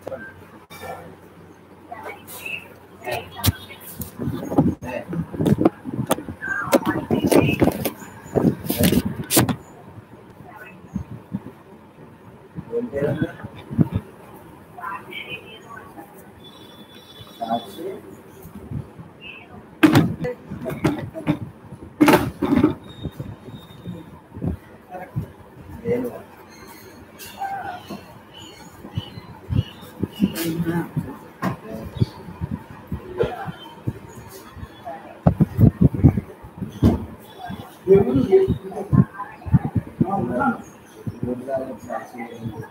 ఏం పేరండి సాక్షి నేను గురుగారు సాక్షి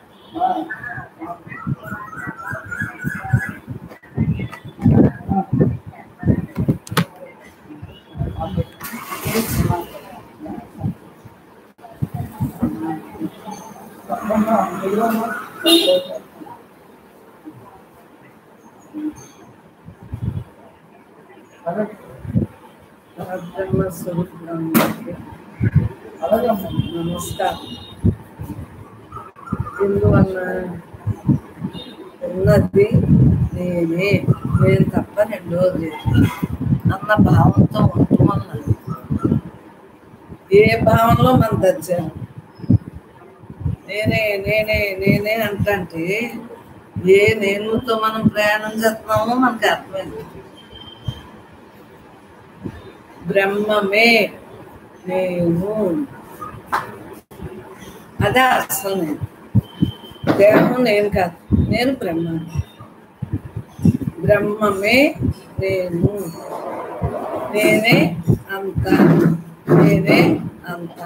పరబ్రహ్మ స్వరూపురానికి నమస్కారం ఎందువల్ల ఉన్నది నేనే నేను తప్ప రెండోది లేదు అన్న భావంతో ఉండటం వల్ల ఏ భావంలో మన దర్జాం నేనే నేనే నేనే అంటే ఏ నేనుతో మనం ప్రయాణం చేస్తున్నామో మనకు అర్థమైంది బ్రహ్మమే నేను అదే అసలు నేను దేహం నేను కాదు నేను బ్రహ్మ బ్రహ్మమే నేను నేనే అంత నేనే అంత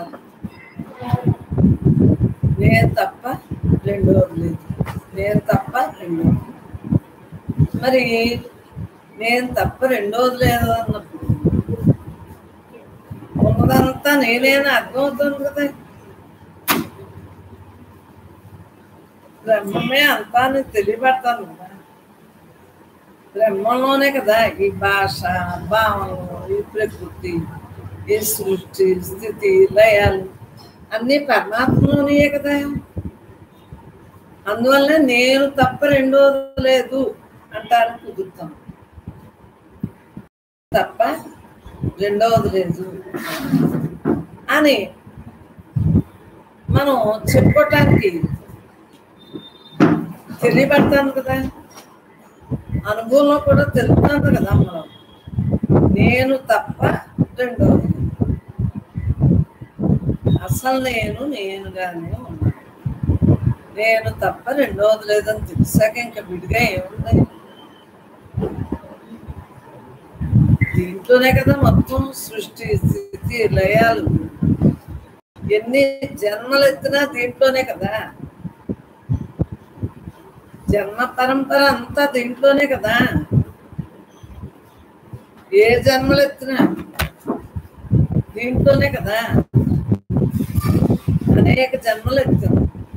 నేను తప్ప రెండోది లేదు నేను తప్ప రెండోది మరి నేను తప్ప రెండోది లేదు అన్నప్పుడు ఉన్నదంతా నేనేనా అర్థమవుతుంది కదా బ్రహ్మమే అంతా అని తెలియబడతాను కదా బ్రహ్మంలోనే కదా ఈ భాష భావనలు ఈ ప్రకృతి ఈ సృష్టి స్థితి లయాలు అన్నీ పరమాత్మలోనే కదా అందువల్ల నేను తప్ప రెండోది లేదు అంటారు కుదురుతాం తప్ప రెండవది లేదు అని మనం చెప్పుకోవటానికి తెలియబడతాను కదా అనుభవంలో కూడా తెలుపుతాను కదా మనం నేను తప్ప రెండవది అసలు నేను నేనుగానే ఉన్నాను నేను తప్ప రెండవది లేదని తెలిసాక ఇంకా విడిగా ఏముంది దీంట్లోనే కదా మొత్తం సృష్టి స్థితి లయాలు ఎన్ని జన్మలు ఎత్తినా దీంట్లోనే కదా జన్మ పరంపర అంతా దీంట్లోనే కదా ఏ జన్మలు ఎత్తినా దీంట్లోనే కదా అనేక జన్మలు ఎత్తాం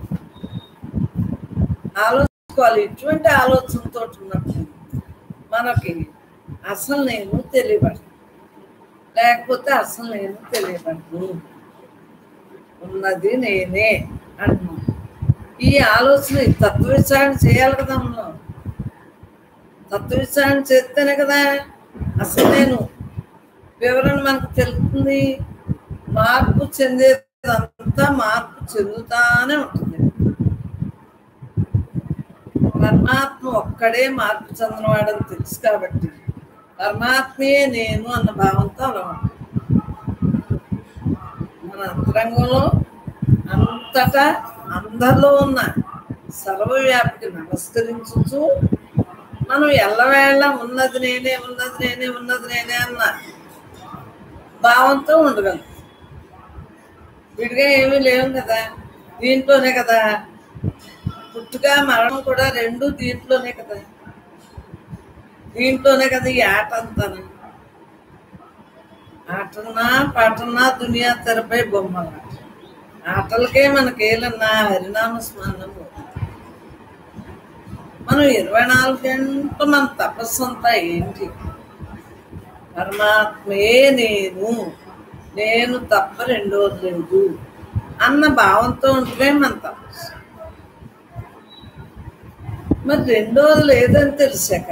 ఆలోచించుకోవాలి ఇటువంటి ఆలోచనతో ఉన్నప్పుడు మనకి అసలు నేను తెలియబడను లేకపోతే అసలు నేను తెలియబడను ఉన్నది నేనే అంటున్నాను ఈ ఆలోచన ఈ తత్వ విచారణ చేయాలి కదా మనం తత్వ విచారణ చేస్తేనే కదా అసలు నేను వివరణ మనకు తెలుస్తుంది మార్పు చెందేదంతా మార్పు చెందుతానే ఉంటుంది పరమాత్మ ఒక్కడే మార్పు చెందినవాడని తెలుసు కాబట్టి పరమాత్మయే నేను అన్న భావంతో అలా ఉంటుంది. మన అంతరంగంలో అంతటా అందరిలో ఉన్న సర్వవ్యాపికి నమస్కరించు మనం ఎల్లవేళ ఉన్నది నేనే ఉన్నది నేనే ఉన్నది నేనే అన్న భావంతో ఉండగలం విడిగా ఏమీ లేవు కదా దీంట్లోనే కదా పుట్టుక మరణం కూడా రెండు దీంట్లోనే కదా దీంట్లోనే కదా ఈ ఆట అంతా ఆటన్నా పాటన్నా దునియా తెరపై బొమ్మల ఆటలకే మనకేలన్నా హరినామ స్మరణము మనం ఇరవై నాలుగు గంటలు మన తపస్సు అంతా ఏంటి పరమాత్మే నేను నేను తప్ప రెండోది లేదు అన్న భావంతో ఉంటే మన తపస్సు మరి రెండోది లేదని తెలిసాక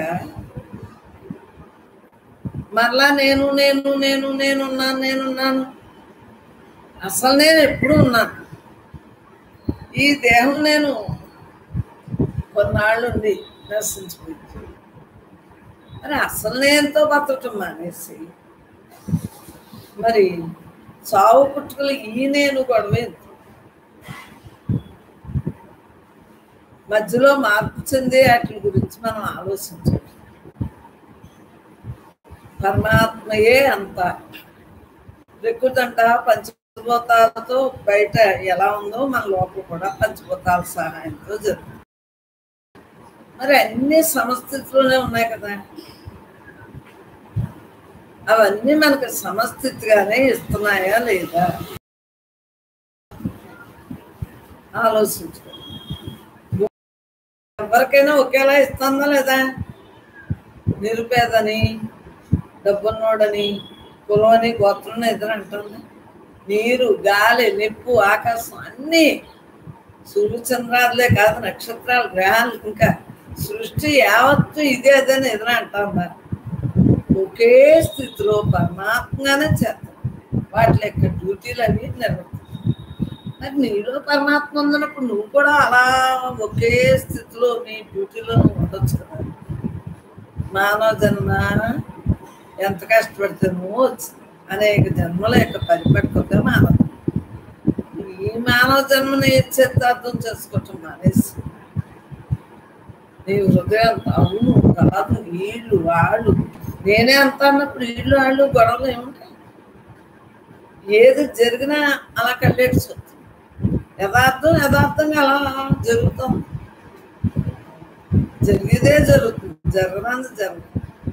మరలా నేను నేను నేను నేనున్నాను నేనున్నాను అసలు నేను ఎప్పుడు ఉన్నాను ఈ దేహం నేను కొన్నాళ్ళు ఉంది నశించిపోయింది మరి అసలు నేనుతో బతకటం మానేసి మరి చావు పుట్టుకలు ఈ నేను గొడవ ఎందుకు? మధ్యలో మార్పు చెందే వాటి గురించి మనం ఆలోచించాలి పరమాత్మయే అంత ప్రకృతి అంట పంచభూతాలతో బయట ఎలా ఉందో మన లోపల కూడా పంచభూతాల సహాయంతో జరుగుతుంది మరి అన్ని సమస్థితిలోనే ఉన్నాయి కదా అవన్నీ మనకు సమస్థితిగానే ఇస్తున్నాయా లేదా ఆలోచించుకో ఎవరికైనా ఒకేలా ఇస్తుందా లేదా నిరుపేదని డబ్బున్నోడని కులమని గోత్రం ఎదురు అంటుంది నీరు గాలి నిప్పు ఆకాశం అన్నీ సూర్యచంద్రాలే కాదు నక్షత్రాలు గ్రహాలు ఇంకా సృష్టి యావత్తు ఇదే అదని ఎదురు అంటుందా ఒకే స్థితిలో పరమాత్మగానే చేస్తాం వాటి యొక్క డ్యూటీలు అన్ని నిర్వర్తిస్తాం మరి నీలో పరమాత్మ ఉందన్నప్పుడు నువ్వు కూడా అలా ఒకే స్థితిలో నీ డ్యూటీలో నువ్వు ఉండొచ్చు కదా మానవ జన్మ ఎంత కష్టపడితే నువ్వు వచ్చి అనేక జన్మల యొక్క పరిపక్వత మానవ ఈ మానవ జన్మని చిత్తార్థం చేసుకోవటం మానేసి నీ హృదయం అవును కాదు వీళ్ళు వాళ్ళు నేనే అంత అన్నప్పుడు వీళ్ళు వాళ్ళు గొడవలు ఏముంటాయి ఏది జరిగినా అలా కట్టేసి యథార్థం యథార్థంగా అలా జరుగుతుంది జరిగేదే జరుగుతుంది జరగడానికి జరుగుతుంది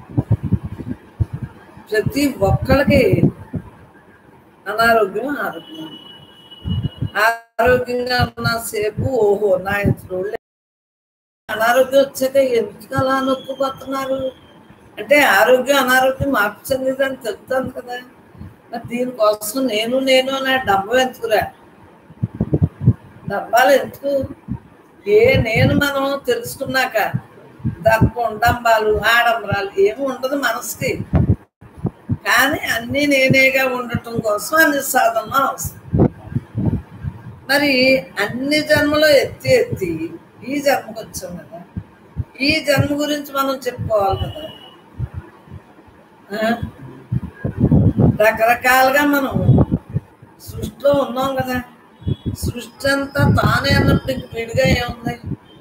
ప్రతి ఒక్కరికి అనారోగ్యం ఆరోగ్యం ఆరోగ్యంగా ఉన్నసేపు ఓహో నా ఇంట్లో అనారోగ్యం వచ్చాక ఎందుకు అలా నొక్కుపోతున్నారు అంటే ఆరోగ్యం అనారోగ్యం మార్పు చెందిందని తెలుస్తుంది కదా మరి దీనికోసం నేను నేను అనే డబ్బు ఎందుకురా డబ్బాలు ఎందుకు ఏ నేను మనం తెలుసుకున్నాక దర్పం డంబాలు ఆడంబరాలు ఏమి ఉండదు మనసుకి కానీ అన్నీ నేనేగా ఉండటం కోసం అన్ని సాధనలు అవసరం మరి అన్ని జన్మలో ఎత్తి ఎత్తి ఈ జన్మకు వచ్చాం కదా ఈ జన్మ గురించి మనం చెప్పుకోవాలి కదా ఆ? రకరకాలుగా మనం సృష్టిలో ఉన్నాం కదా సృష్టి అంతా తానే అన్నప్పుడు ఇంక విడిగా ఏముంది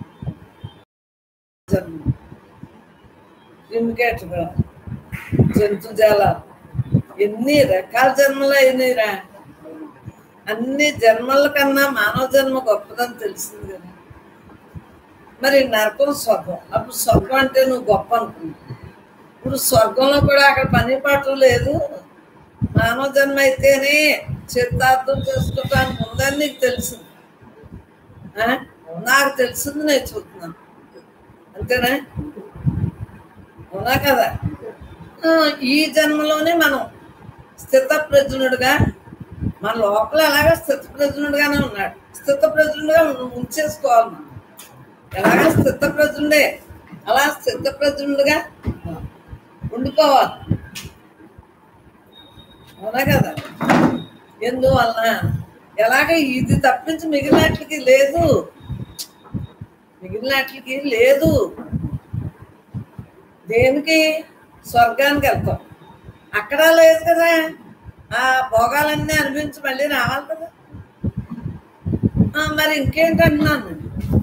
జన్మ క్రిమికేటగా జంతుజాలాలు ఎన్ని రకాల జన్మలు అయినాయిరా అన్ని జన్మల కన్నా మానవ జన్మ గొప్పదని తెలిసింది కదా మరి నరకం స్వర్గం అప్పుడు స్వర్గం అంటే నువ్వు గొప్ప అనుకున్నావు ఇప్పుడు స్వర్గంలో కూడా అక్కడ పని పాటు లేదు మానవ జన్మ అయితేనే చిత్తార్థం చేసుకోవటానికి ఉందని నీకు తెలిసింది ఆ? నాకు తెలిసింది నేను చూస్తున్నాను అంతేనా అవునా కదా ఆ, ఈ జన్మలోనే మనం స్థితప్రజ్ఞుడుగా మన లోపల ఎలాగ స్థితప్రజ్ఞుడుగానే ఉన్నాడు స్థితప్రజ్ఞుడుగా ఉంచేసుకోవాలి మనం ఎలాగ స్థితప్రజ్ఞుడే అలా స్థితప్రజ్ఞుడుగా ఉండిపోవాలి అవునా కదా ఎందువలన ఎలాగ ఇది తప్పించి మిగిలినట్లకి లేదు మిగిలినట్లకి లేదు దేనికి స్వర్గానికి వెళ్తాం అక్కడ లేదు కదా ఆ భోగాలన్నీ అనిపించి మళ్ళీ రావాలి కదా ఆ, మరి ఇంకేంటంటున్నాను నేను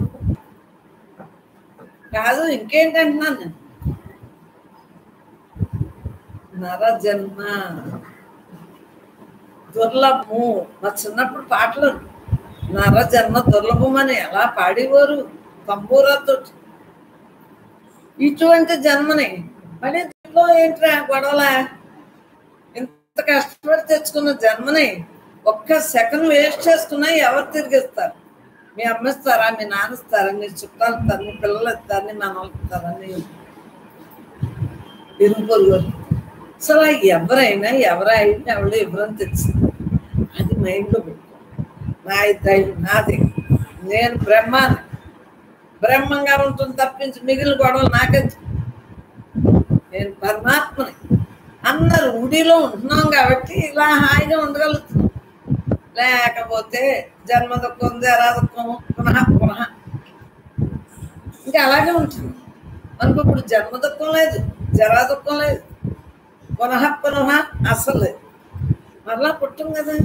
కాదు ఇంకేంటంటున్నాను నేను నర జన్మ దుర్లభము మా చిన్నప్పుడు పాటలు నర జన్మ దుర్లభం అని ఎలా పాడేవారు తంబూరాతో ఇటువంటి జన్మని మళ్ళీ దీంట్లో ఏంట్రా గొడవల ఇంత కష్టపడి తెచ్చుకున్న జన్మని ఒక్క సెకండ్ వేస్ట్ చేసుకున్నా ఎవరు తిరిగిస్తారు మీ అమ్మ ఇస్తారా మీ నాన్న ఇస్తారా మీ చుట్టాలు ఇస్తారు మీ పిల్లలు ఇస్తారు మీ మనవాళ్ళు ఇస్తారా మీ ఇరుగు పొరుగు అసలు ఎవరైనా ఎవరైనా ఎవరు ఎవరని తెలిసింది అది మైండ్లో పెట్టుకో నా ధైర్యం నాది నేను బ్రహ్మాన్ని బ్రహ్మంగా ఉంటుంది తప్పించి మిగిలిన గొడవలు నాకెందుకు నేను పరమాత్మని అందరు ఉడిలో ఉంటున్నాం కాబట్టి ఇలా హాయిగా ఉండగలుగుతున్నాం లేకపోతే జన్మ దుఃఖం జరా దుఃఖం పునః పునః ఇంకా అలాగే ఉంటుంది మనకు ఇప్పుడు జన్మ దుఃఖం లేదు జరా దుఃఖం లేదు పునః పునః అసలు లేదు మరలా పుట్టం కదా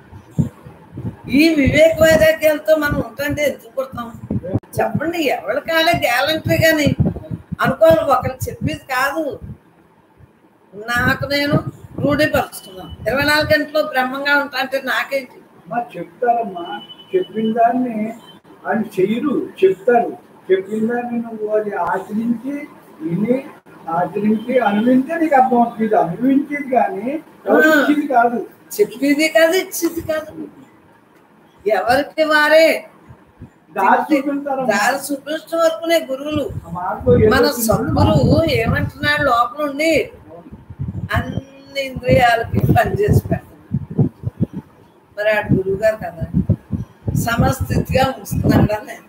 ఈ వివేక వైరాగ్యాలతో మనం ఉంటుంటే ఎందుకు పుడతాం చెప్పండి ఎవరి కాలే గ్యాలంటరీ కానీ అనుకోవాలి ఒకరు చెప్పేది కాదు నాకు నేను రూఢీపరుచుకున్నాను ఇరవై నాలుగు గంటలు బ్రహ్మంగా ఉంటా అంటే నాకేంటి అమ్మా చెప్తారమ్మా చెప్పిన దాన్ని ఆయన చెయ్యరు చెప్తారు చెప్పిన దాన్ని నువ్వు అది ఆచరించి విని ఆచరించి అనుభవించే నీకు అర్థం అవుతుంది ఇది అనుభవించేది కానీ ఎవరు ఆ. ఇచ్చేది కాదు చెప్పేది కాదు ఇచ్చేది కాదు ఎవరికి వారే దారి చూపించారమ్మా. దారి చూపించడం వరకునే గురువులు ఆ మార్గంలో ఏదో మన చిన్నది సద్గురువు ఏమంటున్నాడు లోపల ఉండి అవును. అన్ని ఇంద్రియాలకి పనిచేసి పెడతాడు మరి ఆడు గురువు గారు కదా సమస్థితిగా ఉంచుతున్నాడా నేను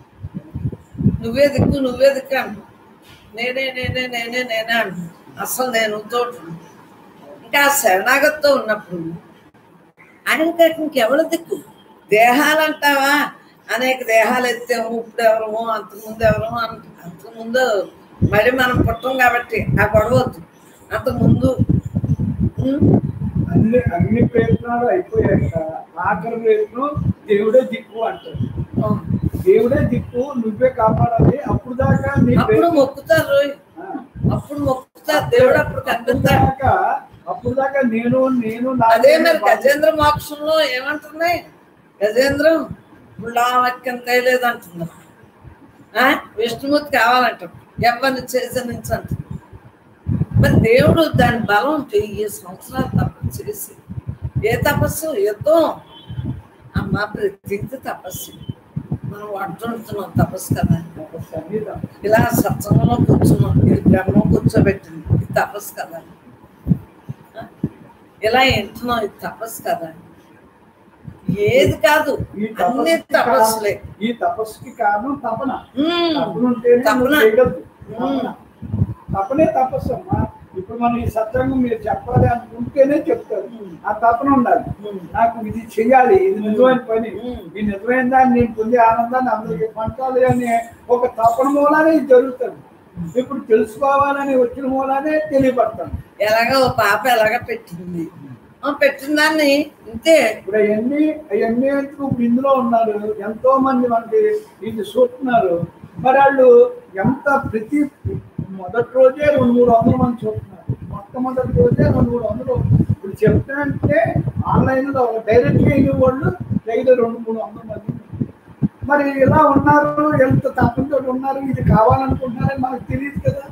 నువ్వే దిక్కు నువ్వే దిక్కు అంటు నేనే నేనే నేనే నేనే అంటు అసలు నేను తోడు ఇంకా ఆ శరణాగతితో ఉన్నప్పుడు ఆయనకి ఇంకెవరు దిక్కు దేహాలు అంటావా అనేక దేహాలు ఎత్తాము ఇప్పుడు ఎవరమో అంతకుముందు ఎవరమో అంత అంతకుముందు మరి మనం పుట్టం కాబట్టి ఆ గొడవద్దు అంతకుముందు ఉమ్, అన్ని అన్ని ప్రయత్నాలు అయిపోయాక ఆఖరి ప్రయత్నం దేవుడే దిక్కు అంటారు ఆ. దేవుడే దిక్కు నువ్వే కాపాడాలి అప్పుడు దాకా నీ అప్పుడు ప్రయత్నం- మొక్కుతారు రోయ్. ఆ. అప్పుడు మొక్కుతారు దేవుడు అప్పుడు కనిపిస్తాడు దాకా అప్పుడు దాకా నేను నేను నా అదే మరి గజేంద్ర మోక్షంలో ఏమంటున్నాయి గజేంద్రం ముళ్ళావక్యం తేలేదు అంటున్నారు ఆ? విష్ణుమూర్తి కావాలంటారు ఎవరిని చేసి నుంచి అంటున్నారు మరి దేవుడు దాని బలం వెయ్యి సంవత్సరాలు తపస్సు చేసి ఏ తపస్సు యుద్ధం అమ్మ ప్రతిది తపస్సు మనం వంటుంటున్నాం తపస్సు కదా సంగీతం ఇలా సత్సంగంలో కూర్చున్నాం ఇది బ్రహ్మం కూర్చోబెట్టింది ఇది తపస్సు కదా ఆ? ఇలా వింటున్నాం ఇది తపస్సు కదా ఏది కాదు ఈ అన్ని తపస్సుకి తపస్సులే కారణం- ఈ తపస్సుకి కారణం తపన ఉమ్. తపన ఉంటేనే తపన. నువ్వు చేయగలదు ఉమ్. తపన. తపనే తపస్సు అమ్మా ఇప్పుడు మనం ఈ సత్రంగం మీరు చెప్పాలి అనుకుంటేనే చెప్తారు ఉమ్. ఆ తపన ఉండాలి ఉమ్. నాకు ఇది చెయ్యాలి ఇది నిజమైన పని ఉమ్. ఈ నిజమైన దాన్ని నేను పొందే ఆనందాన్ని అందరికీ పంచాలి అనే ఒక తపన మూలానే ఇది జరుగుతుంది ఇప్పుడు తెలుసుకోవాలని వచ్చిన మూలానే తెలియపడతాను ఎలాగ ఓ పాప ఎలాగ పెట్టింది ఆ పెట్టిన దాన్ని ఇంతే ఇప్పుడు అవన్నీ అవన్నీ ఎందుకు ఇప్పుడు ఇందులో ఉన్నారు ఎంతో మంది మనకి ఇది చూస్తున్నారు మరి వాళ్ళు ఎంత ప్రతి మొదటి రోజే రెండు మూడు వందల మంది చూస్తున్నారు మొట్టమొదటి రోజే రెండు మూడు వందలు ఇప్పుడు చెప్తానంటే ఆన్లైన్లో డైరెక్ట్గా అయిన వాళ్ళు దగ్గర రెండు మూడు వందల మంది మరి ఇలా ఉన్నారు ఎంత తప్పనితో ఉన్నారు ఇది కావాలనుకుంటున్నారని మనకు తెలియదు కదా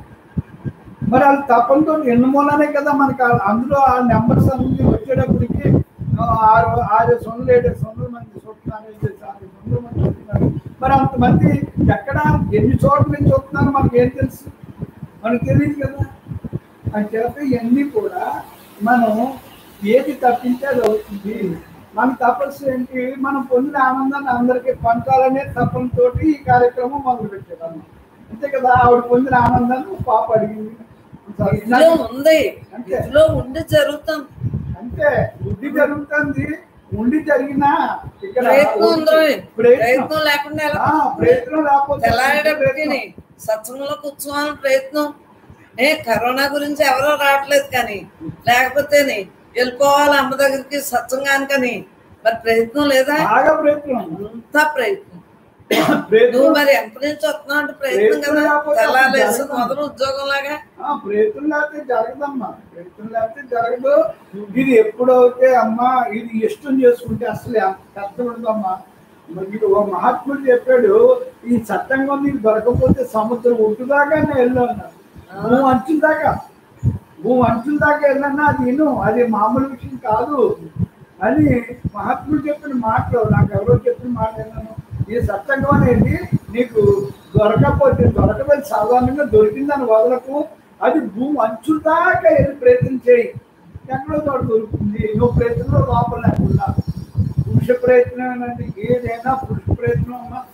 మరి వాళ్ళు తప్పనితో ఎన్ని మూలనే కదా మనకి ఆ- అందులో ఆ నెంబర్స్ అన్ని వచ్చేటప్పటికి ఆ, ఆరు ఆరు సొంతలు ఏడు సొంతల మంది చూస్తున్నారు ఐదు ఆరు సొంతల మంది చూస్తున్నారు మరి అంతమంది ఎక్కడ ఎన్ని చోట్ల నుంచి చూస్తున్నారు మనకి ఏం తెలుసు మనకు తెలియదు కదా అని చెప్పి ఇవన్నీ కూడా మనం ఏది తప్పించే అది అవుతుంది మన తపస్సు ఏంటి మనం పొందిన ఆనందాన్ని అందరికీ పంచాలనే తపనతో ఈ కార్యక్రమం మొదలు పెట్టేదాన్ని అంతే కదా ఆవిడ పొందిన ఆనందాన్ని పాప అడిగింది ఇదిలో ఉంది అంతే. ఇదిలో ఉండి జరుగుతుంది అంతే బుద్ధి జరుగుతుంది ఉండి జరిగినా ఇక్కడ ప్రయత్నం ఉంది రోయ్. ప్రయత్నం ప్రయత్నం లేకుండా ఎలా ఆ, ప్రయత్నం లేకపోతే తెల్లారేటప్పటికి సత్సంగంలో కూర్చోవాలని ప్రయత్నం ఏ కరోనా గురించి ఎవరో రావట్లేదు కానీ లేకపోతేని వెళ్ళిపోవాలి అమ్మ దగ్గరికి సత్సంగానికని మరి ప్రయత్నం లేదా బాగా ప్రయత్నం అంతా ప్రయత్నం నువ్వు ప్రయత్నం మరి ఎంత నుంచి వస్తున్నావు అంటే ప్రయత్నం కదా ప్రయత్నం లేకపోతే తెల్లారేసి జరగదు. మొదలు ఉద్యోగం లాగా ఆ, ప్రయత్నం లేకపోతే జరగదమ్మా ప్రయత్నం లేకపోతే జరగదు ఇది ఎప్పుడైతే అమ్మా ఇది ఇష్టం చేసుకుంటే అసలు ఎంత కష్టం ఉండదమ్మా మరి ఇది ఓ మహాత్ముడు చెప్పాడు ఈ సత్యంగం నీకు దొరకకపోతే సముద్రం ఒడ్డుదాకానే వెళ్ళు అన్నాడు భూమి అంచుల దాకా భూమి అంచుల దాకా వెళ్ళన్నా అది విను అది మామూలు విషయం కాదు అని మహాత్ముడు చెప్పిన మాటలు నాకు ఎవరో చెప్పిన మాట విన్నాను ఈ సత్సంగం అనేది నీకు దొరకకపోతే దొరకలేదు సాధారణంగా దొరికిందని వదలకు అది భూమి అంచుల దాకా వెళ్ళి ప్రయత్నం చేయి ఎక్కడో చోట దొరుకుతుంది నువ్వు ప్రయత్నంలో లోపల లేకుండా పురుష ప్రయత్నం అనేది ఏదైనా పురుష ప్రయత్నం అమ్మా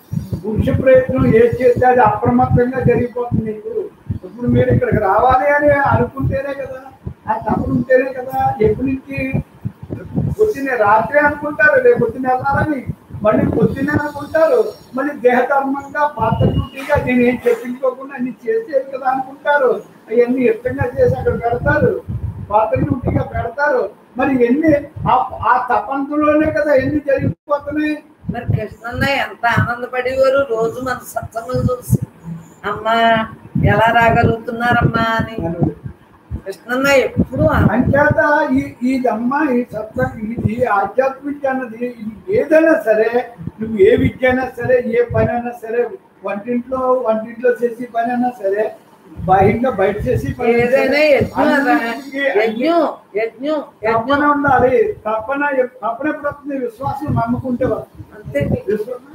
పురుష ప్రయత్నం ఏది చేస్తే అది అప్రమత్తంగా జరిగిపోతుంది నీకు ఇప్పుడు మీరు ఇక్కడికి రావాలి అని అనుకుంటేనే కదా ఆ తపన ఉంటేనే కదా ఎప్పటి నుంచి పొద్దున్నే రాత్రి అనుకుంటారు రేపు పొద్దున్న వెళ్ళాలని మళ్ళీ పొద్దున్నే అనుకుంటారు మళ్ళీ దేహధర్మంగా పాత్ర డ్యూటీగా నేను ఏం చెప్పించుకోకుండా అన్ని చేసేది కదా అనుకుంటారు అవన్నీ ఇష్టంగా చేసి అక్కడ పెడతారు పాత్ర డ్యూటీగా పెడతారు మరి ఎన్ని ఆ- ఆ తపంతులోనే కదా ఎన్ని జరిగిపోతున్నాయి మరి కృష్ణన్న ఎంత ఆనందపడేవారు రోజు మన సత్సంగం చూసి అమ్మా ఎలా రాగలుగుతున్నారమ్మా అని కృష్ణన్న ఎప్పుడు అంచేత ఈ ఇదమ్మా ఈ సత్సం ఇది ఆధ్యాత్మిక విద్య అన్నది ఇది ఏదైనా సరే నువ్వు ఏ విద్య అయినా సరే ఏ పని అయినా సరే వంటింట్లో వంటింట్లో చేసి పని అయినా సరే బాహ్యంగా బయట చేసి పని అయినా ఏదైనా సరే, యజ్ఞం రా. అన్నిటికీ యజ్ఞం యజ్ఞం తపన యజ్ఞం ఉండాలి తపన తపన ఎప్పుడు వస్తుంది విశ్వాసం నమ్ముకుంటే వస్తుంది అంతే విశ్వాసం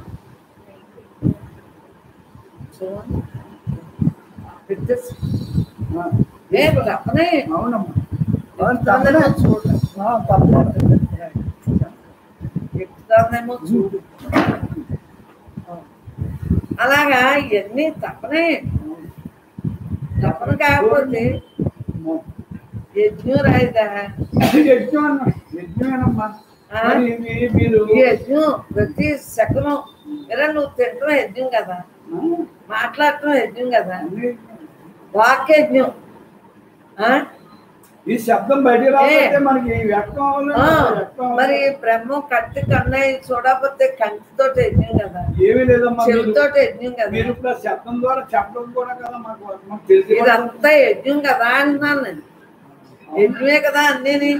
చూడండి. పెట్టేసి. ఆ, ఏ తప్పనే అవునమ్మా అవును, తప్పనే తపనే. చూడు ఆ, తప్పనే. ఎక్కుతానేమో చూడు అలాగా ఇవన్నీ తప్పనే తప్పన కాకపోతే యజ్ఞం రాయిదా యజ్ఞం అన్న యజ్ఞమేనమ్మా ఆ? మరి మీ- మీరు ఈ యజ్ఞం ప్రతి శకలం ఇలా నువ్వు తింటం యజ్ఞం కదా మాట్లాడటం యజ్ఞం కదా వాక్ యజ్ఞం ఆ? ఈ శబ్దం బయట రాకపోతే మనకి వ్యక్తం అవ్వలేదు ఆ, కదా, వ్యక్తం అవ్వలేదు. మరి బ్రహ్మ కత్తి కన్నయ్య చూడకపోతే కంటితో యజ్ఞం కదా ఏమీ లేదమ్మా మీరు చెవితో యజ్ఞం కదా మీరు ఇప్పుడు ఆ శబ్దం ద్వారా చెప్పడం కూడా కదా మాకు మాకు తెలిసి ఇదంతా యజ్ఞం కదా అంటున్నాను నేను యజ్ఞమే కదా అన్నీని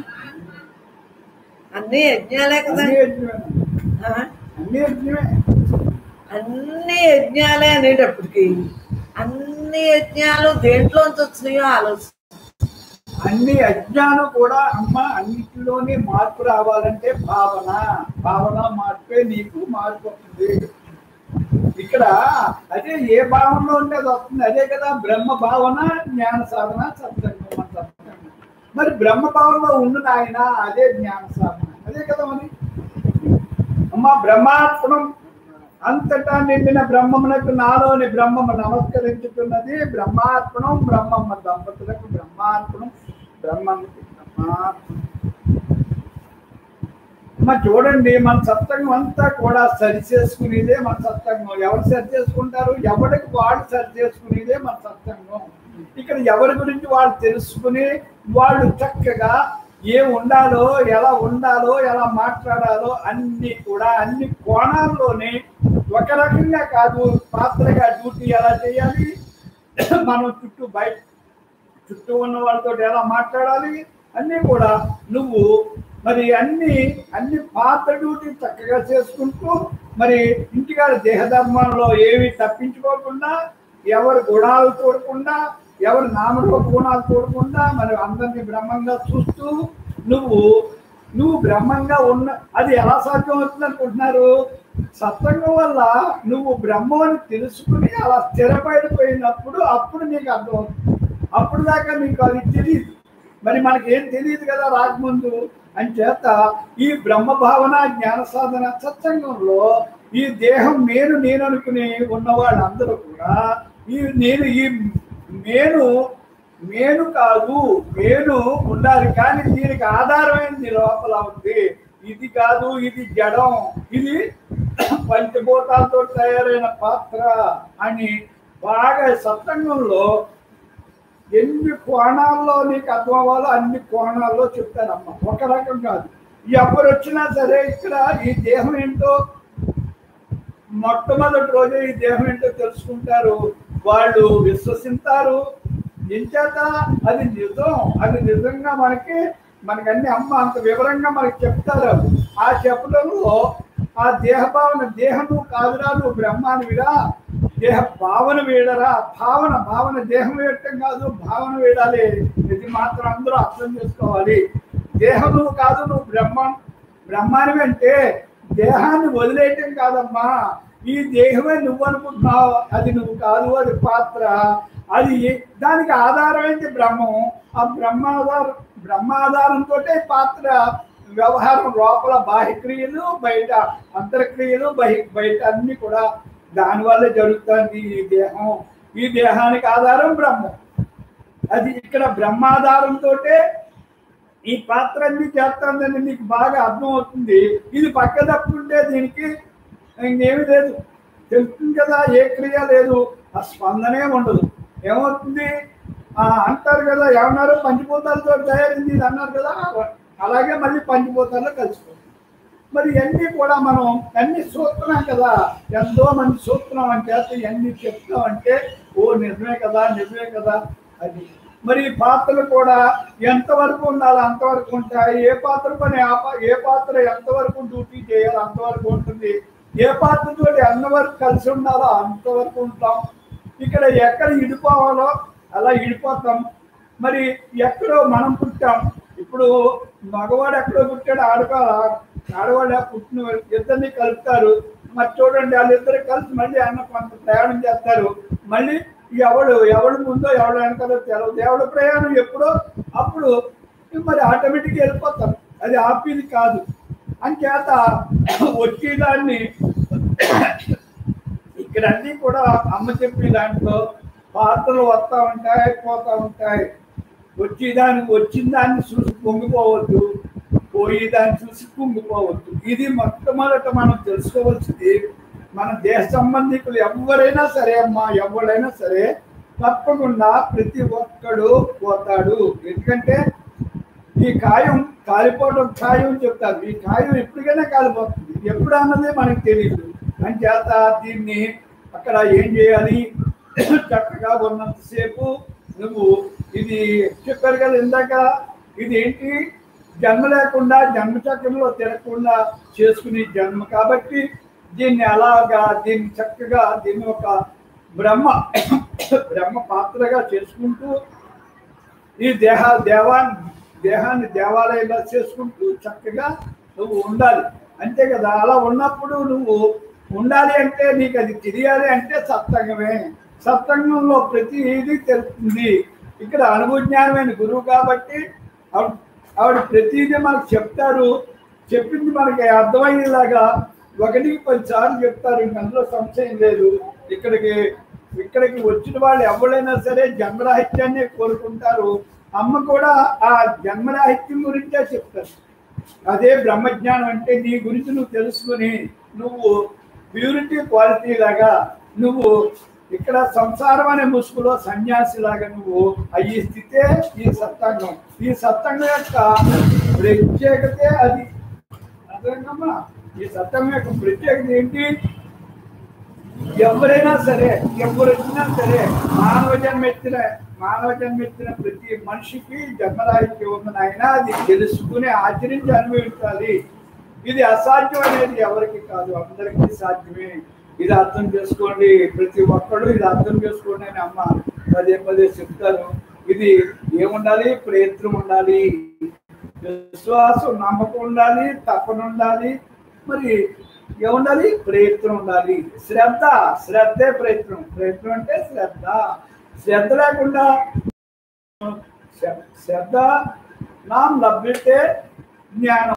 అన్ని యజ్ఞాలే కదా అన్ని యజ్ఞమే ఆ? అన్ని యజ్ఞమే అన్ని యజ్ఞాలే అనేటప్పటికి అన్ని యజ్ఞాలు దేంట్లోంచి వచ్చినాయో ఆలోచన అన్ని యజ్ఞాలు కూడా అమ్మ అన్నిటిలోనే మార్పు రావాలంటే భావన భావన మార్పే నీకు మార్పు వస్తుంది ఇక్కడ అదే ఏ భావనలో ఉంటే అది వస్తుంది అదే కదా బ్రహ్మ భావన జ్ఞాన సాధన సత్సంగం మన సత్సంగం మరి బ్రహ్మ భావనలో ఉండు నాయన అదే జ్ఞాన సాధన అదే కదా మరి అమ్మ బ్రహ్మాత్మం అంతటా నిండిన బ్రహ్మమునకు నాలోని బ్రహ్మము నమస్కరించుతున్నది బ్రహ్మార్పణం బ్రహ్మమ్మ దంపతులకు బ్రహ్మార్పణం బ్రహ్మకి బ్రహ్మార్పణం అమ్మ చూడండి మన సత్సంగం అంతా కూడా సరి చేసుకునేదే మన సత్సంగం ఎవరు సరి చేసుకుంటారు ఎవరికి వాళ్ళు సరి చేసుకునేదే మన సత్సంగం ఇక్కడ ఎవరి గురించి వాళ్ళు తెలుసుకుని వాళ్ళు చక్కగా ఏ ఉండాలో ఎలా ఉండాలో ఎలా మాట్లాడాలో అన్ని కూడా అన్ని కోణాల్లోనే ఒక రకంగా కాదు పాత్రగా డ్యూటీ ఎలా చేయాలి మనం చుట్టూ బయట చుట్టూ ఉన్న వాళ్ళతో ఎలా మాట్లాడాలి అన్నీ కూడా నువ్వు మరి అన్ని అన్ని పాత్ర డ్యూటీ చక్కగా చేసుకుంటూ మరి ఇంటికాడ దేహధర్మంలో ఏవి తప్పించుకోకుండా ఎవరి గుణాలు చూడకుండా ఎవరి నామరూప గుణాలు చూడకుండా మరి అందరినీ బ్రహ్మంగా చూస్తూ నువ్వు నువ్వు బ్రహ్మంగా ఉన్న అది ఎలా సాధ్యం అవుతుంది అనుకుంటున్నారు సత్సంగం వల్ల నువ్వు బ్రహ్మం అని తెలుసుకుని అలా స్థిరపడిపోయినప్పుడు అప్పుడు నీకు అర్థమవుతుంది అప్పుడు దాకా నీకు అది తెలియదు మరి మనకి ఏం తెలియదు కదా రాకముందు అని చేత ఈ బ్రహ్మ భావన జ్ఞాన సాధన సత్సంగంలో ఈ దేహం నేను నేను అనుకుని ఉన్న వాళ్ళందరూ కూడా ఈ నేను ఈ నేను నేను కాదు నేను ఉండాలి కానీ దీనికి ఆధారమైనది లోపల ఉంది ఇది కాదు ఇది జడం ఇది పంచభూతాలతో తయారైన పాత్ర అని బాగా సత్సంగంలో ఎన్ని కోణాల్లో నీకు అర్థం అవ్వాలో అన్ని కోణాల్లో చెప్తానమ్మా ఒక రకం కాదు ఎవరు వచ్చినా సరే ఇక్కడ ఈ దేహం ఏంటో మొట్టమొదటి రోజే ఈ దేహం ఏంటో తెలుసుకుంటారు వాళ్ళు విశ్వసిస్తారు ఎంచేత అది నిజం అది నిజంగా మనకి మనకి అన్ని అమ్మ అంత వివరంగా మనకి చెప్తారు ఆ చెప్పడంలో ఆ దేహ భావన దేహము కాదురా నువ్వు బ్రహ్మానివిరా దేహ భావన వీడరా భావన భావన దేహం వేయటం కాదు భావన వీడాలి ఇది మాత్రం అందరూ అర్థం చేసుకోవాలి దేహం నువ్వు కాదు నువ్వు బ్రహ్మ బ్రహ్మానివి అంటే దేహాన్ని వదిలేయటం కాదమ్మా ఈ దేహమే నువ్వు అనుకుంటున్నావు అది నువ్వు కాదు అది పాత్ర అది దానికి ఆధారమైంది బ్రహ్మం ఆ బ్రహ్మాధారం బ్రహ్మాధారంతో పాత్ర వ్యవహారం లోపల బాహ్య క్రియలు బయట అంతర్క్రియలు బహి బయట అన్ని కూడా దానివల్ల జరుగుతుంది ఈ దేహం ఈ దేహానికి ఆధారం బ్రహ్మం అది ఇక్కడ బ్రహ్మాధారంతో ఈ పాత్ర అన్ని చేస్తుందని నీకు బాగా అర్థమవుతుంది ఇది పక్క తప్పుంటే దీనికి ఇంకేమీ లేదు తెలుస్తుంది కదా ఏ క్రియ లేదు ఆ స్పందనే ఉండదు ఏమవుతుంది ఆ అంటారు కదా ఏమన్నారు పంచిపోతాలతో తయారైంది ఇది అన్నారు కదా అలాగే మళ్ళీ పంచిపోతాల్లో కలిసిపోతుంది మరి ఇవన్నీ కూడా మనం అన్ని చూస్తున్నాం కదా ఎంతో మంది చూస్తున్నాం అంటే ఇవన్నీ చెప్తున్నాం అంటే ఓ నిజమే కదా నిజమే కదా అది మరి ఈ పాత్రలు కూడా ఎంతవరకు ఉండాలో అంతవరకు ఉంటాయి ఏ పాత్ర పని ఆ పా- ఏ పాత్ర ఎంతవరకు డ్యూటీ చేయాలో అంతవరకు ఉంటుంది ఏ పాత్రతో ఎంతవరకు కలిసి ఉండాలో అంతవరకు ఉంటాం ఇక్కడ ఎక్కడ ఇడిపోవాలో అలా ఇడిపోతాం మరి ఎక్కడో మనం పుట్టాం ఇప్పుడు మగవాడు ఎక్కడో పుట్టాడు ఆడక ఆడవాడు పుట్టిన ఇద్దరిని కలుపుతారు మరి చూడండి వాళ్ళిద్దరు కలిసి మళ్ళీ అన్న కొంత ప్రయాణం చేస్తారు మళ్ళీ ఎవడు ఎవడు ముందో ఎవడు వెనకాలో తెలవదు ఎవడు ప్రయాణం ఎప్పుడో అప్పుడు మరి ఆటోమేటిక్గా వెళ్ళిపోతారు అది ఆపేది కాదు అంచేత వచ్చేదాన్ని ఇక్కడ అన్ని కూడా అమ్మ చెప్పే దాంట్లో పాత్రలు వస్తా ఉంటాయి పోతా ఉంటాయి వచ్చేదాన్ని వచ్చిన దాన్ని చూసి పొంగిపోవద్దు పోయేదాన్ని చూసి పొంగిపోవద్దు ఇది మొట్టమొదట మనం తెలుసుకోవాల్సింది మన దేశ సంబంధికులు ఎవరైనా సరే అమ్మా ఎవరైనా సరే తప్పకుండా ప్రతి ఒక్కడు పోతాడు ఎందుకంటే ఈ కాయం కాలిపోవడం ఖాయం అని చెప్తారు ఈ కాయం ఎప్పటికైనా కాలిపోతుంది ఎప్పుడు అన్నది మనకు తెలియదు అని చేత దీన్ని అక్కడ ఏం చేయాలి చక్కగా ఉన్నంతసేపు నువ్వు ఇది చెప్పారు కదా ఇందాక ఇది ఏంటి జన్మ లేకుండా జన్మ చక్రంలో తిరగకుండా చేసుకునే జన్మ కాబట్టి దీన్ని అలాగా దీన్ని చక్కగా దీన్ని ఒక బ్రహ్మ బ్రహ్మ పాత్రగా చేసుకుంటూ ఈ దేహ దేవాన్ని దేహాన్ని దేవాలయంగా చేసుకుంటూ చక్కగా నువ్వు ఉండాలి అంతే కదా అలా ఉన్నప్పుడు నువ్వు ఉండాలి అంటే నీకు అది తెలియాలి అంటే సత్సంగమే సత్సంగంలో ప్రతి ఇది తెలుస్తుంది ఇక్కడ అనుభవజ్ఞానమైన గురువు కాబట్టి ఆవిడ ఆవిడ ప్రతిదీ మనకు చెప్తారు చెప్పింది మనకి అర్థమయ్యేలాగా ఒకటికి పది సార్లు చెప్తారు ఇంక అందులో సంశయం లేదు ఇక్కడికి ఇక్కడికి వచ్చిన వాళ్ళు ఎవరైనా సరే జన్మరాహిత్యాన్ని కోరుకుంటారు అమ్మ కూడా ఆ జన్మరాహిత్యం గురించే చెప్తారు అదే బ్రహ్మజ్ఞానం అంటే నీ గురించి నువ్వు తెలుసుకుని నువ్వు ప్యూరిటీ క్వాలిటీ లాగా నువ్వు ఇక్కడ సంసారం అనే ముసుగులో సన్యాసి లాగా నువ్వు అయ్యి స్థితే ఈ సత్తాంగం ఈ సత్తాంగం యొక్క ప్రత్యేకతే అది అర్థమైందమ్మా ఈ సత్తాంగం యొక్క ప్రత్యేకత ఏంటి ఎవరైనా సరే ఎవరు వచ్చినా సరే మానవ జన్మ ఎత్తిన మానవ జన్మ ఎత్తిన ప్రతి మనిషికి జన్మరాహిత్యం ఉంది నాయన అది తెలుసుకుని ఆచరించి అనుభవించాలి ఇది అసాధ్యం అనేది ఎవరికి కాదు అందరికీ సాధ్యమే ఇది అర్థం చేసుకోండి ప్రతి ఒక్కడు ఇది అర్థం చేసుకోండి అని అమ్మ పదే పదే చెప్తారు ఇది ఏముండాలి ప్రయత్నం ఉండాలి విశ్వాసం నమ్మకం ఉండాలి తపన ఉండాలి మరి ఏముండాలి ప్రయత్నం ఉండాలి శ్రద్ధ శ్రద్ధే ప్రయత్నం ప్రయత్నం అంటే శ్రద్ధ శ్రద్ధ లేకుండా శ్ర- శ్రద్ధ నాం లభ్యతే జ్ఞానం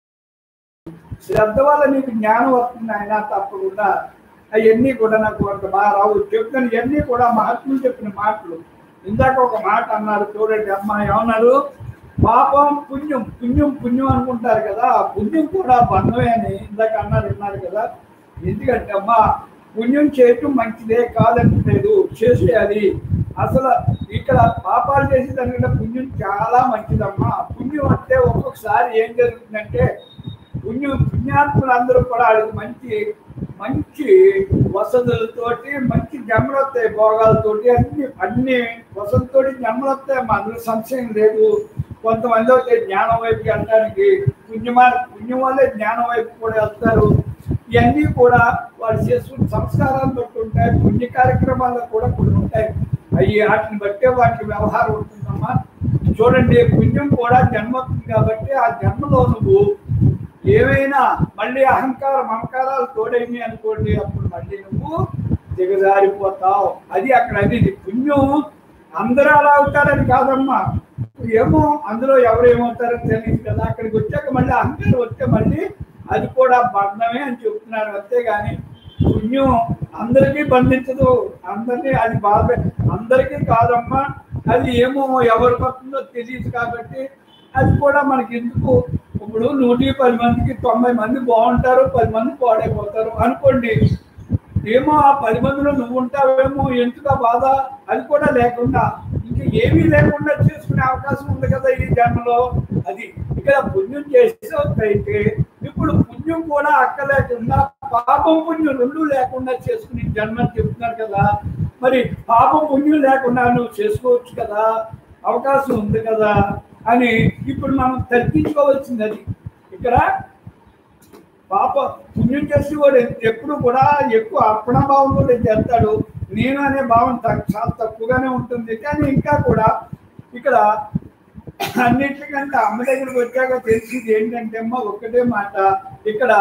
శ్రద్ధ వల్ల నీకు జ్ఞానం వస్తుంది ఆయన తప్పకుండా అవన్నీ కూడా నాకు ఒక బాగా రావు చెప్తాను ఇవన్నీ కూడా మహాత్ములు చెప్పిన మాటలు ఇందాక ఒక మాట అన్నారు చూడండి అమ్మా ఏమన్నారు పాపం పుణ్యం పుణ్యం పుణ్యం అనుకుంటారు కదా ఆ పుణ్యం కూడా బంధమే అని ఇందాక అన్నారు విన్నారు కదా ఎందుకంటే అమ్మా పుణ్యం చేయటం మంచిదే కాదంటలేదు చేసేయాలి అసలు ఇక్కడ పాపాలు చేసేదానికంటే పుణ్యం చాలా మంచిదమ్మా పుణ్యం అంటే ఒక్కొక్కసారి ఏం జరుగుతుందంటే పుణ్యం పుణ్యాత్ములు అందరూ కూడా వాళ్ళకి మంచి మంచి వసతులతోటి మంచి జన్మలు వస్తాయి భోగాలతోటి అన్ని అన్ని వసతులతోటి జన్మలు వస్తాయి మా అందులో సంశయం లేదు కొంతమంది అయితే జ్ఞానం వైపుకి వెళ్ళడానికి పుణ్యమా పుణ్యం వల్లే జ్ఞానం వైపు కూడా వెళ్తారు ఇవన్నీ కూడా వాళ్ళు చేసుకున్న సంస్కారాన్ని బట్టి ఉంటాయి పుణ్య కార్యక్రమాల్లో కూడా కొన్ని ఉంటాయి అవి వాటిని బట్టే వాటి వ్యవహారం ఉంటుందమ్మా చూడండి పుణ్యం కూడా జన్మ వస్తుంది కాబట్టి ఆ జన్మలో నువ్వు ఏమైనా మళ్ళీ అహంకారం మమకారాలు తోడైంది అనుకోండి అప్పుడు మళ్ళీ నువ్వు దిగజారిపోతావు అది అక్కడ అది ఇది. పుణ్యం అందరూ అలా అవుతారని కాదమ్మా ఏమో అందులో ఎవరు ఏమవుతారో తెలియదు కదా అక్కడికి వచ్చాక మళ్ళీ అహంకారం వస్తే మళ్ళీ అది కూడా బంధమే అని చెప్తున్నారు అంతేగాని పుణ్యం అందరికీ బంధించదు అందరినీ అది బాధ అందరికీ కాదమ్మా అది ఏమో ఎవరు పడుతుందో తెలియదు కాబట్టి అది కూడా మనకి ఎందుకు ఇప్పుడు నూటికి పది మందికి తొంభై మంది బాగుంటారు పది మంది పాడైపోతారు అనుకోండి ఏమో ఆ పది మందిలో నువ్వు ఉంటావేమో ఎందుకు ఆ బాధ అది కూడా లేకుండా ఇంకా ఏమీ లేకుండా చేసుకునే అవకాశం ఉంది కదా ఈ జన్మలో అది ఇక్కడ పుణ్యం చేసేవైతే ఇప్పుడు పుణ్యం కూడా అక్కలేకుండా పాపం పుణ్యం రెండు లేకుండా చేసుకుని జన్మని చెప్తున్నారు కదా మరి పాపం పుణ్యం లేకుండా నువ్వు చేసుకోవచ్చు కదా అవకాశం ఉంది కదా అని ఇప్పుడు మనం తగ్గించుకోవాల్సింది అది ఇక్కడ పాప పుణ్యం చేసి వాడు ఎప్పుడు కూడా ఎక్కువ అర్పణ భావంతో చేస్తాడు నేను అనే భావం తక్- చాలా తక్కువగానే ఉంటుంది కానీ ఇంకా కూడా ఇక్కడ అన్నిటికంటే అమ్మ దగ్గరికి వచ్చాక తెలిసింది ఏంటంటే అమ్మ ఒక్కటే మాట ఇక్కడ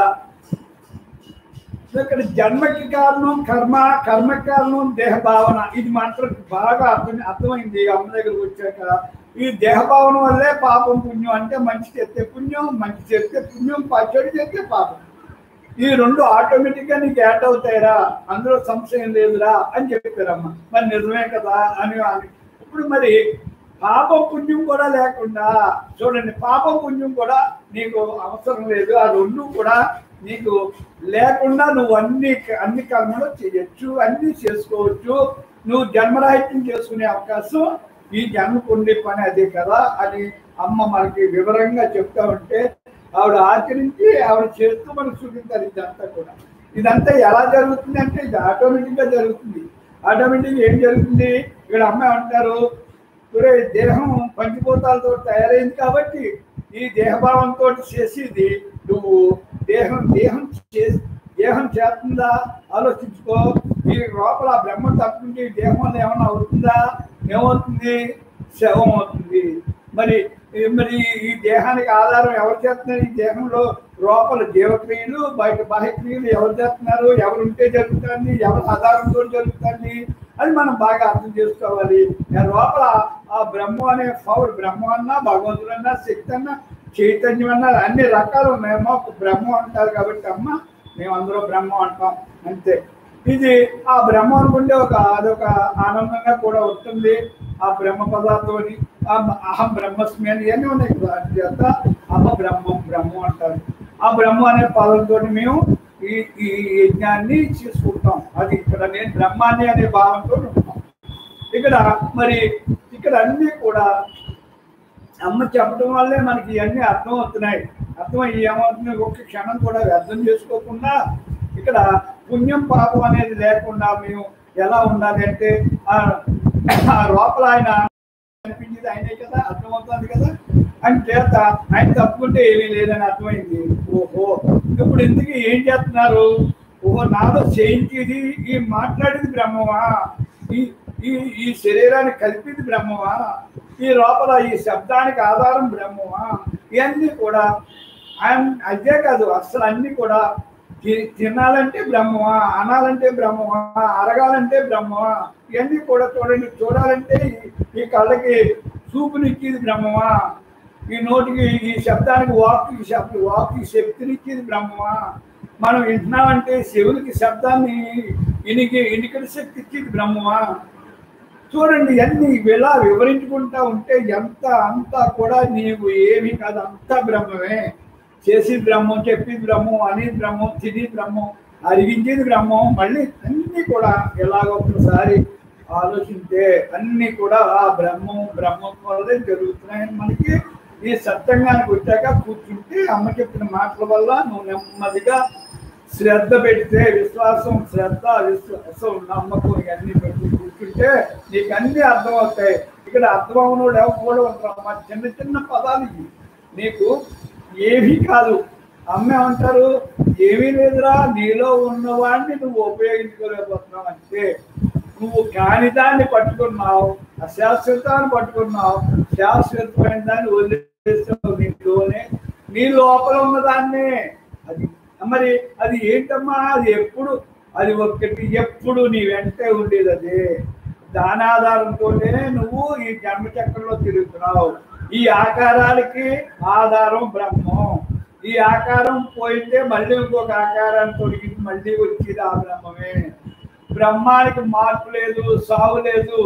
ఇక్కడ జన్మకి కారణం కర్మ కర్మ కారణం దేహ భావన ఇది మాత్రం బాగా అర్థం అర్థమైంది అమ్మ దగ్గరకు వచ్చాక ఈ దేహ భావన వల్లే పాపం పుణ్యం అంటే మంచి చేస్తే పుణ్యం మంచి చేస్తే పుణ్యం ప- చెడు చేస్తే పాపం ఈ రెండు ఆటోమేటిక్ గా నీకు యాడ్ అవుతాయిరా అందులో సంశయం లేదురా అని చెప్పారమ్మ మరి నిజమే కదా అని అని ఇప్పుడు మరి పాపం పుణ్యం కూడా లేకుండా చూడండి పాపం పుణ్యం కూడా నీకు అవసరం లేదు ఆ రెండు కూడా నీకు లేకుండా నువ్వు అన్ని అన్ని కర్మలు చేయొచ్చు అన్ని చేసుకోవచ్చు నువ్వు జన్మరాహిత్యం చేసుకునే అవకాశం ఈ జన్మకు ఉండే పని అదే కదా అని అమ్మ మనకి వివరంగా చెప్తా ఉంటే ఆవిడ ఆచరించి ఆవిడ చేస్తూ మనకు చూపించారు ఇదంతా కూడా ఇదంతా ఎలా జరుగుతుంది అంటే ఇది ఆటోమేటిక్ గా జరుగుతుంది ఆటోమేటిక్ ఏం జరుగుతుంది ఇక్కడ అమ్మాయి అంటారు ఒరే దేహం పంచిపోతాలతో తయారైంది కాబట్టి ఈ దేహభావంతో చేసేది నువ్వు దేహం దేహం చేసి దేహం చేస్తుందా ఆలోచించుకో ఈ లోపల ఆ బ్రహ్మ తప్పుకుంటే ఈ దేహం వల్ల ఏమైనా అవుతుందా ఏమవుతుంది శవం అవుతుంది మరి ఈ- మరి ఈ దేహానికి ఆధారం ఎవరు చేస్తున్నారు ఈ దేహంలో లోపల జీవక్రియలు బయట బాహ్యక్రియలు ఎవరు చేస్తున్నారు ఎవరు ఉంటే జరుగుతుంది ఎవరి ఆధారంతో జరుగుతుంది అది మనం బాగా అర్థం చేసుకోవాలి ఆ లోపల ఆ బ్రహ్మ అనే పవర్ బ్రహ్మ అన్నా భగవంతుడు అన్నా శక్తి అన్నా చైతన్యం అన్నా అన్ని రకాలు ఉన్నాయేమో బ్రహ్మ అంటారు కాబట్టి అమ్మ మేము అందరూ బ్రహ్మ అంటాం అంతే ఇది ఆ బ్రహ్మ అనుకుంటే ఒక అదొక ఆనందంగా కూడా ఉంటుంది ఆ బ్రహ్మ పదార్థం అని ఆ అహం బ్రహ్మస్మి అని ఇవన్నీ ఉన్నాయి కదా చేత అమ్మ బ్రహ్మం బ్రహ్మం అంటారు ఆ బ్రహ్మ అనే పదంతో మేము ఈ ఈ యజ్ఞాన్ని చేసుకుంటాం అది ఇక్కడ నేను బ్రహ్మాన్ని అనే భావంతో ఉంటాం ఇక్కడ మరి ఇక్కడ అన్ని కూడా అమ్మ చెప్పడం వల్లే మనకి ఇవన్నీ అర్థం అవుతున్నాయి అర్థమయ్యి ఏమవుతుంది ఒక్క క్షణం కూడా వ్యర్థం చేసుకోకుండా ఇక్కడ పుణ్యం పాపం అనేది లేకుండా మేము ఎలా ఉండాలి అంటే ఆ ఆ లోపల ఆయన అనిపించింది ఆయనే కదా అర్థమవుతుంది కదా అని చేత ఆయన తప్పుకుంటే ఏమీ లేదని అర్థమైంది ఓహో ఇప్పుడు ఎందుకు ఏం చేస్తున్నారు ఓహో నాలో చేయించేది ఈ మాట్లాడేది బ్రహ్మమా ఈ ఈ ఈ శరీరాన్ని కలిపేది బ్రహ్మమా ఈ లోపల ఈ శబ్దానికి ఆధారం బ్రహ్మమా ఇవన్నీ కూడా ఆయన అదే కాదు అసలు అన్ని కూడా తి- తినాలంటే బ్రహ్మమా అనాలంటే బ్రహ్మమా అరగాలంటే బ్రహ్మమా ఇవన్నీ కూడా చూడండి చూడాలంటే ఈ- ఈ కళ్ళకి చూపునిచ్చేది బ్రహ్మమా ఈ నోటికి ఈ శబ్దానికి వాక్ ఈ శబ్ద వాక్ ఈ శక్తినిచ్చేది బ్రహ్మమా మనం వింటున్నామంటే శివునికి శబ్దాన్ని ఇనికి ఇనికడి శక్తి ఇచ్చేది బ్రహ్మమా చూడండి అన్ని ఇలా వివరించుకుంటా ఉంటే ఎంత అంతా కూడా నీవు ఏమి కాదు అంతా బ్రహ్మమే చేసి బ్రహ్మం చెప్పి బ్రహ్మం అని బ్రహ్మం తిని బ్రహ్మం అరిగించేది బ్రహ్మం మళ్ళీ అన్ని కూడా ఎలాగో ఒకసారి ఆలోచిస్తే అన్ని కూడా ఆ బ్రహ్మం బ్రహ్మం వల్లే జరుగుతున్నాయని మనకి ఈ సత్యంగానికి వచ్చాక కూర్చుంటే అమ్మ చెప్పిన మాటల వల్ల నువ్వు నెమ్మదిగా శ్రద్ధ పెడితే విశ్వాసం శ్రద్ధ విశ్వాసం నమ్మకం ఇవన్నీ పెట్టి కూర్చుంటే నీకు అన్ని అర్థమవుతాయి ఇక్కడ అర్థం అవనోడు ఎవరు కూడా ఉంటారు మా చిన్న చిన్న పదాలు ఇవి నీకు ఏమీ కాదు అమ్మ ఏమంటారు ఏమీ లేదురా నీలో ఉన్నవాడిని నువ్వు ఉపయోగించుకోలేకపోతున్నావు అంటే నువ్వు కాని దాన్ని పట్టుకున్నావు అశాశ్వతాన్ని పట్టుకున్నావు శాశ్వతమైన దాన్ని వదిలేస్తావు నీలోనే నీ లోపల ఉన్నదాన్నే అది మరి అది ఏంటమ్మా అది ఎప్పుడు అది ఒక్కటి ఎప్పుడు నీ వెంటే ఉండేది అదే దాని ఆధారంతోనే నువ్వు ఈ జన్మచక్రంలో తిరుగుతున్నావు ఈ ఆకారాలకి ఆధారం బ్రహ్మం ఈ ఆకారం పోయితే మళ్ళీ ఇంకొక ఆకారాన్ని తొలగించి మళ్ళీ వచ్చేది ఆ బ్రహ్మమే బ్రహ్మానికి మార్పు లేదు సావు లేదు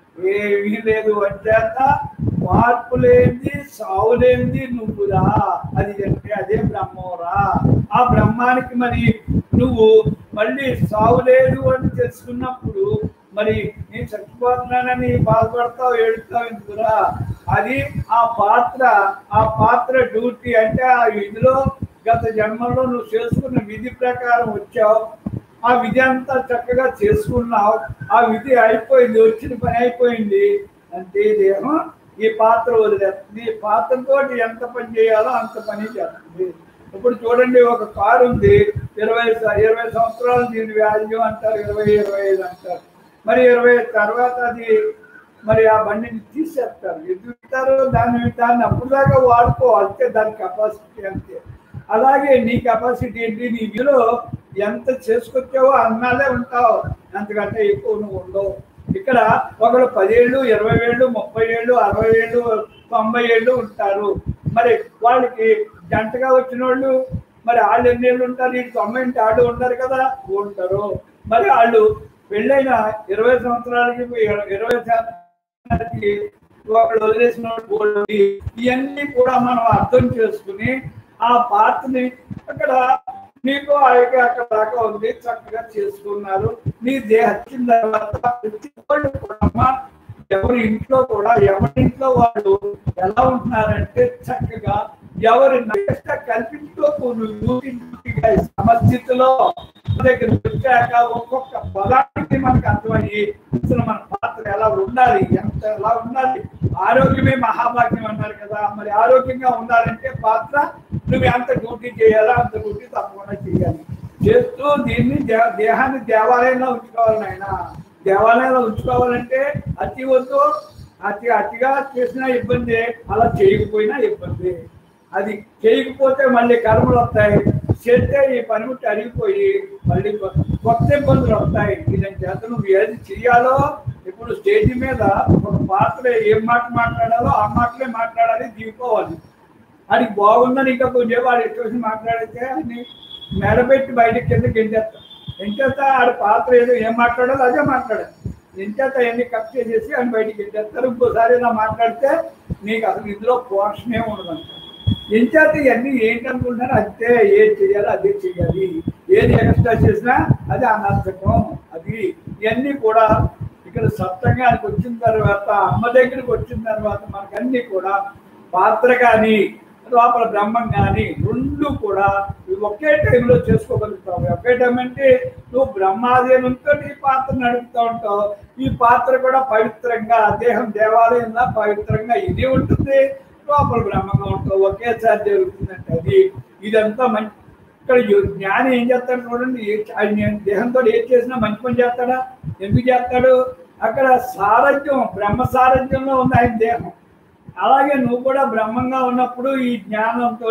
ఏమీ లేదు అంచేత మార్పు లేనిది సావు లేనిది నువ్వురా అది అంటే అదే బ్రహ్మరా ఆ బ్రహ్మానికి మరి నువ్వు మళ్ళీ సావు లేదు అని తెలుసుకున్నప్పుడు మరి నేను చచ్చిపోతున్నానని బాధపడతావు ఏడుస్తావు ఎందుకురా అది ఆ పాత్ర ఆ పాత్ర డ్యూటీ అంటే ఆ విధిలో గత జన్మలో నువ్వు చేసుకున్న విధి ప్రకారం వచ్చావు ఆ విధి అంతా చక్కగా చేసుకున్నావు ఆ విధి అయిపోయింది వచ్చిన పని అయిపోయింది అంటే దేహం ఈ పాత్ర వదిలేస్తుంది ఈ పాత్రతో ఎంత పని చేయాలో అంత పని చేస్తుంది ఇప్పుడు చూడండి ఒక కారు ఉంది ఇరవై స- ఇరవై సంవత్సరాలు దీని వాల్యూ అంటారు ఇరవై ఇరవై ఐదు అంటారు మరి ఇరవై తర్వాత అది మరి ఆ బండిని తీసేస్తారు ఎందుకు ఇస్తారు దాన్ని దాన్ని అప్పుడు దాకా వాడుకో అంతే దాని కెపాసిటీ అంతే అలాగే నీ కెపాసిటీ ఏంటి నీ విలో ఎంత చేసుకొచ్చావో అన్నాలే ఉంటావు అంతకంటే ఎక్కువ నువ్వు ఉండవు ఇక్కడ ఒకరు పదేళ్ళు ఇరవై ఏళ్ళు ముప్పై ఏళ్ళు అరవై ఏళ్ళు తొంభై ఏళ్ళు ఉంటారు మరి వాళ్ళకి జంటగా వచ్చిన వాళ్ళు మరి వాళ్ళు ఎన్ని ఏళ్ళు ఉంటారు ఈ తొంభై ఇంటి వాళ్ళు ఉంటారు కదా ఉంటారు మరి వాళ్ళు పెళ్ళైన ఇరవై సంవత్సరాలకి ఇరవై సంవత్సరాలకి ఒకళ్ళు వదిలేసిన వాళ్ళు బోల్డు ఉంది. ఇవన్నీ కూడా మనం అర్థం చేసుకుని ఆ పాత్రని అక్కడ నీకు ఆయనకి అక్కడ దాకా ఉంది చక్కగా చేసుకున్నారు నీ దేహం వచ్చిన తర్వాత ప్రతి వాళ్ళు కూడా అమ్మా, ఎవరి ఇంట్లో కూడా ఎవరి ఇంట్లో వాళ్ళు ఎలా ఉంటున్నారంటే చక్కగా ఎవరి నష్ట కల్పించుకోకు నువ్వు డ్యూటీగా సమస్థితిలో దగ్గర వచ్చాక ఒక్కొక్క పదానికి మనకు అర్థమయ్యి అసలు మన పాత్ర ఎలా ఉండాలి ఎంత ఎలా ఉండాలి ఆరోగ్యమే మహాభాగ్యం అన్నారు కదా మరి ఆరోగ్యంగా ఉండాలంటే పాత్ర నువ్వు ఎంత డ్యూటీ చేయాలో అంత డ్యూటీ తప్పకుండా చేయాలి చేస్తూ దీన్ని దే- దేహాన్ని దేవాలయంలో ఉంచుకోవాలి నాయన దేవాలయంలో ఉంచుకోవాలంటే అతి వద్దు అతి అతిగా చేసినా ఇబ్బంది అలా చేయకపోయినా ఇబ్బంది అది చేయకపోతే మళ్ళీ కర్మలు వస్తాయి చేస్తే ఈ పనిముట్టి అరిగిపోయి మళ్ళీ కొ- కొత్త ఇబ్బందులు వస్తాయి దీని చేత నువ్వు ఏది చెయ్యాలో ఇప్పుడు స్టేజ్ మీద ఒక పాత్ర ఏం మాట మాట్లాడాలో ఆ మాటలే మాట్లాడాలి దిగిపోవాలి అది బాగుందని ఇంకా కొంచెం వాడు ఎటువంటి మాట్లాడితే అని మెడబెట్టి బయటకి కింద గెంటేస్తా ఎంచేత ఆడ పాత్ర ఏదో ఏం మాట్లాడాలో అదే మాట్లాడాలి ఎంచేత ఎన్ని కట్ చేసేసి అని బయటికి గెంటేస్తారు ఇంకోసారి ఇలా మాట్లాడితే నీకు అసలు ఇందులో పోషణే ఉండదంట ఎంచేత ఇవన్నీ ఏంటనుకుంటున్నారు అంతే ఏది చేయాలో అదే చేయాలి ఏది ఎక్స్ట్రా చేసినా అది అనర్థకం అది ఇవన్నీ కూడా ఇక్కడ సప్తంగానికి వచ్చిన తర్వాత అమ్మ దగ్గరికి వచ్చిన తర్వాత మనకన్నీ కూడా పాత్ర కానీ లోపల బ్రహ్మం కానీ రెండు కూడా ఇవి ఒకే టైంలో చేసుకోగలుగుతావు ఒకే టైం అంటే నువ్వు బ్రహ్మాధీనంతో ఈ పాత్ర నడుపుతూ ఉంటావు ఈ పాత్ర కూడా పవిత్రంగా దేహం దేవాలయంలో పవిత్రంగా ఇది ఉంటుంది లోపల బ్రహ్మంగా ఉంటావు ఒకేసారి జరుగుతుందంటే అది ఇదంతా మంచి ఇక్కడ యు- జ్ఞాని ఏం చేస్తాడు చూడండి ఏ- ఆయన దేహంతో ఏం చేసినా మంచి పని చేస్తాడా ఎందుకు చేస్తాడు అక్కడ సారథ్యం బ్రహ్మ సారథ్యంలో ఉంది ఆయన దేహం అలాగే నువ్వు కూడా బ్రహ్మంగా ఉన్నప్పుడు ఈ జ్ఞానంతో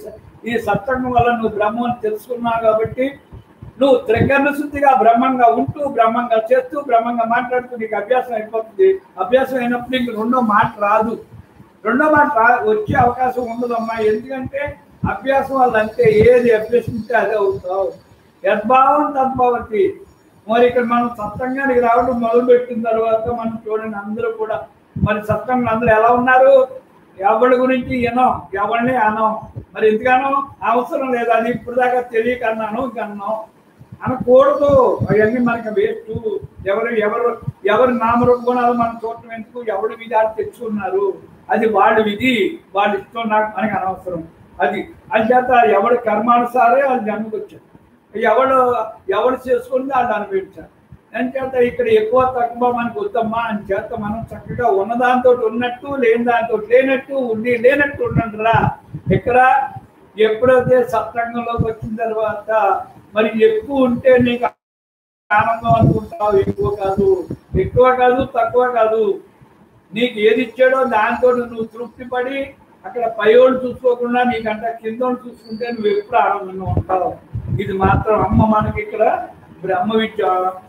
ఈ సత్సంగం వల్ల నువ్వు బ్రహ్మం తెలుసుకున్నావు కాబట్టి నువ్వు త్రికరణ శుద్ధిగా బ్రహ్మంగా ఉంటూ బ్రహ్మంగా చేస్తూ బ్రహ్మంగా మాట్లాడుతూ నీకు అభ్యాసం అయిపోతుంది అభ్యాసం అయినప్పుడు నీకు రెండో మాట రాదు రెండో మాట రా- వచ్చే అవకాశం ఉండదమ్మా ఎందుకంటే అభ్యాసం వల్ల అంతే ఏది అభ్యసింటే అదే అవుతావు యద్భావం తద్భవతి మరి ఇక్కడ మనం సత్సంగానికి రావడం మొదలు పెట్టిన తర్వాత మనం చూడండి అందరూ కూడా మరి సత్సంగం అందరూ ఎలా ఉన్నారు ఎవరి గురించి వినం ఎవరిని అనం మరి ఎందుకనో అవసరం లేదు అది ఇప్పుడు దాకా తెలియక అన్నాను కన్నాం అనకూడదు అవన్నీ మనకి వేస్ట్ ఎవరు ఎవరు ఎవరి నామరూప గుణాలు మనం చూడటం ఎందుకు ఎవరు విధాలు తెచ్చుకున్నారు అది వాళ్ళ విధి వాళ్ళ ఇష్టం నాకు మనకి అనవసరం అది అంచేత ఎవరి కర్మానుసారే వాళ్ళు జన్మకు వచ్చారు ఎవడు ఎవడు చేసుకుంటే వాళ్ళు అనుభవించారు అంచేత ఇక్కడ ఎక్కువ తక్కువ మనకు వద్దమ్మా అని చేత మనం చక్కగా ఉన్నదాంతో ఉన్నట్టు లేని దాంతో లేనట్టు ఉండి లేనట్టు ఉండండి రా ఇక్కడ ఎప్పుడైతే సత్సంగంలోకి వచ్చిన తర్వాత మరి ఎక్కువ ఉంటే నీకు ఆనందం అనుకుంటావు ఎక్కువ కాదు ఎక్కువ కాదు తక్కువ కాదు నీకు ఏది ఇచ్చాడో దాంతో నువ్వు తృప్తి పడి అక్కడ పైవాళ్ళు చూసుకోకుండా నీకంట కింద చూసుకుంటే నువ్వు ఎప్పుడు ఆనందంగా ఉంటావు ఇది మాత్రం అమ్మ మనకి ఇక్కడ బ్రహ్మ విద్య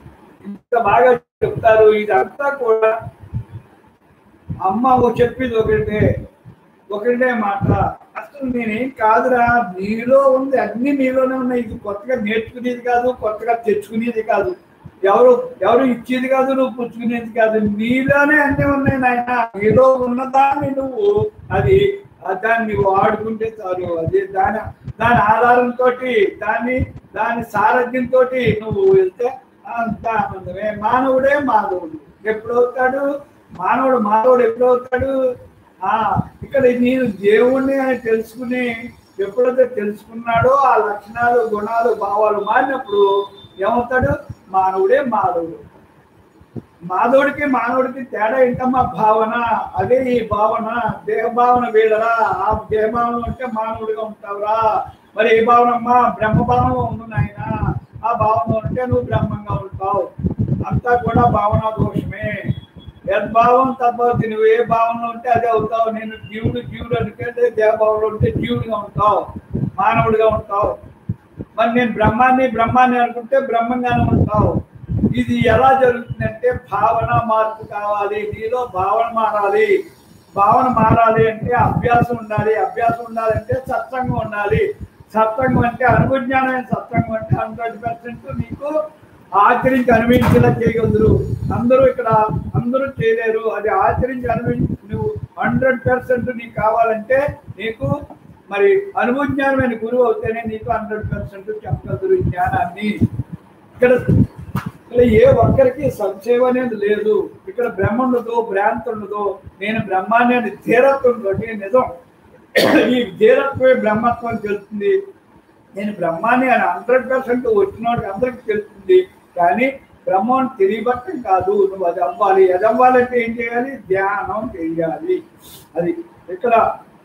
ఇంత బాగా చెప్తారు ఇదంతా కూడా అమ్మ ఓ చెప్పేది ఒకటే ఒకటే మాట అసలు నేనేం కాదురా నీలో ఉంది అన్ని నీలోనే ఉన్నాయి ఇది కొత్తగా నేర్చుకునేది కాదు కొత్తగా తెచ్చుకునేది కాదు ఎవరు ఎవరు ఇచ్చేది కాదు నువ్వు పుచ్చుకునేది కాదు నీలోనే అన్ని ఉన్నాయి నాయన నీలో ఉన్నదాన్ని నువ్వు అది ఆ దాన్ని నువ్వు వాడుకుంటే చాలు అది దాని దాని ఆధారంతో దాన్ని దాని సారథ్యంతో నువ్వు వెళ్తే అంత ఆనందమే మానవుడే మానవుడు ఎప్పుడవుతాడు మానవుడు మానవుడు ఎప్పుడవుతాడు ఆ ఇక్కడ నేను దేవుణ్ణి అని తెలుసుకుని ఎప్పుడైతే తెలుసుకున్నాడో ఆ లక్షణాలు గుణాలు భావాలు మారినప్పుడు ఏమవుతాడు మానవుడే మానవుడు మాధవుడికి మానవుడికి తేడా ఏంటమ్మా భావన అదే ఈ భావన దేహ భావన వీడరా ఆ దేహ భావన ఉంటే మానవుడిగా ఉంటావురా మరి ఏ భావన అమ్మా బ్రహ్మ భావన ఉంది నాయన ఆ భావన ఉంటే నువ్వు బ్రహ్మంగా ఉంటావు అంతా కూడా భావన దోషమే యద్భావం తద్భవతి నువ్వు ఏ భావనలో ఉంటే అదే అవుతావు నేను జీవుడు జీవుడు అనుకుంటే దేహ భావనలో ఉంటే జీవుడిగా ఉంటావు మానవుడిగా ఉంటావు మరి నేను బ్రహ్మాన్ని బ్రహ్మాన్ని అనుకుంటే బ్రహ్మంగానే ఉంటావు ఇది ఎలా జరుగుతుందంటే భావన మార్పు కావాలి నీలో భావన మారాలి భావన మారాలి అంటే అభ్యాసం ఉండాలి అభ్యాసం ఉండాలంటే సత్సంగం ఉండాలి సత్సంగం అంటే అనుభజ్ఞానమైన సత్సంగం అంటే హండ్రెడ్ పర్సెంట్ నీకు ఆచరించి అనుభవించేలా చేయగలరు అందరూ ఇక్కడ అందరూ చేయలేరు అది ఆచరించి అనుభవించి నువ్వు హండ్రెడ్ పర్సెంట్ నీకు కావాలంటే నీకు మరి అనుభవజ్ఞానమైన గురువు అవుతేనే నీకు హండ్రెడ్ పర్సెంట్ చెప్పగలరు ఈ జ్ఞానాన్ని ఇక్కడ ఇక్కడ ఏ ఒక్కరికి సంశయం అనేది లేదు ఇక్కడ బ్రహ్మ ఉండదు భ్రాంతి ఉండదు నేను బ్రహ్మాన్ని అని ధీరత్వంతో నిజం ఈ ధీరత్వమే బ్రహ్మత్వం అని తెలుస్తుంది నేను బ్రహ్మాన్ని అని హండ్రెడ్ పర్సెంట్ వచ్చినోడికి అందరికి తెలుస్తుంది కానీ బ్రహ్మం తెలియబట్టం కాదు నువ్వు అది అవ్వాలి అది అవ్వాలంటే ఏం చేయాలి ధ్యానం చేయాలి అది ఇక్కడ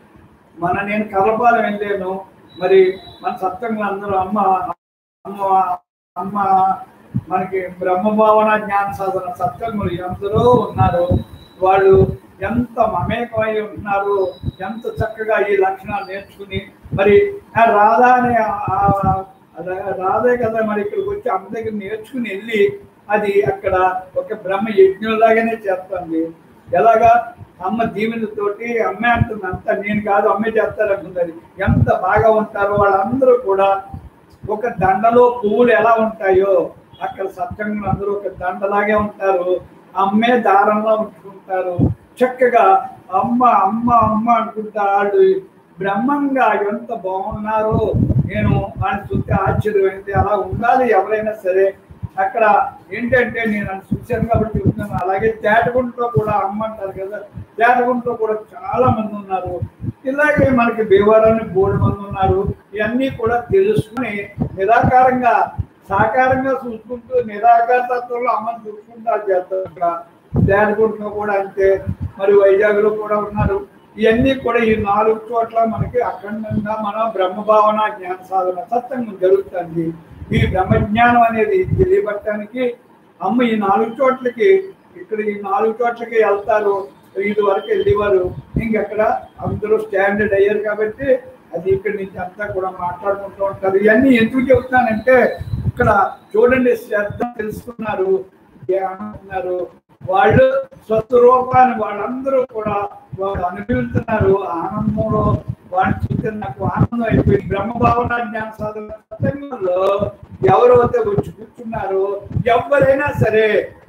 మన నేను కలపాలం వెళ్ళాను మరి మన సత్యంగా అందరూ అమ్మ అమ్మ అమ్మ మనకి బ్రహ్మ భావన జ్ఞాన సాధన సత్యంగులు ఎందరో ఉన్నారు వాళ్ళు ఎంత మమేకమై ఉంటున్నారు ఎంత చక్కగా ఈ లక్షణాలు నేర్చుకుని మరి ఆ రాధా అనే ఆ- ఆ- ఆ రాధే కదా మరి ఇక్కడికి వచ్చి అమ్మ దగ్గర నేర్చుకుని వెళ్ళి అది అక్కడ ఒక బ్రహ్మ యజ్ఞంలాగానే చేస్తుంది ఎలాగా అమ్మ దీవెనతోటి అమ్మే అంటుంది అంత నేను కాదు అమ్మే చేస్తారు అంటుంది ఎంత బాగా ఉంటారో వాళ్ళందరూ కూడా ఒక దండలో పువ్వులు ఎలా ఉంటాయో అక్కడ సత్యంగా అందరూ ఒక దండలాగే ఉంటారు అమ్మే దారంలో ఉంచుకుంటారు చక్కగా అమ్మ అమ్మ అమ్మ అనుకుంటా వాళ్ళు బ్రహ్మంగా ఎంత బాగున్నారో నేను వాళ్ళని చూస్తే ఆశ్చర్యమైంది అలా ఉండాలి ఎవరైనా సరే అక్కడ ఏంటంటే నేను అది చూశాను కాబట్టి చెప్తున్నాను అలాగే తేటగుంటలో కూడా అమ్మ అంటారు కదా తేటగుంటలో కూడా చాలా మంది ఉన్నారు ఇలాగే మనకి భీమవరాన్ని బోర్డు మంది ఉన్నారు ఇవన్నీ కూడా తెలుసుకుని నిరాకారంగా సాకారంగా చూసుకుంటూ నిరాకార తత్వంలో అమ్మని చూసుకుంటూ అది చేస్తారు ఇక్కడ తేటగుంటలో కూడా అంతే మరి వైజాగ్లో కూడా ఉన్నారు ఇవన్నీ కూడా ఈ నాలుగు చోట్ల మనకి అఖండంగా మన బ్రహ్మభావన జ్ఞాన సాధన సత్సంగం జరుగుతుంది ఈ బ్రహ్మజ్ఞానం అనేది తెలియబట్టడానికి అమ్మ ఈ నాలుగు చోట్లకి ఇక్కడ ఈ నాలుగు చోట్లకి వెళ్తారు ఇది వరకు వెళ్ళేవారు ఇంకెక్కడ అందరూ స్టాండర్డ్ అయ్యారు కాబట్టి అది ఇక్కడి నుంచి అంతా కూడా మాట్లాడుకుంటూ ఉంటారు ఇవన్నీ ఎందుకు చెబుతానంటే ఇక్కడ చూడండి శ్రద్ధ తెలుసుకున్నారు ధ్యానం ఉన్నారు వాళ్ళు స్వస్వరూపాన్ని వాళ్ళందరూ కూడా వాళ్ళు అనుభవిస్తున్నారు ఆనందంలో వాళ్ళు చూస్తే నాకు ఆనందం అయిపోయింది బ్రహ్మభావన జ్ఞాన సాధన సత్సంగంలో ఎవరైతే వచ్చి కూర్చున్నారో ఎవరైనా సరే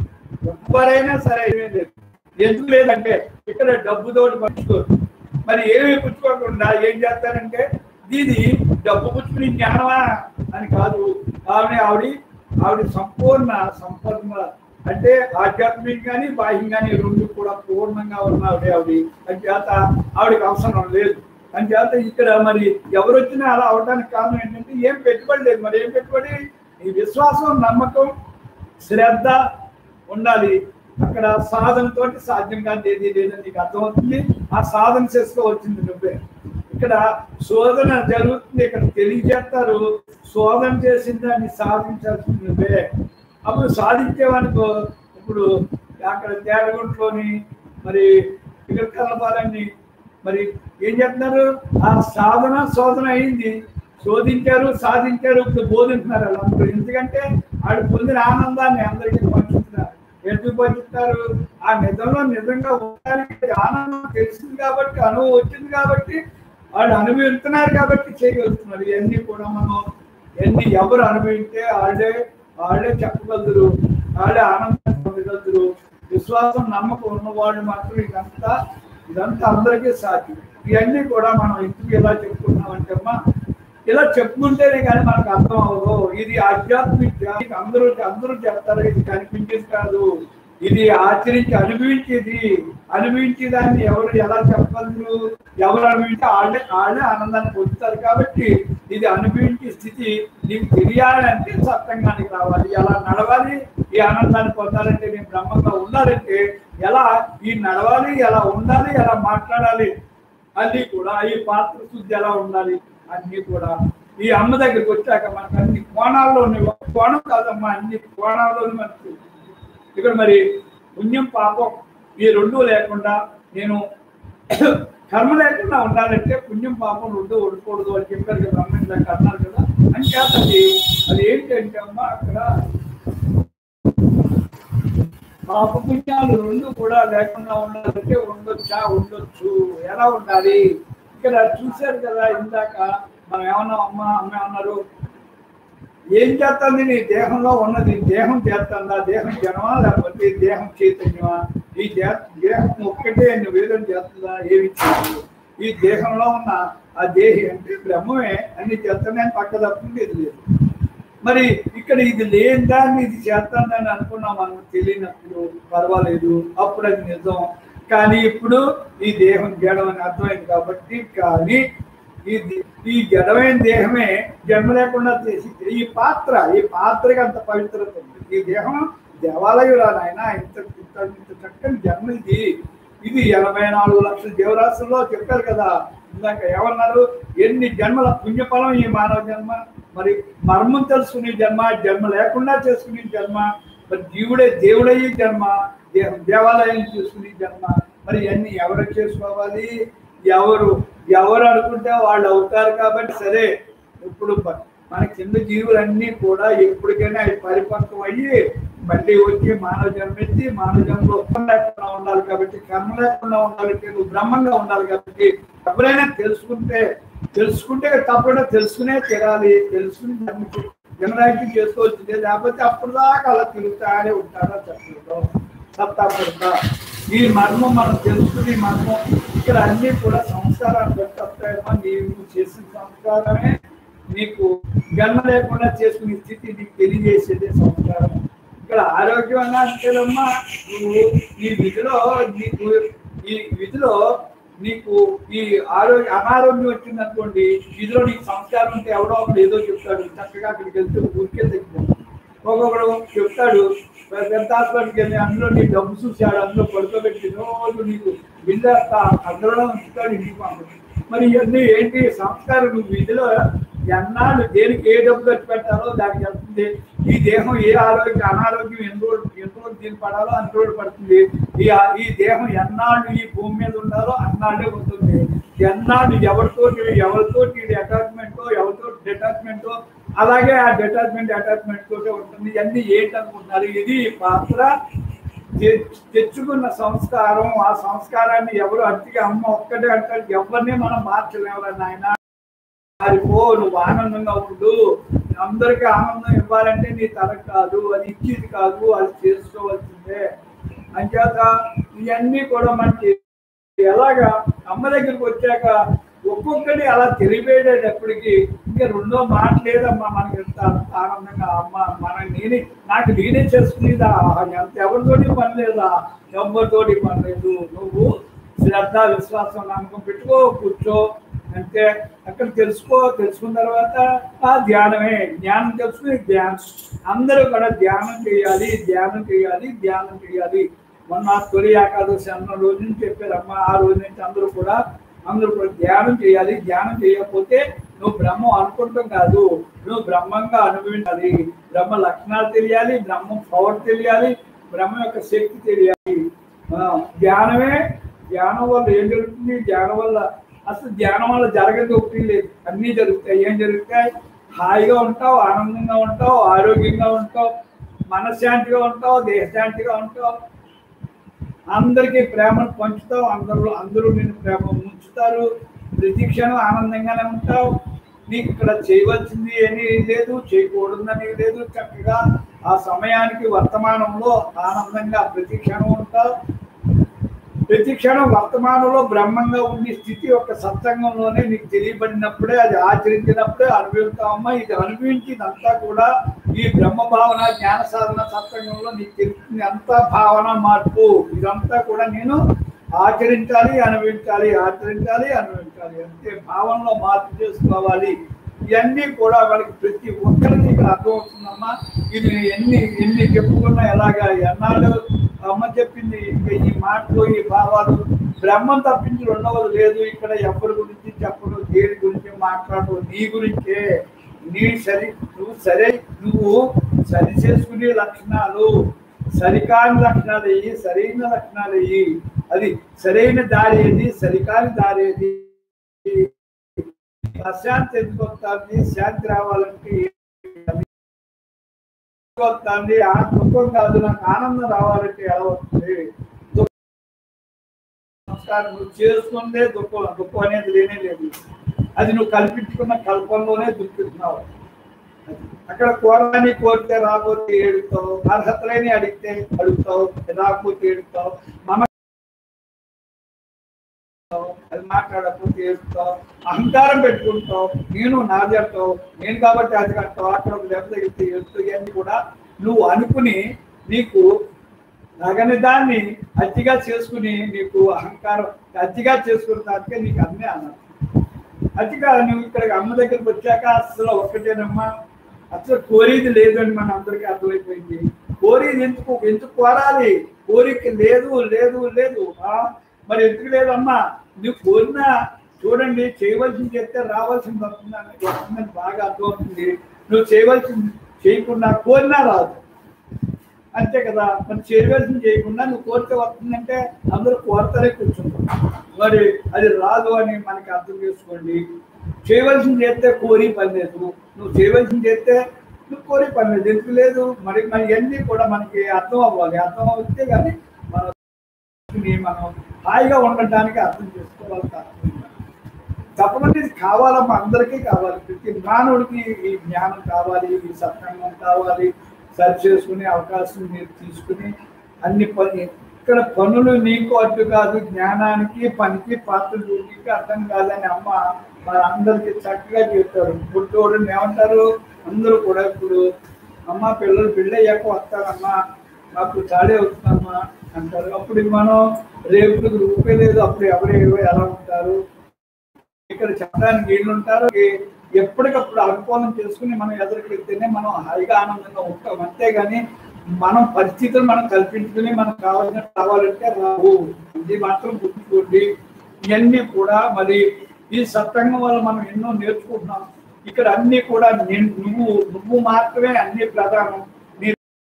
ఎవరైనా సరే ఏమీ లేదు ఎందుకు లేదంటే ఇక్కడ డబ్బుతోటి పంచుకోరు మరి ఏమీ పుచ్చుకోకుండా ఏం చేస్తారంటే ఇది డబ్బు పుచ్చుకుని జ్ఞానమా అని కాదు ఆవిడ ఆవిడ ఆవిడ సంపూర్ణ సంపన్న అంటే ఆధ్యాత్మికంగాని బాహ్యంగాని రెండు కూడా పూర్ణంగా ఉన్న ఆవిడ ఆవిడ అంచేత ఆవిడకి అవసరం లేదు అంచేత ఇక్కడ మరి ఎవరు వచ్చినా అలా అవడానికి కారణం ఏంటంటే ఏం పెట్టుబడి లేదు మరి ఏం పెట్టుబడి ఈ విశ్వాసం నమ్మకం శ్రద్ధ ఉండాలి అక్కడ సాధనతో సాధ్యం కాదు ఏది లేదని నీకు అర్థమవుతుంది ఆ సాధన చేసుకోవచ్చింది నువ్వే ఇక్కడ శోధన జరుగుతుంది ఇక్కడ తెలియజేస్తారు శోధన చేసిన దాన్ని సాధించాల్సింది నువ్వే అప్పుడు సాధించేవానుకో ఇప్పుడు అక్కడ తేడగుంట్లోని మరి ఇక్కడ కలపాలని మరి ఏం చెప్తున్నారు ఆ సాధన శోధన అయింది శోధించారు సాధించారు ఇప్పుడు బోధింటున్నారు వాళ్ళందరూ ఎందుకంటే వాళ్ళు పొందిన ఆనందాన్ని అందరికీ పంచుతున్నారు ఎందుకు బతుకుతారు ఆ నిజంలో నిజంగా ఉండడానికి ఆనందం తెలిసింది కాబట్టి అనుభవం వచ్చింది కాబట్టి వాళ్ళు అనుభవిస్తున్నారు కాబట్టి చేయగలుగుతున్నారు ఇవన్నీ కూడా మనం ఎన్ని ఎవరు అనుభవింటే వాళ్ళే వాళ్ళే చెప్పగలరు వాళ్ళే ఆనందం పొందగలరు విశ్వాసం నమ్మకం ఉన్న వాళ్ళు మాత్రం ఇదంతా ఇదంతా అందరికీ సాధ్యం ఇవన్నీ కూడా మనం ఎందుకు ఇలా చెప్పుకుంటున్నామంటే అమ్మా ఇలా చెప్పుకుంటేనే కానీ మనకు అర్థం అవ్వదు ఇది ఆధ్యాత్మిక అందరూ అందరూ చెప్తారు ఇది కనిపించేది కాదు ఇది ఆచరించి అనుభవించేది అనుభవించే దాన్ని ఎవరు ఎలా చెప్పగలరు ఎవరు అనుభవించి వాళ్ళే వాళ్ళే ఆనందాన్ని పొందుతారు కాబట్టి ఇది అనుభవించే స్థితి నీకు తెలియాలంటే సత్సంగానికి రావాలి ఎలా నడవాలి ఈ ఆనందాన్ని పొందాలంటే నేను బ్రహ్మంగా ఉండాలంటే ఎలా ఈ నడవాలి ఎలా ఉండాలి ఎలా మాట్లాడాలి అన్ని కూడా ఈ పాత్ర శుద్ధి ఎలా ఉండాలి అన్ని కూడా ఈ అమ్మ దగ్గరికి వచ్చాక మనకు అన్ని కోణాల్లో ఉన్నాయి. ఒక కోణం కాదమ్మా అన్ని కోణాల్లో మనకు ఇక్కడ మరి పుణ్యం పాపం ఈ రెండు లేకుండా నేను కర్మ లేకుండా ఉండాలంటే పుణ్యం పాపం రెండు ఉండకూడదు అని చెప్పారు కదా అమ్మ ఇందాక అన్నారు కదా అంచేత అది అది ఏంటంటే అమ్మ అక్కడ పాప పుణ్యాలు రెండు కూడా లేకుండా ఉండాలంటే ఉండొచ్చా ఉండొచ్చు ఎలా ఉండాలి ఇక్కడ చూశారు కదా ఇందాక మనం ఏమన్నా అమ్మ అమ్మ అన్నారు ఏం చేస్తుంది నీ దేహంలో ఉన్నది దేహం చేస్తుందా దేహం జనమా లేకపోతే ఈ దేహం చైతన్యమా ఈ దే- దేహం ఒక్కటే నువ్వేదం చేస్తుందా ఏమి చేయదు ఈ దేహంలో ఉన్న ఆ దేహి అంటే బ్రహ్మమే అన్ని చేస్తున్నాయని పక్క తప్పింది ఇది లేదు మరి ఇక్కడ ఇది లేని దాన్ని ఇది చేస్తానని అనుకున్నాం మనం తెలియనప్పుడు పర్వాలేదు అప్పుడు అది నిజం కానీ ఇప్పుడు ఈ దేహం జడం అని అర్థమైంది కాబట్టి కానీ ఈ ది- ఈ జడమైన దేహమే జన్మ లేకుండా చేసి ఈ పాత్ర ఈ పాత్రకి అంత పవిత్రత ఉంది ఈ దేహం దేవాలయం రా నాయన ఇంత ఇంత ఇంత చక్కని జన్మ ఇది ఇది ఎనభై నాలుగు లక్షల జీవరాశుల్లో చెప్పారు కదా ఇందాక ఏమన్నారు ఎన్ని జన్మల పుణ్యఫలం ఈ మానవ జన్మ మరి మర్మం తెలుసుకునే జన్మ జన్మ లేకుండా చేసుకునే జన్మ మరి జీవుడే దేవుడయ్యే జన్మ దే- దేవాలయం చేసుకునే జన్మ మరి ఇవన్నీ ఎవరు చేసుకోవాలి ఎవరు ఎవరు అనుకుంటే వాళ్ళు అవుతారు కాబట్టి సరే ఇప్పుడు ప- మన కింద జీవులన్నీ కూడా ఎప్పటికైనా అవి పరిపక్వం అయ్యి మళ్ళీ వచ్చి మానవ జన్మెత్తి మానవ జన్మలో కర్మ లేకుండా ఉండాలి కాబట్టి కర్మ లేకుండా ఉండాలంటే నువ్వు బ్రహ్మంగా ఉండాలి కాబట్టి ఎవరైనా తెలుసుకుంటే తెలుసుకుంటే తప్పకుండా తెలుసుకునే తీరాలి తెలుసుకుని దానికి జనరాజ్యం చేసుకోవాల్సిందే లేకపోతే అప్పుడు దాకా అలా తిరుగుతానే ఉంటారా చెప్పడంలో సత్తాపడతా ఈ మర్మం మనం తెలుసుకుని ఈ మర్మం ఇక్కడ అన్ని కూడా సంస్కారాన్ని బట్టి వస్తాయమ్మా నీవు చేసిన సంస్కారమే నీకు జన్మ లేకుండా చేసుకునే స్థితి నీకు తెలియజేసేదే సంస్కారం ఇక్కడ ఆరోగ్యం అన్నా అంటేనమ్మా నువ్వు ఈ విధిలో నీకు ఈ విధిలో నీకు ఈ ఆరోగ్య అనారోగ్యం వచ్చింది అనుకోండి విధిలో నీకు సంస్కారం ఉంటే ఎవడో ఒకడు ఏదో చెప్తాడు చక్కగా అక్కడికి వెళ్తే ఊరికే తగ్గిపోతుంది ఒక్కొక్కడు చెప్తాడు పెద్ద హాస్పిటల్కి వెళ్ళి అందులో నీ డబ్బు చూశాడు అందులో పడుకోబెట్టి రోజు నీకు బిల్లేస్తా అందులో ఉంచుతాడు ఇంటికి పంపడు మరి ఇవన్నీ ఏంటి సంస్కారం నువ్వు విధిలో ఎన్నాళ్ళు దేనికి ఏ డబ్బు ఖర్చు పెట్టాలో దానికి వెళ్తుంది ఈ దేహం ఏ ఆరోగ్యం అనారోగ్యం ఎన్ని రోజులు ఎన్ని రోజులు దీని పడాలో అన్ని రోజులు పడుతుంది ఈ ఆ- ఈ దేహం ఎన్నాళ్ళు ఈ భూమి మీద ఉండాలో అన్నాళ్ళే ఉంటుంది ఎన్నాళ్ళు ఎవరితోటి ఎవరితోటి అటాచ్మెంట్ ఎవరితో డిటాచ్మెంట్ అలాగే ఆ డిటాచ్మెంట్ అటాచ్మెంట్ తోటే ఉంటుంది ఇవన్నీ ఏంటనుకుంటున్నారు ఇది పాత్ర తె- తెచ్చుకున్న సంస్కారం ఆ సంస్కారాన్ని ఎవరు అతిగా అమ్మ ఒక్కటే అంటారు ఎవరిని మనం మార్చలేము నాయన మారిపో నువ్వు ఆనందంగా ఉండు అందరికీ ఆనందం ఇవ్వాలంటే నీ తల కాదు అది ఇచ్చేది కాదు అది చేసుకోవాల్సిందే అంచేత ఇవన్నీ కూడా మనకి ఎలాగా అమ్మ దగ్గరికి వచ్చాక ఒక్కొక్కటి అలా తెలియబేటప్పటికి ఇంకా రెండో మాట లేదమ్మా మనకి ఎంత అంత ఆనందంగా అమ్మ మన నేనే నాకు నేనే చేసుకునేదా ఎంత ఎవరితోటి పని లేదా ఎవరితోటి పని లేదు నువ్వు శ్రద్ధ విశ్వాసం నమ్మకం పెట్టుకో కూర్చో అంటే అక్కడ తెలుసుకో తెలుసుకున్న తర్వాత ఆ ధ్యానమే జ్ఞానం తెలుసుకుని ధ్యానం అందరూ కూడా ధ్యానం చేయాలి ధ్యానం చేయాలి ధ్యానం చేయాలి మొన్న తొలి ఏకాదశి అన్న రోజు నుంచి చెప్పారమ్మా ఆ రోజు నుంచి అందరూ కూడా అందరూ కూడా ధ్యానం చేయాలి ధ్యానం చేయకపోతే నువ్వు బ్రహ్మం అనుకుంటాం కాదు నువ్వు బ్రహ్మంగా అనుభవించాలి బ్రహ్మ లక్షణాలు తెలియాలి బ్రహ్మం పవర్ తెలియాలి బ్రహ్మ యొక్క శక్తి తెలియాలి ఆ, ధ్యానమే ధ్యానం వల్ల ఏం జరుగుతుంది ధ్యానం వల్ల అసలు ధ్యానం వల్ల జరగదు ఒకటి లేదు అన్నీ జరుగుతాయి ఏం జరుగుతాయి హాయిగా ఉంటావు ఆనందంగా ఉంటావు ఆరోగ్యంగా ఉంటావు మనశ్శాంతిగా ఉంటావు దేహశాంతిగా ఉంటావు అందరికీ ప్రేమను పంచుతావు అందరూ అందరూ నేను ప్రేమ ఉంచుతారు ప్రతి క్షణం ఆనందంగానే ఉంటావు నీకు ఇక్కడ చేయవలసింది ఏమీ లేదు చేయకూడదని లేదు చక్కగా ఆ సమయానికి వర్తమానంలో ఆనందంగా ప్రతి క్షణం ఉంటావు ప్రతి క్షణం వర్తమానంలో బ్రహ్మంగా ఉండే స్థితి ఒక సత్సంగంలోనే నీకు తెలియబడినప్పుడే అది ఆచరించినప్పుడే అనుభవిస్తామమ్మా ఇది అనుభవించిందంతా కూడా ఈ బ్రహ్మ భావన జ్ఞాన సాధన సత్సంగంలో నీకు తెలుస్తుంది అంతా భావన మార్పు ఇదంతా కూడా నేను ఆచరించాలి అనుభవించాలి ఆచరించాలి అనుభవించాలి అంతే భావనలో మార్పు చేసుకోవాలి ఇవన్నీ కూడా వాళ్ళకి ప్రతి ఒక్కరికి ఇక్కడ అర్థమవుతుందమ్మా ఇది ఎన్ని ఎన్ని చెప్పుకున్నా ఎలాగా ఎన్నాళ్ళు అమ్మ చెప్పింది ఇంకా ఈ మాటలు ఈ భావాలు బ్రహ్మం తప్పించి రెండవది లేదు ఇక్కడ ఎవరి గురించి చెప్పడు దేని గురించి మాట్లాడు నీ గురించే నీ సరి నువ్వు సరే నువ్వు సరి చేసుకునే లక్షణాలు సరికాని లక్షణాలు అయ్యి సరైన లక్షణాలు అయ్యి అది సరైన దారి ఏది సరికాని దారి ఏది అశాంతి ఎందుకు వస్తుంది శాంతి రావాలంటే ఏమి? ఎందుకు వస్తుంది ఆ దుఃఖం కాదు నాకు ఆనందం రావాలంటే ఎలా వస్తుంది దుఃఖం సంస్కారం నువ్వు చేసుకుందే దుఃఖం దుఃఖం అనేది లేనే లేదు అది నువ్వు కల్పించుకున్న కల్పనలోనే దుఃఖిస్తున్నావు అక్కడ కోరాని కోరితే రాకపోతే ఏడుతావు అర్హతలేని అడిగితే అడుగుతావు రాకపోతే ఏడుతావు మమ అది మాట్లాడకపోతే ఏడుతావు అహంకారం పెట్టుకుంటావు నేను నాది అంటావు నేను కాబట్టి అది అంటావు అక్కడ ఒక దెబ్బ తగిలితే ఏడుతావు ఇవన్నీ కూడా నువ్వు అనుకుని నీకు నగని దాన్ని అతిగా చేసుకుని నీకు అహంకారం అతిగా చేసుకున్న దానికే నీకు అన్నీ అన్నారు అతిగా నువ్వు ఇక్కడ అమ్మ దగ్గరికి వచ్చాక అసలు ఒక్కటేనమ్మా అసలు కోరేది లేదు అని మన అందరికీ అర్థమైపోయింది కోరేది ఎందుకు ఎందుకు కోరాలి కోరిక లేదు లేదు లేదు ఆ, మరి ఎందుకు లేదమ్మా నువ్వు కోరినా చూడండి చేయవలసింది చెప్తే రావాల్సింది వస్తుందని వస్తుందని బాగా అర్థమవుతుంది నువ్వు చేయవలసింది చేయకుండా కోరినా రాదు అంతే కదా మరి చేయవలసింది చేయకుండా నువ్వు కోరిక వస్తుందంటే అందరూ కోరతలే కూర్చుంటారు మరి అది రాదు అని మనకి అర్థం చేసుకోండి చేయవలసింది చేస్తే కోరి పని లేదు నువ్వు చేయవలసింది చేస్తే నువ్వు కోరి పని లేదు ఎందుకు లేదు మరి మరి ఇవన్నీ కూడా మనకి అర్థం అవ్వాలి అర్థం అవుతే కానీ మన ని మనం హాయిగా ఉండటానికి అర్థం చేసుకోవాలి తప్పకుండా. తప్పకుండా ఇది కావాలమ్మా అందరికీ కావాలి ప్రతి మానవుడికి ఈ జ్ఞానం కావాలి ఈ సత్సంగం కావాలి సరి చేసుకునే అవకాశం మీరు తీసుకుని అన్ని పని ఇక్కడ పనులు నీకు అడ్డు కాదు జ్ఞానానికి పనికి పాత్రలు నీకు అర్థం కాదని అమ్మ మరి అందరికి చక్కగా చెప్తారు ఇప్పుడు చూడండి ఏమంటారు అందరూ కూడా ఇప్పుడు అమ్మ పిల్లలు పెళ్ళయ్యాక వస్తారమ్మా నాకు చాలే అవుతుందమ్మా అంటారు అప్పుడు మనం రేపు రూపే లేదు అప్పుడు ఎవరు ఎలా ఉంటారు ఇక్కడ చెప్పడానికి వీళ్ళు ఉంటారు ఏ- ఎప్పటికప్పుడు అనుకూలం చేసుకుని మనం ఎదురుకు వెళ్తేనే మనం హాయిగా ఆనందంగా ఉంటాం అంతేగాని మనం పరిస్థితులు మనం కల్పించుకుని మనకు కావాల్సిన కావాలంటే రావు ఇది మాత్రం గుర్తుకోండి ఇవన్నీ కూడా మరి ఈ సత్సంగం వల్ల మనం ఎన్నో నేర్చుకుంటున్నాం ఇక్కడ అన్ని కూడా నేను- నువ్వు నువ్వు మాత్రమే అన్ని ప్రధానం నీ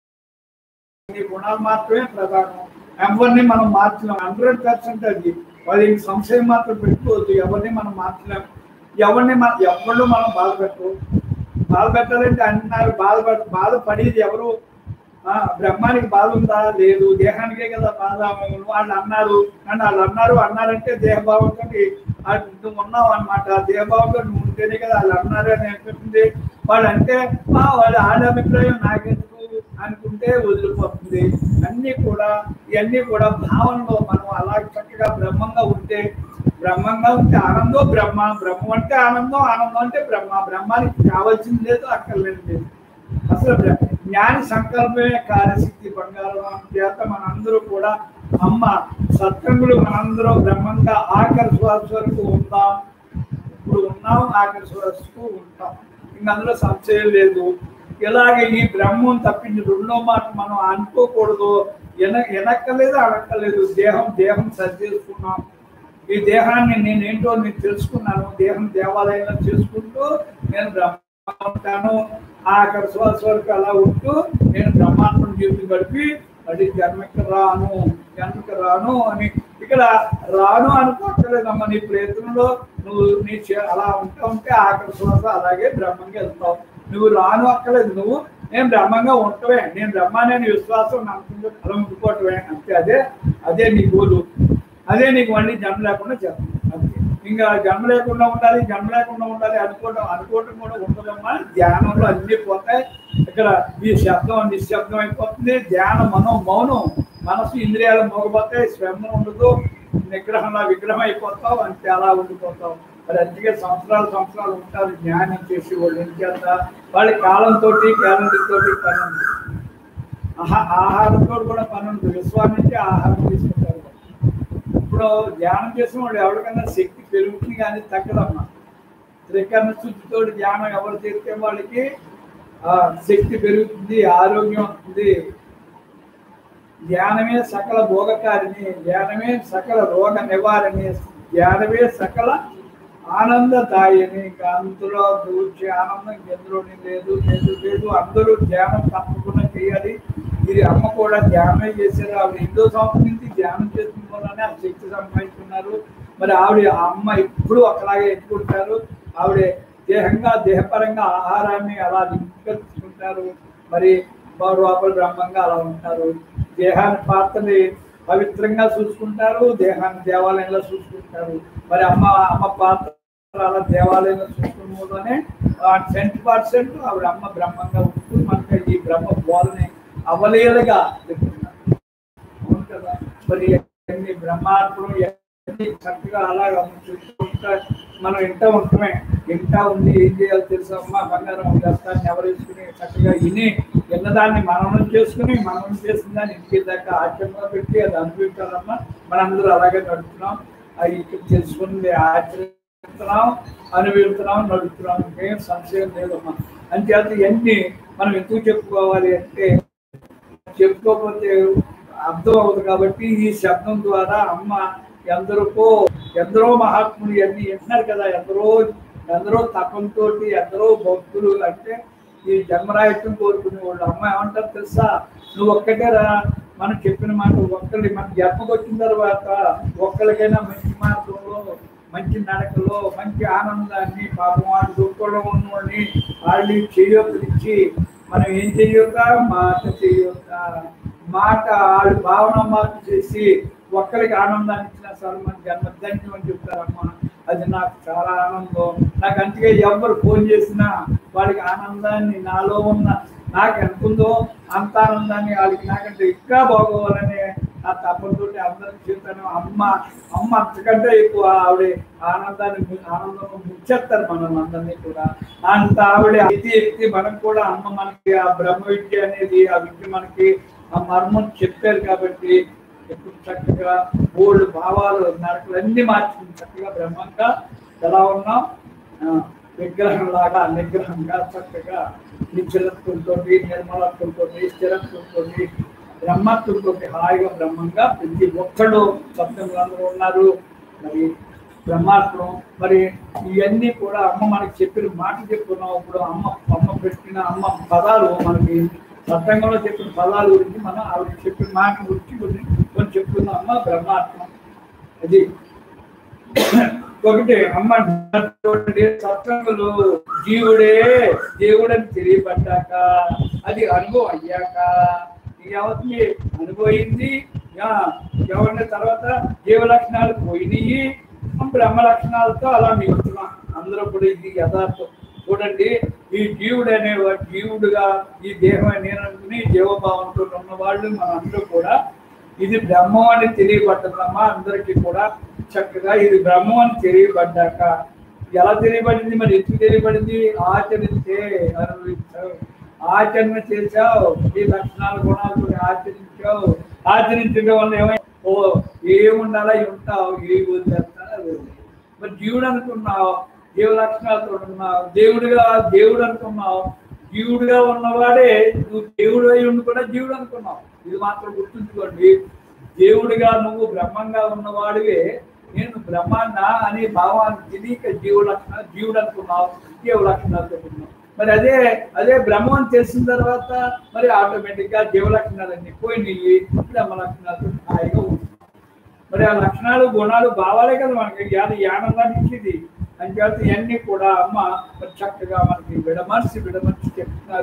నీ గుణాలు మాత్రమే ప్రధానం ఎవరిని మనం మార్చలేం హండ్రెడ్ పర్సెంట్ అది వాళ్ళకి సంశయం మాత్రం పెట్టుకోవద్దు ఎవరిని మనం మార్చలేం ఎవరిని మన ఎవరు మనం బాధ పెట్టు బాధ పెట్టాలంటే అంటున్నారు బాధ బాధపడేది ఎవరు ఆ, బ్రహ్మానికి బాధ ఉందా లేదు దేహానికే కదా బాధ వాళ్ళు అన్నారు నన్ను వాళ్ళు అన్నారు అన్నారంటే దేహభావంతో ఆ- నువ్వు ఉన్నావు అనమాట దేహభావంతో నువ్వు ఉంటేనే కదా వాళ్ళు అన్నారు అని అనిపిస్తుంది వాళ్ళు అంటే "ఆ, వాళ్ళ ఆడ అభిప్రాయం నాకెందుకు అనుకుంటే వదిలిపోతుంది అన్నీ కూడా ఇవన్నీ కూడా భావనలో మనం అలా చక్కగా బ్రహ్మంగా ఉంటే బ్రహ్మంగా ఉంటే ఆనందం బ్రహ్మ బ్రహ్మం అంటే ఆనందం ఆనందం అంటే బ్రహ్మ బ్రహ్మానికి కావాల్సింది లేదు అక్కర్లేదు లేదు అసలు బ్ర- జ్ఞాని సంకల్పమే కార్యశక్తి బంగారం చేత మనందరూ కూడా అమ్మ సత్సంగులు మనందరం బ్రహ్మంగా ఆఖరి శ్వాస వరకు ఉందాం ఇప్పుడు ఉన్నాం ఆఖరి శ్వాసకు ఉంటాం ఇంక అందులో సంశయం లేదు ఇలాగే ఈ బ్రహ్మం తప్పించి రెండో మాట మనం అనుకోకూడదు ఎన వెనక్కలేదు అనక్కలేదు దేహం దేహం సరి చేసుకున్నాం ఈ దేహాన్ని నేనేంటో నేను తెలుసుకున్నాను దేహం దేవాలయంలో చేసుకుంటూ నేను బ్రహ్మ ఉంటాను ఆఖరి శ్వాస వరకు అలా ఉంటూ నేను బ్రహ్మాండం జీవితం గడిపి అది జన్మకి రాను జన్మకి రాను అని ఇక్కడ రాను అనుకోవట్లేదమ్మా నీ ప్రయత్నంలో నువ్వు నీ చే- అలా ఉంటా ఉంటే ఆఖరి శ్వాస అలాగే బ్రహ్మంగా వెళ్తావు నువ్వు రాను అక్కలేదు నువ్వు నేను బ్రహ్మంగా ఉండటమే నేను బ్రహ్మానే నీ విశ్వాసం నమ్మకంగా కలం ఉండిపోవటమే అంతే అదే అదే నీ గోలు అదే నీకు మళ్ళీ జన్మ లేకుండా చేస్తాను అంతే ఇంకా జన్మ లేకుండా ఉండాలి జన్మ లేకుండా ఉండాలి అనుకోవడం అనుకోవటం కూడా ఉండదమ్మా ధ్యానంలో అన్ని పోతాయి ఇక్కడ ఈ శబ్దం నిశ్శబ్దం అయిపోతుంది ధ్యానం మనం మౌనం మనసు ఇంద్రియాలు మోగపోతాయి శ్రమ ఉండదు నిగ్రహంలో విగ్రహం అయిపోతావు అంతే అలా ఉండిపోతావు మరి అందుకే సంవత్సరాలు సంవత్సరాలు ఉంటారు జ్ఞానం చేసి వాళ్ళు ఏం చేస్తా వాళ్ళ కాలంతో క్యాలెండర్ తోటి పని ఉంది ఆహా ఆహారంతో కూడా పని ఉంది విశ్వాసం నుంచి ఆహారం తీసుకుంటారు ఇప్పుడు ధ్యానం చేసిన వాళ్ళు ఎవరికైనా శక్తి పెరుగుతుంది కానీ తగ్గదమ్మా త్రికరణ శుద్ధితో ధ్యానం ఎవరు చేస్తే వాళ్ళకి ఆ శక్తి పెరుగుతుంది ఆరోగ్యం వస్తుంది ధ్యానమే సకల భోగకారిణి ధ్యానమే సకల రోగ నివారణి ధ్యానమే సకల ఆనందదాయని ఇంకా అందులో దూర్చి ఆనందం ఎందులోని లేదు లేదు లేదు అందరూ ధ్యానం తప్పకుండా చేయాలి ఇది అమ్మ కూడా ధ్యానమే చేశారు ఆవిడ ఎన్నో సంవత్సరం నుంచి ధ్యానం చేసిన వల్లనే ఆ శక్తి సంపాదించుకున్నారు మరి ఆవిడ ఆ అమ్మ ఇప్పుడు ఒకలాగే ఎత్తుకుంటారు ఆవిడ దేహంగా దేహపరంగా ఆహారాన్ని అలా నింపుకుంటారు మరి లోపల బ్రహ్మంగా అలా ఉంటారు దేహాన్ని పాత్రని పవిత్రంగా చూసుకుంటారు దేహాన్ని దేవాలయంలో చూసుకుంటారు మరి అమ్మ అమ్మ పాత్ర అలా దేవాలయంలో చూసుకున్నలోనే టెన్ పర్సెంట్ ఆవిడ అమ్మ బ్రహ్మంగా ఉంటూ మనకి ఈ బ్రహ్మ బోధని అవలీలగా చెప్తున్నారు అవును కదా మరి ఎన్ని బ్రహ్మార్పణం ఎన్ని చక్కగా అలాగా చూసుకుంటా మనం ఇంట ఉంటమే ఇంట ఉండి ఏం చేయాలో తెలుసు అమ్మ బంగారం దస్తాన్ని ఎవరు వేసుకుని చక్కగా విని విన్నదాన్ని మననం చేసుకుని మననం చేసిన దాన్ని ఇంటికి దాకా ఆచరణలో పెట్టి అది అనుభవించాలమ్మా మనందరూ అలాగే నడుపుతున్నాం అది ఇక్కడ తెలుసుకుని ఆచరిస్తున్నాం అనుభవిస్తున్నాం నడుపుతున్నాం ఇంకేం సంశయం లేదమ్మా అంచేత ఇవన్నీ మనం ఎందుకు చెప్పుకోవాలి అంటే చెప్పుకోకపోతే అర్థం అవ్వదు కాబట్టి ఈ శబ్దం ద్వారా అమ్మ ఎందరికో ఎందరో మహాత్ములు ఇవన్నీ వింటున్నారు కదా ఎందరో ఎందరో తపంతో ఎందరో భక్తులు అంటే ఈ జన్మరాహిత్యం కోరుకునే వాళ్ళు అమ్మ ఏమంటారు తెలుసా నువ్వు ఒక్కటే రా మనం చెప్పిన మాట ఒక్కరి మన జన్మకు వచ్చిన తర్వాత ఒక్కరికైనా మంచి మార్గంలో మంచి నడకలో మంచి ఆనందాన్ని పాపం వాళ్ళు దుఃఖంలో ఉన్నోళ్ళని వాళ్ళు చేయొక్కడిచ్చి మనం ఏం చేయొక్క మాట చేయొక్క మాట వాళ్ళు భావన మార్పు చేసి ఒక్కరికి ఆనందాన్ని ఇచ్చిన సార్ మన జన్మధన్యం అని చెప్తారమ్మా అది నాకు చాలా ఆనందం నాకు అందుకే ఎవరు ఫోన్ చేసినా వాళ్ళకి ఆనందాన్ని నాలో ఉన్న నాకు ఎంత ఉందో అంత ఆనందాన్ని వాళ్ళకి నాకంటే ఇంకా బాగోవాలని ఆ తప్పనితో అందరికి చెప్తాను అమ్మ అమ్మ అంతకంటే ఎక్కువ ఆవిడ ఆనందాన్ని ము- ఆనందంలో ముచ్చేస్తారు మనం అందరినీ కూడా అంత ఆవిడ ఇది ఎత్తి మనం కూడా అమ్మ మనకి ఆ బ్రహ్మ విద్య అనేది ఆ విద్య మనకి ఆ మర్మం చెప్పారు కాబట్టి ఎప్పుడు చక్కగా మూడు భావాలు నడకలు అన్ని మార్చుకుని చక్కగా బ్రహ్మంగా ఎలా ఉన్నాం ఆ, విగ్రహం లాగా నిగ్రహంగా చక్కగా నిశ్చలత్వంతో నిర్మలత్వంతో స్థిరత్వంతో బ్రహ్మత్వంతో హాయిగా బ్రహ్మంగా ప్రతి ఒక్కడు సప్తములందరూ ఉన్నారు మరి బ్రహ్మాత్మం మరి ఇవన్నీ కూడా అమ్మ మనకి చెప్పిన మాట చెప్పుకున్నాం ఇప్పుడు అమ్మ అమ్మ పెట్టిన అమ్మ పదాలు మనకి సత్సంగంలో చెప్పిన పదాల గురించి మనం ఆవిడ చెప్పిన మాట గురించి కొన్ని కొన్ని చెప్పుకున్నాం అమ్మ బ్రహ్మాత్మం అది ఒకటి అమ్మ అంటున్నటువంటి సత్సంగులు జీవుడే దేవుడని తెలియబడ్డాక అది అనుభవం అయ్యాక ఎవరికి అనుభవింది ఎవరిన తర్వాత జీవ లక్షణాలు పోయినాయి బ్రహ్మ లక్షణాలతో అలా మిగులుతున్నాం అందరూ కూడా ఇది యథార్థం చూడండి ఈ జీవుడు అనేవాడు జీవుడుగా ఈ దేహం నేను అనుకుని జీవభావంతో ఉన్న వాళ్ళు మనందరూ కూడా ఇది బ్రహ్మం అని తెలియబడ్డదమ్మా అందరికీ కూడా చక్కగా ఇది బ్రహ్మం అని తెలియబడ్డాక ఎలా తెలియబడింది మరి ఎందుకు తెలియబడింది ఆచరిస్తే అనుభవించావు ఆచరణ చేశావు ఈ లక్షణాలు గుణాలు ఆచరించావు ఆచరించడం వల్ల ఏమై ఓ ఏముండాలా ఉంటావు ఏ వదిలేస్తా మరి జీవుడు అనుకున్నావు జీవ లక్షణాలతో ఉన్నావు దేవుడిగా దేవుడు అనుకున్నావు జీవుడుగా ఉన్నవాడే నువ్వు దేవుడు అయి ఉండి కూడా జీవుడు అనుకున్నావు ఇది మాత్రం గుర్తుంచుకోండి దేవుడిగా నువ్వు బ్రహ్మంగా ఉన్నవాడివే నేను బ్రహ్మాన్న అనే భావాన్ని తెలియక జీవ లక్షణ జీవుడు అనుకున్నావు జీవ లక్షణాలతో ఉన్నావు మరి అదే అదే బ్రహ్మం తెలిసిన తర్వాత మరి ఆటోమేటిక్ గా జీవ లక్షణాలన్నీ పోయినాయి బ్రహ్మ లక్షణాలతో హాయిగా ఉంటుంది మరి ఆ లక్షణాలు గుణాలు భావాలే కదా మనకి యాద ఆనందాన్ని ఇచ్చేది అని చేత ఇవన్నీ కూడా అమ్మ మరి చక్కగా మనకి విడమర్చి విడమర్చి చెప్తున్నారు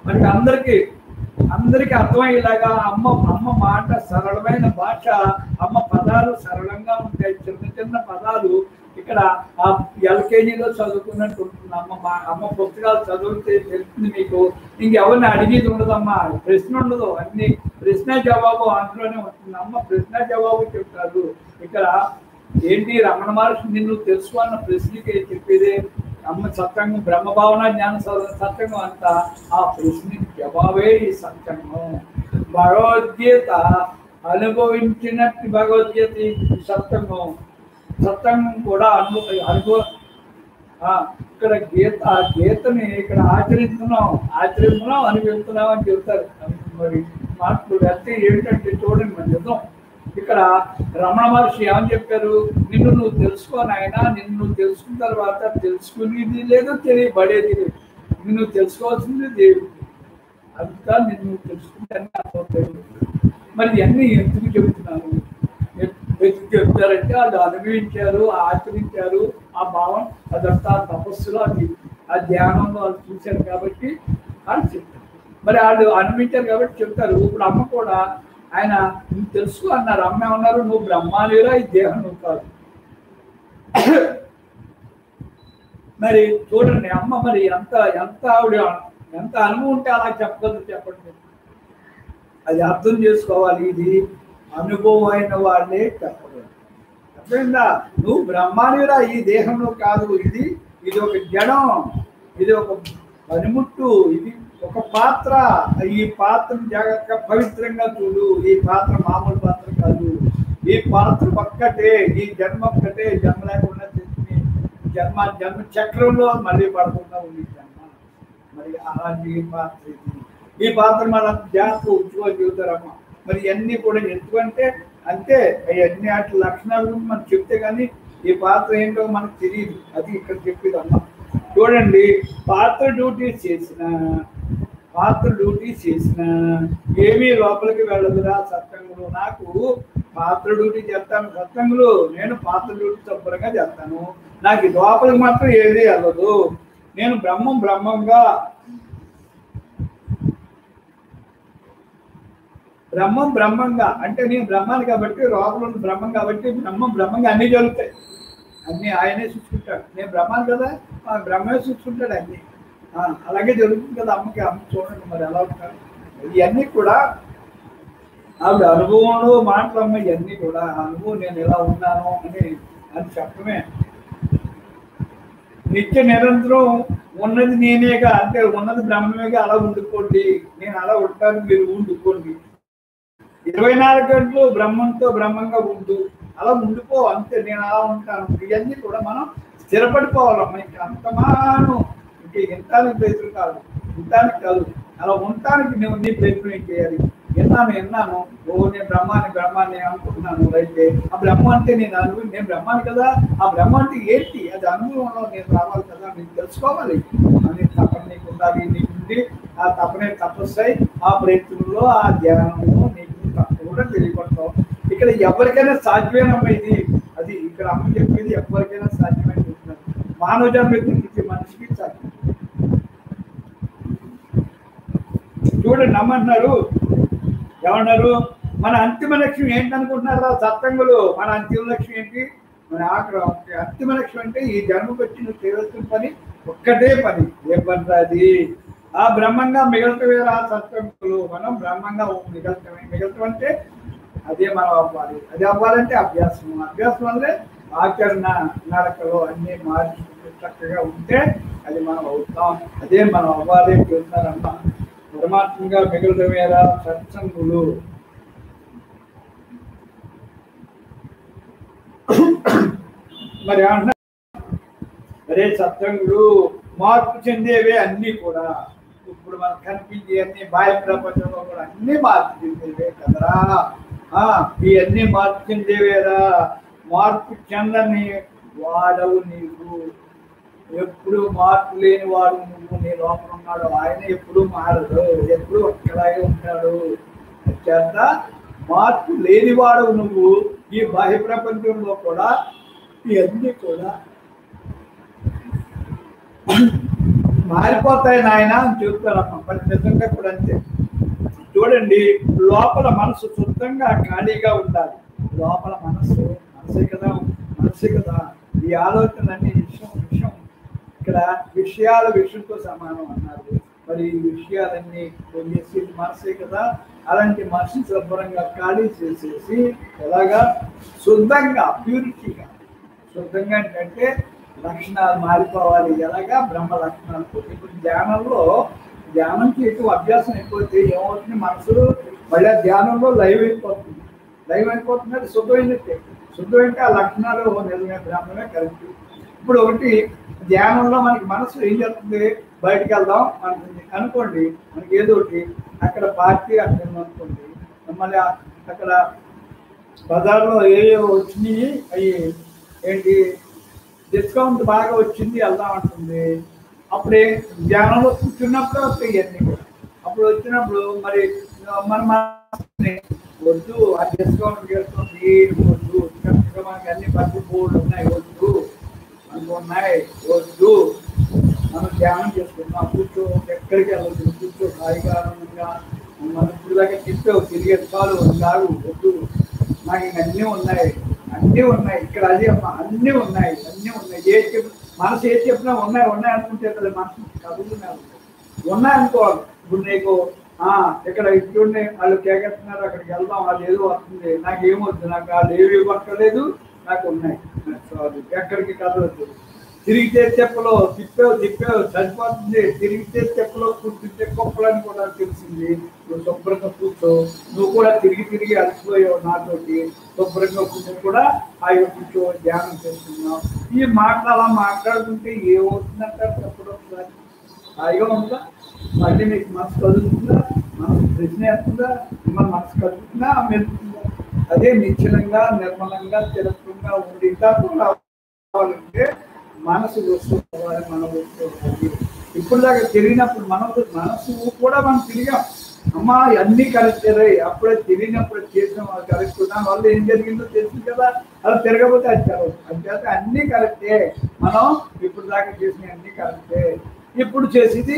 మనకి అందరికీ అందరికీ అర్థమయ్యేలాగా అమ్మ అమ్మ మాట సరళమైన భాష అమ్మ పదాలు సరళంగా ఉంటాయి చిన్న చిన్న పదాలు ఇక్కడ ఆ ఎల్కేజీలో చదువుకున్నట్టు ఉంటుంది అమ్మ మా అమ్మ పుస్తకాలు చదివితే తెలుస్తుంది మీకు ఇంకెవరిని అడిగేది ఉండదమ్మా ప్రశ్న ఉండదు అన్ని ప్రశ్న జవాబు అందులోనే ఉంటుంది అమ్మ ప్రశ్న జవాబు చెప్తారు ఇక్కడ ఏంటి రమణ మహర్షి నిన్ను తెలుసు అన్న ప్రశ్నకి చెప్పేదే అమ్మ సత్యంగం బ్రహ్మభావన జ్ఞాన స- సత్యంగం అంతా ఆ ప్రశ్నకి జవాబే ఈ సత్యంగం భగవద్గీత అనుభవించినట్టు భగవద్గీత ఈ సత్యంగం సత్యంగం కూడా అనుభవ అనుభవ ఆ, ఇక్కడ గీత ఆ గీతని ఇక్కడ ఆచరిస్తున్నాం ఆచరిస్తున్నాం అనుభవిస్తున్నాం అని చెప్తారు మరి మార్పులు వెళ్తే ఏమిటంటే చూడండి మన నిజం ఇక్కడ రమణ మహర్షి ఏమని చెప్పారు నిన్ను నువ్వు తెలుసుకో నాయనా నిన్ను నువ్వు తెలుసుకున్న తర్వాత తెలుసుకునేది లేదు తెలియబడేది లేదు నిన్ను తెలుసుకోవాల్సింది దేవుడు అంతా నిన్ను నువ్వు తెలుసుకుంటే అన్నీ అర్థమవుతాయి మరి ఇవన్నీ ఎందుకు చెబుతున్నాను ఎందుకు చెప్తారంటే వాళ్ళు అనుభవించారు ఆచరించారు ఆ భావం అదంతా తపస్సులో అది ఆ ధ్యానంలో వాళ్ళు చూశారు కాబట్టి వాళ్ళు చెప్తారు మరి వాళ్ళు అనుభవించారు కాబట్టి చెప్తారు ఇప్పుడు అమ్మ కూడా ఆయన నువ్వు తెలుసు అన్నారు అమ్మ ఏమన్నారు నువ్వు బ్రహ్మానిరా ఈ దేహం నువ్వు కాదు మరి చూడండి అమ్మ మరి ఎంత ఎంత ఆవిడ ఎంత అనుభవం ఉంటే అలా చెప్పగలరు చెప్పండి అది అర్థం చేసుకోవాలి ఇది అనుభవం అయిన వాళ్ళే చెప్పగలరు అర్థమైందా నువ్వు బ్రహ్మానిరా ఈ దేహంలో కాదు ఇది ఇది ఒక జడం ఇది ఒక పనిముట్టు ఇది ఒక పాత్ర ఈ పాత్రను జాగ్రత్తగా పవిత్రంగా చూడు ఈ పాత్ర మామూలు పాత్ర కాదు ఈ పాత్ర ఒక్కటే ఈ జన్మ ఒక్కటే జన్మ లేకుండా తెచ్చి జన్మ జన్మ చక్రంలో మళ్ళీ పడకుండా ఉంది జన్మ మరి అలాంటి ఈ పాత్ర ఇది ఈ పాత్ర మనం జాగ్రత్త ఉంచుకొని చెబుతారమ్మా మరి ఇవన్నీ కూడా ఎందుకంటే అంతే అవన్నీ వాటి లక్షణాల గురించి మనం చెప్తే కానీ ఈ పాత్ర ఏంటో మనకు తెలియదు అది ఇక్కడ చెప్పేది అమ్మ చూడండి పాత్ర డ్యూటీ చేసిన పాత్ర డ్యూటీ చేసిన ఏమీ లోపలికి వెళ్ళదురా సత్సంగులు నాకు పాత్ర డ్యూటీ చేస్తాను సత్సంగులు నేను పాత్ర డ్యూటీ శుభ్రంగా చేస్తాను నాకు ఈ లోపలికి మాత్రం ఏది వెళ్ళదు నేను బ్రహ్మం బ్రహ్మంగా బ్రహ్మం బ్రహ్మంగా అంటే నేను బ్రహ్మాన్ని కాబట్టి లోపల ఉన్న బ్రహ్మం కాబట్టి బ్రహ్మం బ్రహ్మంగా అన్ని జరుగుతాయి అన్ని ఆయనే చూసుకుంటాడు నేను బ్రహ్మాన్ని కదా ఆ బ్రహ్మే చూసుకుంటాడు అన్ని ఆ, అలాగే జరుగుతుంది కదా అమ్మకి అమ్మ చూడండి మరి ఎలా ఉంటారు ఇవన్నీ కూడా ఆవిడ అనుభవంలో మాటలమ్మ ఇవన్నీ కూడా ఆ అనుభవం నేను ఎలా ఉన్నాను అని అని చెప్పడమే నిత్య నిరంతరం ఉన్నది నేనేగా అంటే ఉన్నది బ్రహ్మమేగా అలా ఉండుకోండి నేను అలా ఉంటాను మీరు ఉండుకోండి ఇరవై నాలుగు గంటలు బ్రహ్మంతో బ్రహ్మంగా ఉండు అలా ఉండిపో అంతే నేను అలా ఉంటాను ఇవన్నీ కూడా మనం స్థిరపడిపోవాలమ్మా ఇంకా అంతమాను ఇంక ఇంతానికి ప్రయత్నం కాదు ఇంతానికి కాదు అలా ఉండటానికి నువ్వు నీ ప్రయత్నం ఏం చేయాలి విన్నాను విన్నాను ఓ నేను బ్రహ్మాన్ని బ్రహ్మాన్ని అనుకుంటున్నాను అయితే ఆ బ్రహ్మ అంటే నేను అనుభవం నేను బ్రహ్మాన్ని కదా ఆ బ్రహ్మ అంటే ఏంటి అది అనుభవంలో నేను రావాలి కదా నేను తెలుసుకోవాలి అని తపన నీకు ఉండాలి నీకు ఉండి ఆ తపనే తపస్సై ఆ ప్రయత్నంలో ఆ ధ్యానంలో నీకు తప్పకుండా తెలియపడతావు ఇక్కడ ఎవరికైనా సాధ్యమేనమ్మా ఇది అది ఇక్కడ అమ్మ చెప్పేది ఎవరికైనా సాధ్యమని చెప్తున్నారు మానవ జన్మ ఎత్తిన ప్రతి మనిషికి సాధ్యం చూడండి నమ్మంటున్నారు ఏమన్నారు మన అంతిమ లక్ష్యం ఏంటనుకుంటున్నారా సత్సంగులు మన అంతిమ లక్ష్యం ఏంటి మన ఆఖరి అంతిమ లక్ష్యం అంటే ఈ జన్మకు వచ్చి నువ్వు చేయవలసిన పని ఒక్కటే పని ఏ పని రా అది ఆ బ్రహ్మంగా మిగలటమే రా సత్సంగులు మనం బ్రహ్మంగా మిగలటమే మిగలటం అంటే అదే మనం అవ్వాలి అది అవ్వాలంటే అభ్యాసం అభ్యాసం అంటే ఆచరణ నడకలు అన్ని మార్చి చక్కగా ఉంటే అది మనం అవుతాం అదే మనం అవ్వాలి అని చెప్తున్నారమ్మా పరమాత్మగా మిగలటమేరా సత్సంగులు మరి ఏమంటున్నారు అరే సత్సంగుడు మార్పు చెందేవే అన్నీ కూడా ఇప్పుడు మనకు కనిపించే అన్ని బాహ్య ప్రపంచంలో కూడా అన్ని మార్పు చెందేవే కదరా ఆ, ఈ అన్ని మార్పు చెందేవేరా మార్పు చెందని వాడవు నీవు ఎప్పుడు మార్పు లేని వాడు నువ్వు నీ లోపల ఉన్నాడు ఆయన ఎప్పుడు మారడు ఎప్పుడు ఒక్కలాగే ఉంటాడు చేత మార్పు లేని వాడు నువ్వు ఈ బాహ్య ప్రపంచంలో కూడా ఇవన్నీ కూడా మారిపోతాయి నాయన అని చెప్తారమ్మ మరి నిజంగా కూడా అంతే చూడండి లోపల మనసు శుద్ధంగా ఖాళీగా ఉండాలి లోపల మనసు మనసే కదా మనసే కదా ఈ ఆలోచనలన్నీ విషయం విషయం ఇక్కడ విషయాల విషయంతో సమానం అన్నారు మరి ఈ విషయాలన్నీ పొందేసి మనసే కదా అలాంటి మనసుని శుభ్రంగా ఖాళీ చేసేసి ఎలాగా శుద్ధంగా ప్యూరిటీగా శుద్ధంగా ఏంటంటే లక్షణాలు మారిపోవాలి ఎలాగా బ్రహ్మ లక్షణాలు ఇప్పుడు ధ్యానంలో ధ్యానం చేయటం అభ్యాసం అయిపోతే ఏమవుతుంది మనసు మళ్ళీ ఆ ధ్యానంలో లైవ్ అయిపోతుంది లైవ్ అయిపోతుంది అది శుద్ధమైనట్టే శుద్ధమైతే ఆ లక్షణాలు నిజమే బ్రహ్మమే కరెక్ట్ ఇప్పుడు ఒకటి ధ్యానంలో మనకి మనసు ఏం చేస్తుంది బయటికి వెళ్దాం అనుకుంది అనుకోండి మనకి ఏదో ఒకటి అక్కడ పార్టీ అక్కడ అనుకోండి మళ్ళీ ఆ- అక్కడ బజార్లో ఏ వచ్చినాయి అవి ఏంటి డిస్కౌంట్ బాగా వచ్చింది వెళ్దాం అంటుంది అప్పుడే ధ్యానంలో కూర్చున్నప్పుడు వస్తాయి ఇవన్నీ కూడా అప్పుడు వచ్చినప్పుడు మరి మన మనసుని వద్దు ఆ డిస్కౌంట్ డిస్కౌంట్ ఏం వద్దు చక్కగా మనకి అన్ని పట్టు బోర్డు ఉన్నాయి వద్దు మనకు ఉన్నాయి వద్దు మనం ధ్యానం చేసుకుంటాం కూర్చో ఎక్కడికి వెళ్ళదు కూర్చో హాయిగా ఆనందంగా మనం ఇప్పుడు దాకా తిప్పావు తిరిగే చాలు కాదు వద్దు నాకు ఇంక అన్నీ ఉన్నాయి అన్నీ ఉన్నాయి ఇక్కడ అదే అమ్మా అన్నీ ఉన్నాయి అన్నీ ఉన్నాయి ఏ చెప్పి మనసు ఏ చెప్పినా ఉన్నాయి ఉన్నాయి అనుకుంటే కదా మనసు కదులుతూనే ఉంటుంది ఉన్నాయి అనుకోవాలి ఇప్పుడు నీకు ఆ ఇక్కడ ఇట్లుండే వాళ్ళు కేకెత్తున్నారు అక్కడికి వెళ్దాం అది ఏదో వస్తుంది నాకు ఏమొద్దు నాకు వాళ్ళు ఏవి పక్కలేదు నాకు ఉన్నాయి సారీ ఎక్కడికి కదలదు తిరిగితే చెప్పలో తిప్పావు తిప్పావు సరిపోతుంది తిరిగితే చెప్పలో కూర్చుంటే కుప్పలని కూడా తెలిసింది నువ్వు శుభ్రంగా కూర్చో నువ్వు కూడా తిరిగి తిరిగి అలసిపోయావు నాతోటి శుభ్రంగా కూర్చొని కూడా హాయిగా కూర్చో ధ్యానం చేస్తున్నావు ఈ మాటలు అలా మాట్లాడుతుంటే ఏమవుతుందంటారు చెప్పడం ఒకసారి హాయిగా ఉందా మళ్ళీ మీకు మనసు కదులుతుందా మనసు ప్రశ్న వేస్తుందా మిమ్మల్ని మనసు కదులుతుందా మెలుతుందా అదే నిశ్చలంగా నిర్మలంగా తిరగకుండా ఉండి ఇంకా కూడా కావాలంటే మనసు వస్తుంది మన వస్తుంది ఇప్పుడు దాకా తిరిగినప్పుడు మన మనసు కూడా మనం తిరిగాం అమ్మా అన్ని కరెక్ట్ అప్పుడే తిరిగినప్పుడు చేసిన కరెక్ట్ దాని వల్ల ఏం జరిగిందో తెలిసింది కదా అలా తిరగకపోతే అది కరెక్ట్ అంచేత అన్ని కరెక్టే మనం ఇప్పుడు దాకా చేసిన అన్ని కరెక్టే ఇప్పుడు చేసేది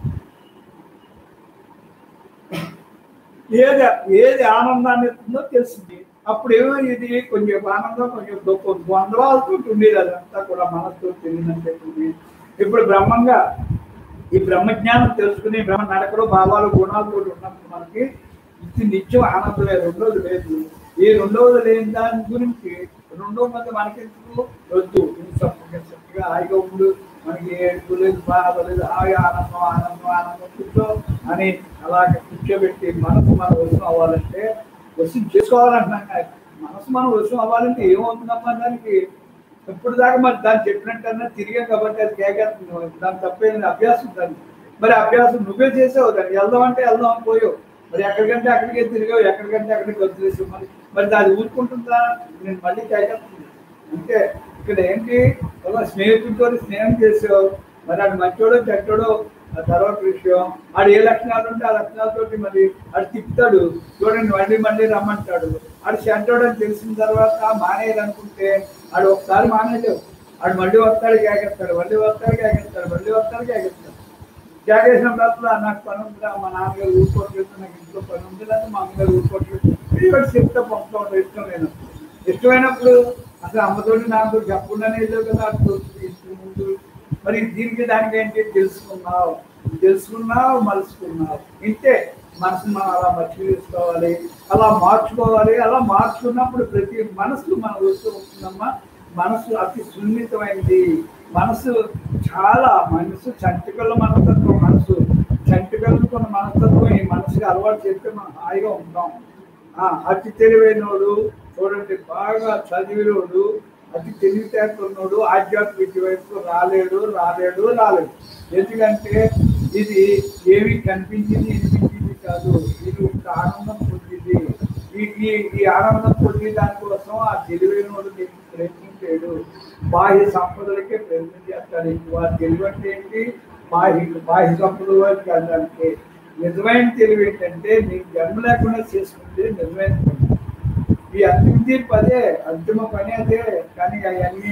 ఏది ఏది ఆనందాన్ని ఇస్తుందో తెలిసింది అప్పుడు ఏమో ఇది కొంచెం ఆనందం కొంచెం దుఃఖం ద్వంద్వాలతో ఉండేది అదంతా కూడా మనసుతో తెలియదంటే ఇప్పుడు బ్రహ్మంగా ఈ బ్రహ్మజ్ఞానం తెలుసుకుని బ్రహ్మ నడకలు భావాలు గుణాలు కూడా ఉన్నప్పుడు మనకి ఇది నిత్యం ఆనందమే రెండోది లేదు ఈ రెండోది లేని దాని గురించి రెండో మంది మనకెందుకు వద్దు ఇది చక్కగా చక్కగా హాయిగా ఉండు మనకి ఏడుపు లేదు బాధ లేదు హాయి ఆనందం ఆనందం ఆనందం కూర్చో అని అలాగే కూర్చోబెట్టి మనసు మన వశం అవ్వాలంటే వశం చేసుకోవాలంటున్నాం కాదు. మనసు మనం వశం అవ్వాలంటే ఏమవుతుందమ్మా దానికి ఇప్పుడు దాకా మరి దాన్ని చెప్పినట్టన్నా తిరిగాం కాబట్టి అది కేకేస్తుంది దాని తప్పేది అభ్యాసం దాన్ని మరి అభ్యాసం నువ్వే చేసావు దాన్ని వెళ్దాం అంటే వెళ్దాం అని పోయావు మరి ఎక్కడికంటే అక్కడికే తిరిగావు ఎక్కడికంటే అక్కడికి వదిలేసావు మరి మరి దాన్ని ఊరుకుంటుందా నేను మళ్ళీ కేకేస్తుంది అంటే ఇక్కడ ఏంటి ఒక స్నేహితుడితో స్నేహం చేసావు మరి అది మంచోడో చెడ్డోడో ఆ తర్వాత విషయం ఆడు ఏ లక్షణాలు ఉంటే ఆ లక్షణాలతోటి మరి ఆడు తిప్పుతాడు చూడండి మళ్ళీ మళ్ళీ రమ్మంటాడు ఆడు చెడ్డోడు అని తెలిసిన తర్వాత మానేయాలనుకుంటే ఆడు ఒకసారి మానేలేవు ఆడు మళ్ళీ వస్తాడు కేకేస్తాడు మళ్ళీ వస్తాడు కేకేస్తాడు మళ్ళీ వస్తాడు కేకేస్తాడు కేకేసిన తర్వాత నాకు పని ఉందిరా మా నాన్నగారు ఊరుకోవట్లేదు నాకు ఇంట్లో పని ఉంది లేదా మా అమ్మగారు ఊరుకోవట్లేదు ఇక్కడ చెప్తే పంపుతూ ఉంటాడు ఇష్టం లేనప్పుడు ఇష్టమైనప్పుడు అసలు అమ్మతోటి నాన్నతో చెప్పకుండానే వెళ్ళావు కదా అటు ఇష్టం ముందు మరి దీనికి దానికి ఏంటి తెలుసుకున్నావు తెలుసుకున్నావు మలుసుకున్నావు ఇంతే మనసుని మనం అలా మర్చి చేసుకోవాలి అలా మార్చుకోవాలి అలా మార్చుకున్నప్పుడు ప్రతి మనసు మన వస్తూ ఉంటుందమ్మా మనసు అతి సున్నితమైనది మనసు చాలా మనసు చంటికల మనస్తత్వం మనసు చంటికలు కొన్న మనస్తత్వం ఈ మనసుకి అలవాటు చేస్తే మనం హాయిగా ఉంటాం ఆ, అతి తెలివైనోడు చూడండి బాగా చదివినోడు అతి తెలివితేటలున్నోడు ఆధ్యాత్మిక వైపు రాలేడు రాలేడు రాలేడు ఎందుకంటే ఇది ఏమి కనిపించింది వినిపించింది కాదు ఇది ఒక ఆనందం పొందింది ఈ ఈ ఈ ఆనందం పొంది దానికోసం ఆ తెలివైనోడు దీనికి ప్రయత్నించాడు బాహ్య సంపదలకే ప్రయత్నం చేస్తాడు ఎక్కువ తెలివి అంటే ఏంటి బాహ్య బాహ్య సంపదల వైపు వెళ్ళడానికి నిజమైన తెలివి ఏంటంటే నీకు జన్మ లేకుండా చేసుకుంటే నిజమైన పని ఈ అంతిమ తీర్పు అదే అంతిమ పని అదే కానీ అవన్నీ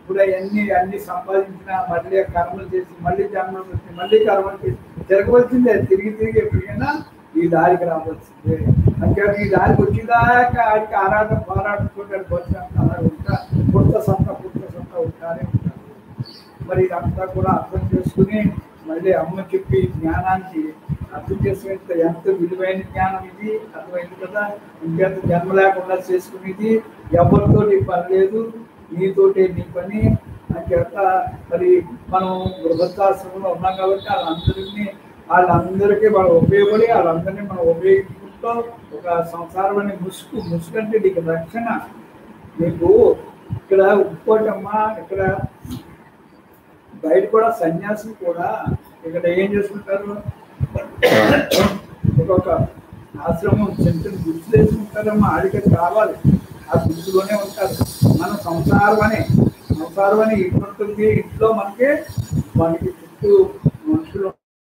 ఇప్పుడు అవన్నీ అన్ని సంపాదించిన మళ్ళీ కర్మలు చేసి మళ్ళీ జన్మలు వచ్చి మళ్ళీ కర్మలు చేసి తిరగవలసిందే తిరిగి తిరిగి ఎప్పటికైనా ఈ దారికి రావాల్సిందే అంటే ఈ దారికి వచ్చేదాకా ఆడికి ఆరాటం పోరాటంతో వచ్చాక అలా ఉంటా పుట్ట సత్త పుట్ట సత్త ఉంటానే ఉంటారు మరి ఇదంతా కూడా అర్థం చేసుకుని మళ్ళీ అమ్మ చెప్పి ఈ జ్ఞానానికి అర్థం చేసుకుంటే ఎంత విలువైన జ్ఞానం ఇది అర్థమైంది కదా ఇంకెంత జన్మ లేకుండా చేసుకునేది ఎవరితో నీ పని లేదు నీతోటే నీ పని అంచేత మరి మనం గృహస్థాశ్రమంలో ఉన్నాం కాబట్టి వాళ్ళందరినీ వాళ్ళందరికీ మనం ఉపయోగపడి వాళ్ళందరినీ మనం ఉపయోగించుకుంటూ ఒక సంసారం అనే ముసుగు ముసుగు అంటే నీకు రక్షణ నీకు ఇక్కడ ఇంకోటమ్మా ఇక్కడ బయట కూడా సన్యాసులు కూడా ఇక్కడ ఏం చేసుకుంటారు ఒక్కొక్క ఆశ్రమం చిన్న చిన్న గుర్తులు వేసుకుంటారమ్మా ఆడికి కావాలి ఆ గుర్తులోనే ఉంటారు మన సంసారం అనే సంసారం అని ఇంట్లో ఉంటుంది ఇంట్లో మనకి మనకి చుట్టూ మనుషులు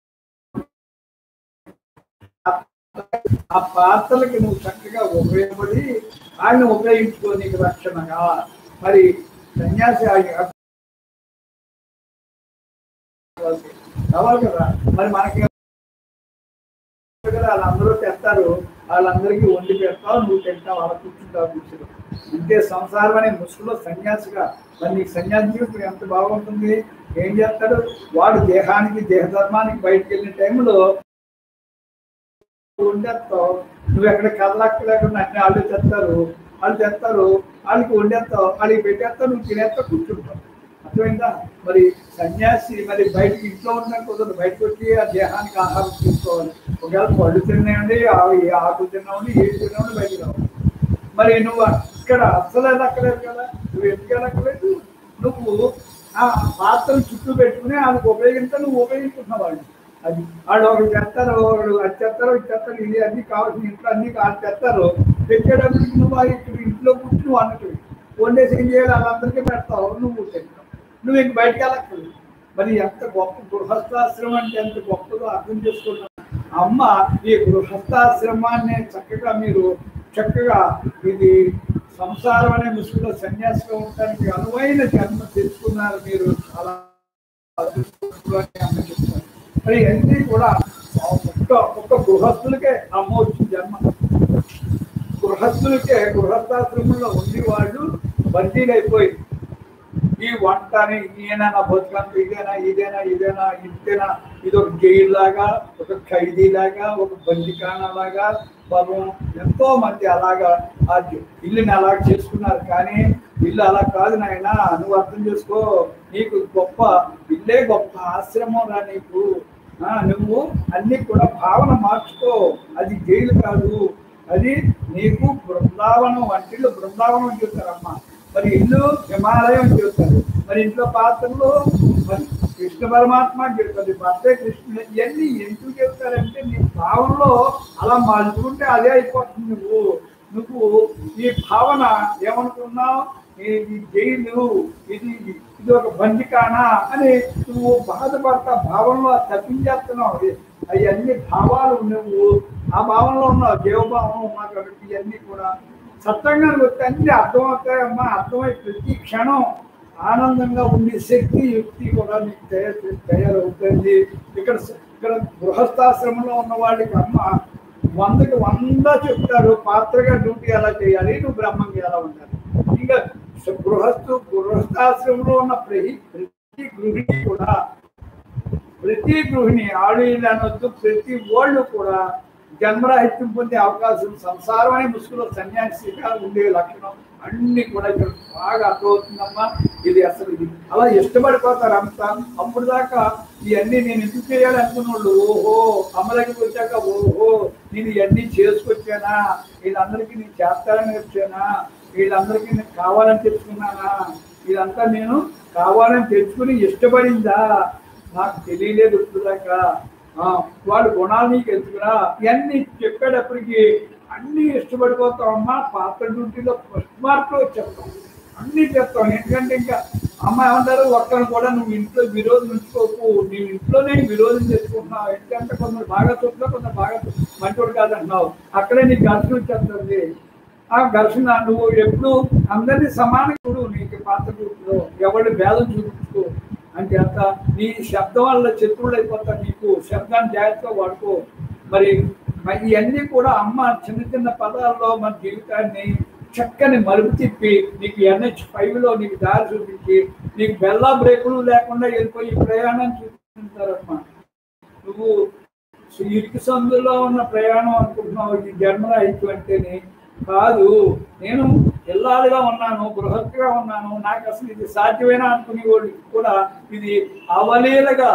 ఆ పాత్రలకి నువ్వు చక్కగా ఉపయోగపడి ఆయన ఉపయోగించుకో నీకు రక్షణగా మరి సన్యాసి ఆ- కావాలి కదా మరి మనకి కదా వాళ్ళందరూ తెస్తారు వాళ్ళందరికీ వండి పెడతావు నువ్వు తింటావు అలా కూర్చుంటావు కూర్చుని ఇంతే సంసారం అనే ముసుగులో సన్యాసిగా మరి నీకు సన్యాసి జీవితం ఎంత బాగుంటుంది ఏం చేస్తాడు వాడు దేహానికి దేహధర్మానికి బయటకు వెళ్ళిన టైంలో వండేస్తావు నువ్వు ఎక్కడ కదలక్కలేకుండా అన్ని వాళ్ళు తెస్తారు వాళ్ళు తెస్తారు వాళ్ళకి వండేస్తావు వాళ్ళకి పెట్టేస్తావు నువ్వు తినేస్తావు కూర్చుంటావు అర్థమైందా మరి సన్యాసి మరి బయటకి ఇంట్లో ఉండడం కుదరదు బయటకు వచ్చి ఆ దేహానికి ఆహారం తీసుకోవాలి ఒకవేళ పళ్ళు తిన్నాయండి ఆకు తిన్నామండి ఏది తిన్నామండి బయటకు రావాలి మరి నువ్వు ఇక్కడ అస్సలు వెళ్ళక్కలేదు కదా నువ్వు ఎందుకు వెళ్ళక్కలేదు నువ్వు ఆ పాత్రలు చుట్టూ పెట్టుకుని వాళ్ళకి ఉపయోగిస్తే నువ్వు ఉపయోగించుకుంటున్నావు వాళ్ళు అది వాళ్ళు ఒకరు చేస్తారు ఒకరు అది చేస్తారు ఇది చేస్తారు ఇది అన్ని కావాల్సిన ఇంట్లో అన్ని వాళ్ళు చేస్తారు పెట్టేటప్పటికి నువ్వు ఆ ఇక్కడ ఇంట్లో కూర్చుని నువ్వు అన్నట్టు వండేసి ఏం చేయాలి వాళ్ళందరికీ పెడతావు నువ్వు తింటావు నువ్వు ఇంక బయటకు వెళ్ళక్కర్లేదు మరి ఎంత గొప్ప గృహస్థాశ్రమం అంటే ఎంత గొప్పదో అర్థం చేసుకుంటున్నాను అమ్మ ఈ గృహస్థాశ్రమాన్ని చక్కగా మీరు చక్కగా ఇది సంసారం అనే ముసుగులో సన్యాసిగా ఉండడానికి అనువైన జన్మ తెచ్చుకున్నారు మీరు చాలా అదృష్టవంతులు అని అమ్మ చెప్తారు మరి అన్నీ కూడా ఒక్క ఒక్క గృహస్థులకే అమ్మ వచ్చిన జన్మ గృహస్థులకే గృహస్థాశ్రమంలో ఉండి వాళ్ళు బందీలు అయిపోయి ఈ వంట అని ఈయన నా బతుకంత ఇదేనా ఇదేనా ఇదేనా ఇంతేనా ఇది ఒక జైలు లాగా ఒక ఖైదీ లాగా ఒక బందికానా లాగా పాపం ఎంతో మంది అలాగా ఆ జ- ఇల్లుని అలా చేసుకున్నారు కానీ ఇల్లు అలా కాదు నాయన నువ్వు అర్థం చేసుకో నీకు గొప్ప ఇల్లే గొప్ప ఆశ్రమం రా నీకు ఆ, నువ్వు అన్ని కూడా భావన మార్చుకో అది జైలు కాదు అది నీకు బృందావనం వంటిల్లు బృందావనం అని చెప్తారమ్మా మరి ఇల్లు హిమాలయం అని చెప్తారు మరి ఇంట్లో పాత్రలు మరి కృష్ణ పరమాత్మ అని చెప్తారు భర్తే కృష్ణ ఇవన్నీ ఎందుకు చెప్తారంటే నీ భావనలో అలా మలుచుకుంటే అదే అయిపోతుంది నువ్వు నువ్వు ఈ భావన ఏమనుకున్నావు ఇది జైలు ఇది ఇది ఒక బందికానా అని నువ్వు బాధపడతా భావంలో తప్పించేస్తున్నావు అవన్నీ భావాలు నువ్వు ఆ భావంలో ఉన్నావు దేవభావం ఉన్నావు కాబట్టి ఇవన్నీ కూడా సత్యంగా వస్తే అన్ని అర్థమవుతాయమ్మా అర్థమై ప్రతి క్షణం ఆనందంగా ఉండే శక్తి యుక్తి కూడా నీకు తయారు తయారవుతుంది ఇక్కడ ఇక్కడ గృహస్థాశ్రమంలో ఉన్న వాళ్ళకి అమ్మ వందకి వంద చెప్తారు పాత్రగా డ్యూటీ ఎలా చేయాలి నువ్వు బ్రహ్మంగా ఎలా ఉండాలి ఇంకా గృహస్థు గృహస్థాశ్రమంలో ఉన్న ప్రతి ప్రతి గృహిణి కూడా ప్రతి గృహిణి ఆడు ఇల్లు అనొద్దు ప్రతి ఓళ్ళు కూడా జన్మరాహిత్యం పొందే అవకాశం సంసారం అనే ముసుగులో సన్యాసిగా ఉండే లక్షణం అన్ని కూడా ఇక్కడ బాగా అర్థమవుతుందమ్మా ఇది అసలు ఇది అలా ఇష్టపడిపోతారు అంతా అప్పుడు దాకా ఇవన్నీ నేను ఎందుకు చేయాలి అనుకున్న వాళ్ళు ఓహో అమలకి వచ్చాక ఓహో నేను ఇవన్నీ చేసుకొచ్చానా వీళ్ళందరికీ నేను చేస్తానని వచ్చానా వీళ్ళందరికీ నేను కావాలని తెచ్చుకున్నానా ఇదంతా నేను కావాలని తెచ్చుకుని ఇష్టపడిందా నాకు తెలియలేదు ఇప్పుడుదాకా ఆ, వాడు గుణాలు నీకు ఎందుకురా ఇవన్నీ చెప్పేటప్పటికి అన్ని ఇష్టపడిపోతామమ్మా పాత్ర డ్యూటీలో ఫస్ట్ మార్క్లో చెప్తాం అన్ని చెప్తాం ఎందుకంటే ఇంకా అమ్మ ఏమంటారు ఒక్కరిని కూడా నువ్వు ఇంట్లో విరోధం ఉంచుకోకు నువ్వు ఇంట్లోనే విరోధం చేసుకుంటున్నావు ఎందుకంటే కొందరు బాగా చూపులో కొందరు బాగా మంచోడు కాదంటున్నావు అక్కడే నీకు ఘర్షణ వచ్చేస్తుంది ఆ ఘర్షణ నువ్వు ఎప్పుడు అందరినీ సమానం చూడు నీకు పాత్ర డ్యూటీ నువ్వు ఎవరి భేదం చూపించుకో అంటే అంత నీ శబ్దం వల్ల శత్రువులు అయిపోతారు నీకు శబ్దాన్ని జాగ్రత్తగా వాడుకో మరి మరి ఇవన్నీ కూడా అమ్మ చిన్న చిన్న పదాల్లో మన జీవితాన్ని చక్కని మలుపు తిప్పి నీకు ఎన్హెచ్ ఫైవ్ లో నీకు దారి చూపించి నీకు బెల్లా బ్రేకులు లేకుండా వెళ్ళిపోయి ప్రయాణం చూపిస్తారమ్మా నువ్వు ఇరుకు సందులో ఉన్న ప్రయాణం అనుకుంటున్నావు ఇది జన్మరాహిత్యం అంటేనే కాదు నేను ఇల్లాలుగా ఉన్నాను బృహత్గా ఉన్నాను నాకు అసలు ఇది సాధ్యమేనా అనుకునే వాళ్ళకి కూడా ఇది అవలీలగా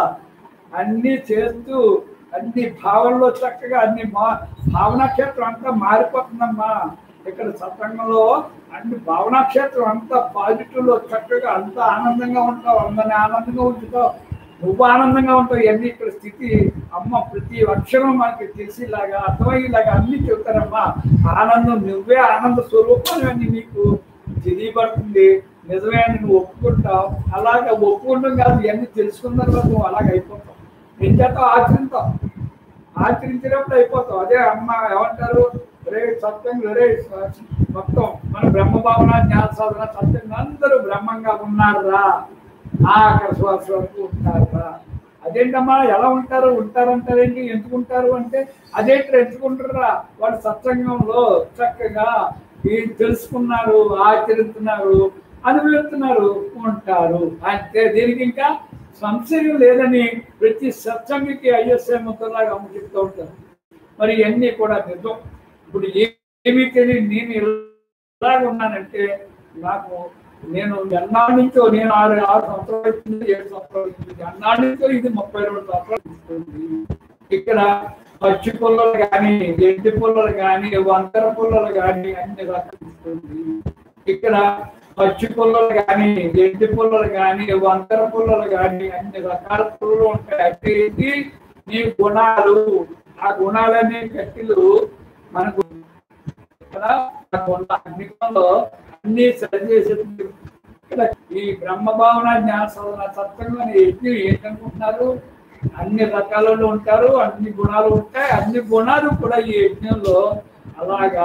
అన్ని చేస్తూ అన్ని భావనలో చక్కగా అన్ని మా భావనా క్షేత్రం అంతా మారిపోతుందమ్మా ఇక్కడ సత్సంగంలో అన్ని భావనా క్షేత్రం అంతా పాజిటివ్ లో చక్కగా అంత ఆనందంగా ఉంటావు అందరిని ఆనందంగా ఉంచుతావు నువ్వు ఆనందంగా ఉంటావు ఇవన్నీ ఇక్కడ స్థితి అమ్మ ప్రతి అక్షరం మనకి తెలిసేలాగా అర్థమయ్యేలాగా అన్ని చెప్తారమ్మా ఆనందం నువ్వే ఆనంద స్వరూపాలు అని నీకు తెలియబడుతుంది నిజమే అని నువ్వు ఒప్పుకుంటావు అలాగా ఒప్పుకుంటాం కాదు ఇవన్నీ తెలుసుకున్న తర్వాత నువ్వు అలాగ అయిపోతావు ఏం చేస్తావు ఆచరిస్తావు ఆచరించినప్పుడు అయిపోతావు అదే అమ్మ ఏమంటారు రే సత్యం రే మొత్తం మన బ్రహ్మ భావన జ్ఞాన సాధన సత్యం అందరూ బ్రహ్మంగా ఉన్నారా ఆఖరి శ్వాస వరకు ఉంటారా అదేంటమ్మా ఎలా ఉంటారు ఉంటారంటారేంటి ఎందుకు ఉంటారు అంటే అదేంటి ఎంచుకుంటారా వాళ్ళు సత్సంగంలో చక్కగా ఏం తెలుసుకున్నారు ఆచరిస్తున్నారు అనుభవిస్తున్నారు ఉంటారు అంతే దీనికి ఇంకా సంశయం లేదని ప్రతి సత్సంగికి ఐఎస్ఎంలాగా అమ్మ చెప్తూ ఉంటారు మరి ఇవన్నీ కూడా నిజం ఇప్పుడు ఏ- ఏమీ తెలియదు నేను ఇలాగ ఉన్నానంటే నాకు నేను ఎన్నాళ్ళ నుంచో నేను ఆరు ఆరు సంవత్సరాలు అవుతుంది ఏడు సంవత్సరాలు అవుతుంది ఎన్నాళ్ళ నుంచో ఇది ముప్పై రెండు సంవత్సరాలు ఇస్తుంది ఇక్కడ పచ్చి పుల్లలు కానీ ఎండి పుల్లలు కానీ వంకర పుల్లలు కానీ అన్ని రకాలు ఇస్తుంది ఇక్కడ పచ్చి పుల్లలు కానీ ఎండి పుల్లలు కానీ వంకర పుల్లలు కానీ అన్ని రకాల పుల్లలు ఉంటాయి అంటే ఇది నీ గుణాలు ఆ గుణాలనే కట్టిలు మనకు కదా మనకు ఉన్న అగ్నికంలో అన్ని సరి చేసేది ఇక్కడ ఈ బ్రహ్మ భావన జ్ఞాన సాధన సత్యంలో యజ్ఞం ఏంటనుకుంటున్నారు అన్ని రకాలలో ఉంటారు అన్ని గుణాలు ఉంటాయి అన్ని గుణాలు కూడా ఈ యజ్ఞంలో అలాగా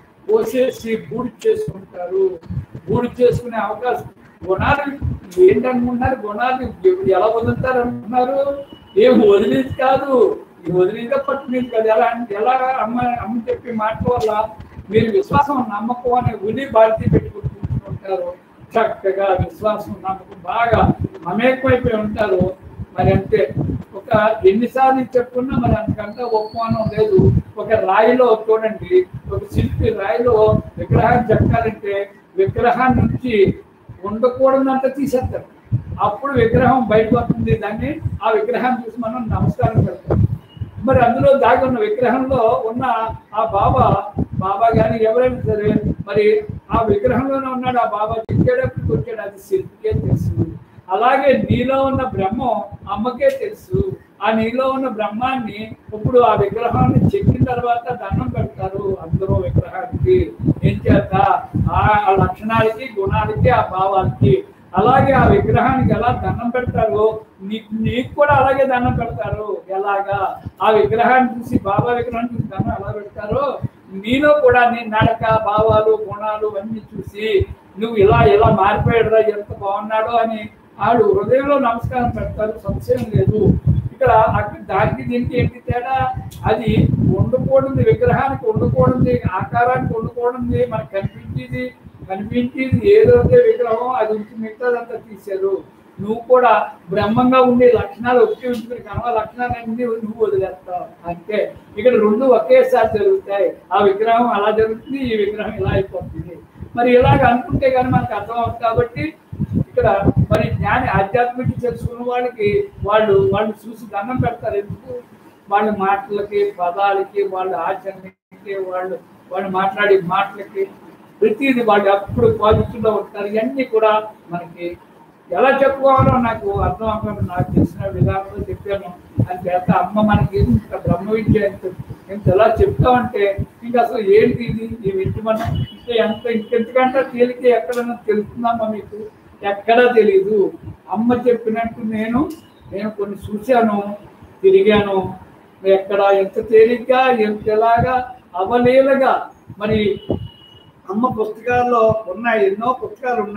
పోసేసి బూడి చేసుకుంటారు బూడి చేసుకునే అవకాశం గుణాలు ఏంటనుకుంటున్నారు గుణాలు ఎలా వదులుతారు అనుకుంటున్నారు ఏం వదిలేది కాదు ఈ వదిలేదే పట్టుకునేది కాదు ఎలా అంటే ఎలా అమ్మ అమ్మ చెప్పి మాట వల్ల మీరు విశ్వాసం నమ్మకం అనే ఉలి బాధ్యత పెట్టుకుంటుంటారు చక్కగా విశ్వాసం నమ్మకం బాగా మమేకమైపోయి ఉంటారు మరి అంతే ఒక ఎన్నిసార్లు చెప్పుకున్నా మరి అంతకంటే ఉపమానం లేదు ఒక రాయిలో చూడండి ఒక శిల్పి రాయిలో విగ్రహాన్ని చెక్కాలంటే విగ్రహాన్ని నుంచి ఉండకూడదంతా తీసేస్తారు అప్పుడు విగ్రహం బయటకు వస్తుంది దాన్ని ఆ విగ్రహాన్ని చూసి మనం నమస్కారం పెడతాం మరి అందులో దాగి ఉన్న విగ్రహంలో ఉన్న ఆ బాబా బాబా గాని ఎవరైనా సరే మరి ఆ విగ్రహంలోనే ఉన్నాడు ఆ బాబా చెక్కేటప్పుడు వచ్చాడు అది శిల్పికే తెలుసు అలాగే నీలో ఉన్న బ్రహ్మం అమ్మకే తెలుసు ఆ నీలో ఉన్న బ్రహ్మాన్ని ఇప్పుడు ఆ విగ్రహాన్ని చెక్కిన తర్వాత దండం పెడతారు అందరూ విగ్రహానికి ఏం చేత ఆ లక్షణాలకి గుణాలకి ఆ భావాలకి అలాగే ఆ విగ్రహానికి ఎలా దండం పెడతారో నీకు నీకు కూడా అలాగే దండం పెడతారు ఎలాగా ఆ విగ్రహాన్ని చూసి బాబా విగ్రహాన్ని చూసి దండం ఎలా పెడతారో నీలో కూడా నీ నడక భావాలు గుణాలు అన్ని చూసి నువ్వు ఇలా ఇలా మారిపోయాడురా ఎంత బాగున్నాడో అని ఆడు హృదయంలో నమస్కారం పెడతారు సంశయం లేదు ఇక్కడ అక్కడ దానికి దీనికి ఏంటి తేడా అది ఉండకూడదు విగ్రహానికి ఉండకూడదు ఆకారానికి ఉండకూడదు మనకు కనిపించేది కనిపించేది ఏదైతే విగ్రహం అది ఉంచి మిగతాదంతా తీశారు నువ్వు కూడా బ్రహ్మంగా ఉండే లక్షణాలు ఒకటి ఉంచుకుని కనవ లక్షణాలన్నీ నువ్వు వదిలేస్తావు అంతే ఇక్కడ రెండు ఒకేసారి జరుగుతాయి ఆ విగ్రహం అలా జరుగుతుంది ఈ విగ్రహం ఇలా అయిపోతుంది మరి ఇలాగ అనుకుంటే కానీ మనకు అర్థం అవుతుంది కాబట్టి ఇక్కడ మరి జ్ఞాని ఆధ్యాత్మిక తెలుసుకున్న వాళ్ళకి వాళ్ళు వాళ్ళు చూసి దండం పెడతారు ఎందుకు వాళ్ళ మాటలకి పదాలకి వాళ్ళ ఆచరణకి వాళ్ళు వాళ్ళు మాట్లాడే మాటలకి ప్రతిదీ వాళ్ళు అప్పుడు పాజిటివ్ లో ఉంటారు ఇవన్నీ కూడా మనకి ఎలా చెప్పుకోవాలో నాకు అర్థం అవ్వకుండా నాకు తెలిసిన విధానంలో చెప్పాను అని చేత అమ్మ మనకి ఇంత బ్రహ్మ విద్య ఎంత ఎంత ఎలా చెప్తామంటే ఇంకా అసలు ఏంటి ఇది ఈ విద్య మనం ఇంకా ఎంత ఇంకెంతకంటే తేలిక ఎక్కడన్నా తెలుస్తుందమ్మా మీకు ఎక్కడా తెలియదు అమ్మ చెప్పినట్టు నేను నేను కొన్ని చూశాను తిరిగాను ఎక్కడ ఎంత తేలిగ్గా ఎంత ఎలాగా అవలీలగా మరి అమ్మ పుస్తకాల్లో ఉన్నాయి ఎన్నో పుస్తకాలు ఉన్నాయి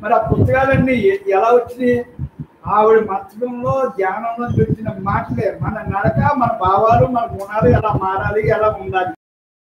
మరి ఆ పుస్తకాలన్నీ ఎ- ఎలా వచ్చినాయి ఆవిడ మచ్చకంలో ధ్యానంలో వచ్చిన మాటలే మన నడక మన భావాలు మన గుణాలు ఎలా మారాలి ఎలా ఉండాలి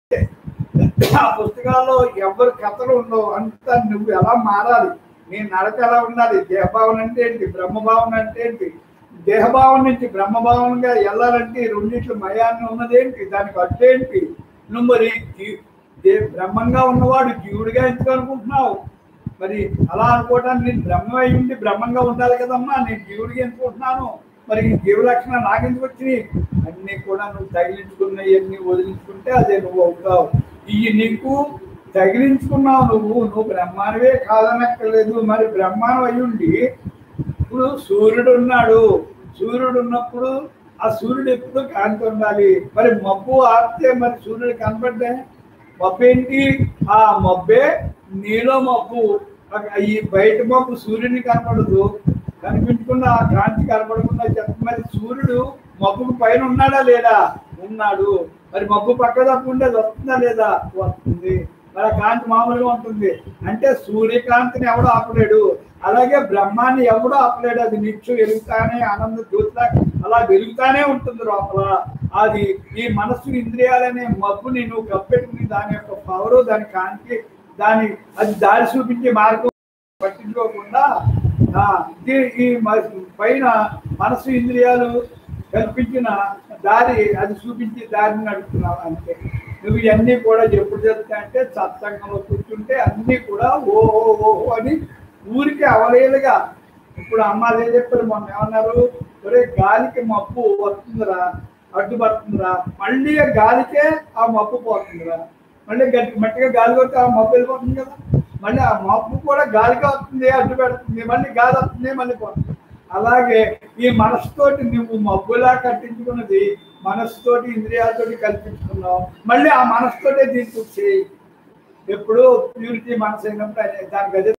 ఆ పుస్తకాల్లో ఎవరి కథలు ఉండవు అంతా నువ్వు ఎలా మారాలి నీ నడక ఎలా ఉండాలి దేహభావన అంటే ఏంటి బ్రహ్మభావన అంటే ఏంటి దేహభావం నుంచి బ్రహ్మభావనగా వెళ్ళాలంటే ఈ రెండిట్లు మయాన్ని ఉన్నదేంటి దానికి అడ్డేంటి నువ్వు మరి జీ- దే- బ్రహ్మంగా ఉన్నవాడు జీవుడిగా ఎందుకు అనుకుంటున్నావు మరి అలా అనుకోవడానికి నేను బ్రహ్మ అయి ఉండి బ్రహ్మంగా ఉండాలి కదమ్మా నేను జీవుడిగా ఎందుకుంటున్నాను మరి ఈ జీవ లక్షణాలు నాకెందుకు వచ్చినాయి అన్నీ కూడా నువ్వు తగిలించుకున్నవి అన్ని వదిలించుకుంటే అదే నువ్వు అవుతావు ఇవి నీకు తగిలించుకున్నావు నువ్వు నువ్వు బ్రహ్మానివే కాదనక్కర్లేదు మరి బ్రహ్మానం అయి ఉండి ఇప్పుడు సూర్యుడు ఉన్నాడు సూర్యుడు ఉన్నప్పుడు ఆ సూర్యుడు ఎప్పుడు కాంతి ఉండాలి మరి మబ్బు ఆపితే మరి సూర్యుడు కనబడ్డే మబ్బు ఏంటి ఆ మబ్బే నీలో మబ్బు ఆ- ఈ బయట మబ్బు సూర్యుని కనపడదు కనిపించకుండా ఆ కాంతి కనపడకుండా చెప్ప మరి సూర్యుడు మబ్బుకు పైన ఉన్నాడా లేడా ఉన్నాడు మరి మబ్బు పక్క తప్ప ఉండేది వస్తుందా లేదా వస్తుంది మరి ఆ కాంతి మామూలుగా ఉంటుంది అంటే సూర్యకాంతిని ఎవడు ఆపలేడు అలాగే బ్రహ్మాన్ని ఎవడు ఆపలేడు అది నిత్యం వెలుగుతానే ఆనంద జ్యోతిలా అలా వెలుగుతానే ఉంటుంది లోపల అది ఈ మనస్సు ఇంద్రియాలనే మబ్బుని నువ్వు కప్పెట్టుకుని దాని యొక్క పవరు దాని కాంతి దాని అది దారి చూపించే మార్గం పట్టించుకోకుండా ఆ, ఈ- ఈ మ- పైన మనసు ఇంద్రియాలు కల్పించిన దారి అది చూపించే దారిని నడుపుతున్నావు అంతే నువ్వు ఇవన్నీ కూడా ఎప్పుడు జరుగుతాయంటే సత్సంగంలో కూర్చుంటే అన్నీ కూడా ఓ ఓ ఓహో అని ఊరికి అవలేలుగా ఇప్పుడు అమ్మ అదే చెప్పారు మొన్న ఏమన్నారు ఒరే గాలికి మబ్బు వస్తుందిరా అడ్డుపడుతుందిరా మళ్ళీ ఆ గాలికే ఆ మబ్బు పోతుందిరా మళ్ళీ గట్టి మట్టిగా గాలి కొడితే ఆ మబ్బు వెళ్ళిపోతుంది కదా మళ్ళీ ఆ మబ్బు కూడా గాలిగా వస్తుంది అడ్డు పెడుతుంది మళ్ళీ గాలి వస్తుంది మళ్ళీ పోతుంది అలాగే ఈ మనసుతోటి నువ్వు మబ్బులా కట్టించుకున్నది మనసుతోటి ఇంద్రియాలతోటి కల్పించుకున్నావు మళ్ళీ ఆ మనసుతోటే దీనికి చేయి ఎప్పుడు ప్యూరిటీ మనసు అయినప్పుడు అదే దానికి అదే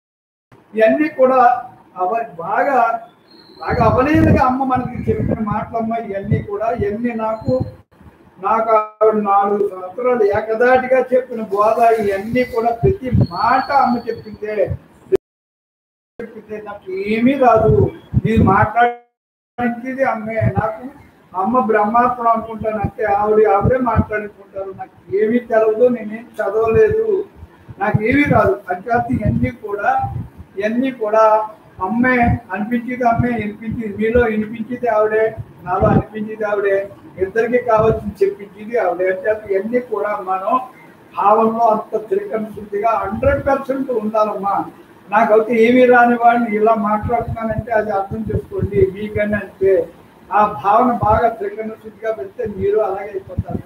ఇవన్నీ కూడా అవ బాగా బాగా అవలేదుగా అమ్మ మనకి చెప్పిన మాటలమ్మ ఇవన్నీ కూడా ఇవన్నీ నాకు నాకు ఆవిడ నాలుగు సంవత్సరాలు ఏకదాటిగా చెప్పిన బోధ ఇవన్నీ కూడా ప్రతి మాట అమ్మ చెప్పిందే చెప్పిందే నాకు ఏమీ రాదు నేను మాట్లాడించేది అమ్మే నాకు అమ్మ బ్రహ్మాత్మ అనుకుంటాను అంతే ఆవిడ ఆవిడే మాట్లాడుకుంటారు నాకు ఏమీ తెలవదు నేనేం చదవలేదు నాకు ఏమీ రాదు అంచేత ఇవన్నీ కూడా ఇవన్నీ కూడా అమ్మే అనిపించేది అమ్మే వినిపించేది మీలో వినిపించేది ఆవిడే నాలో అనిపించేది ఆవిడే ఇద్దరికి కావాల్సింది చెప్పించేది ఆవిడే అంచేత ఇవన్నీ కూడా మనం భావంలో అంత తిరగం శుద్ధిగా హండ్రెడ్ పర్సెంట్ ఉండాలమ్మా నాకైతే ఏమీ రాని వాడిని ఇలా మాట్లాడుతున్నానంటే అది అర్థం చేసుకోండి మీకని అంటే ఆ భావన బాగా త్రికరణ శుద్ధిగా పెడితే మీరు అలాగే అయిపోతారు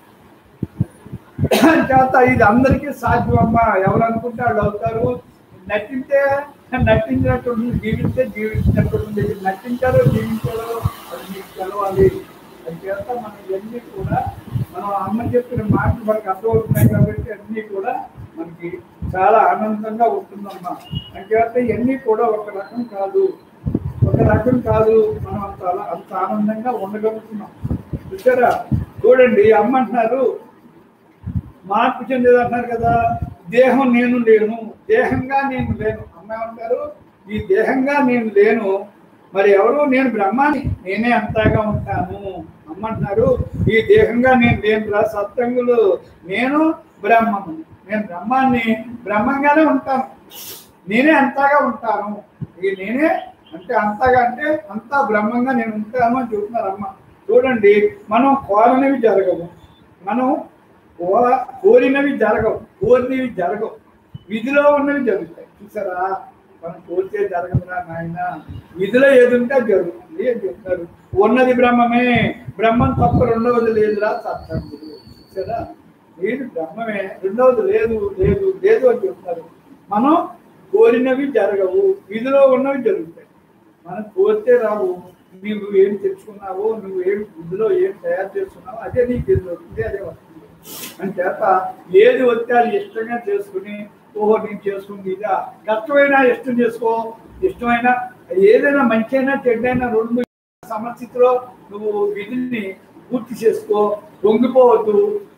చేత ఇది అందరికీ సాధ్యం అమ్మా ఎవరు అనుకుంటే వాళ్ళు అవుతారు నటింటే నటించినట్టు ఉంటుంది జీవిస్తే జీవించినట్టు ఉంటుంది నటించారో జీవించారో అది మీకు తెలవాలి అది చేత మనం ఇవన్నీ కూడా మనం అమ్మ చెప్పిన మాటలు మనకు అర్థమవుతున్నాయి కాబట్టి అన్నీ కూడా మనకి చాలా ఆనందంగా ఉంటుందమ్మా అంచేత ఇవన్నీ కూడా ఒక రకం కాదు ఒక రకం కాదు మనం అంత అలా- అంత ఆనందంగా ఉండగలుగుతున్నాం చూసారా చూడండి అమ్మ అంటున్నారు మార్పు చెందేది అంటున్నారు కదా దేహం నేను లేను దేహంగా నేను లేను అమ్మ ఏమంటారు ఈ దేహంగా నేను లేను మరి ఎవరు నేను బ్రహ్మాని నేనే అంతగా ఉంటాను అమ్మ అంటున్నారు ఈ దేహంగా నేను లేను రా సత్సంగులు నేను బ్రహ్మము నేను బ్రహ్మాన్ని బ్రహ్మంగానే ఉంటాను నేనే అంతగా ఉంటాను ఇది నేనే అంటే అంతగా అంటే అంతా బ్రహ్మంగా నేను ఉంటాను అని చెబుతున్నారు అమ్మ చూడండి మనం కోరనివి జరగవు మనం కో- కోరినవి జరగవు కోరినవి జరగవు విధిలో ఉన్నవి జరుగుతాయి చూసారా మనం కోరితే జరగదురా నాయన విధిలో ఏది ఉంటే అది జరుగుతుంది అని చెప్తారు ఉన్నది బ్రహ్మమే బ్రహ్మం తప్ప రెండవది లేదురా సత్సంగుడు చూసారా లేదు బ్రహ్మమే రెండవది లేదు లేదు లేదు అని చెప్తారు మనం కోరినవి జరగవు విధిలో ఉన్నవి జరుగుతాయి మనం కోరితే రావు నీవు ఏం తెచ్చుకున్నావో నువ్వు ఏం ఇందులో ఏం తయారు చేస్తున్నావో అదే నీకు ఏది వస్తుంది అదే వస్తుంది అని చేత ఏది వస్తే అది ఇష్టంగా చేసుకుని ఓహో నేను చేసుకుంది ఇదా కష్టమైనా ఇష్టం చేసుకో ఇష్టమైనా ఏదైనా మంచి అయినా చెడ్డైనా రెండు సమస్థితిలో నువ్వు విధిని పూర్తి చేసుకో పొంగిపోవద్దు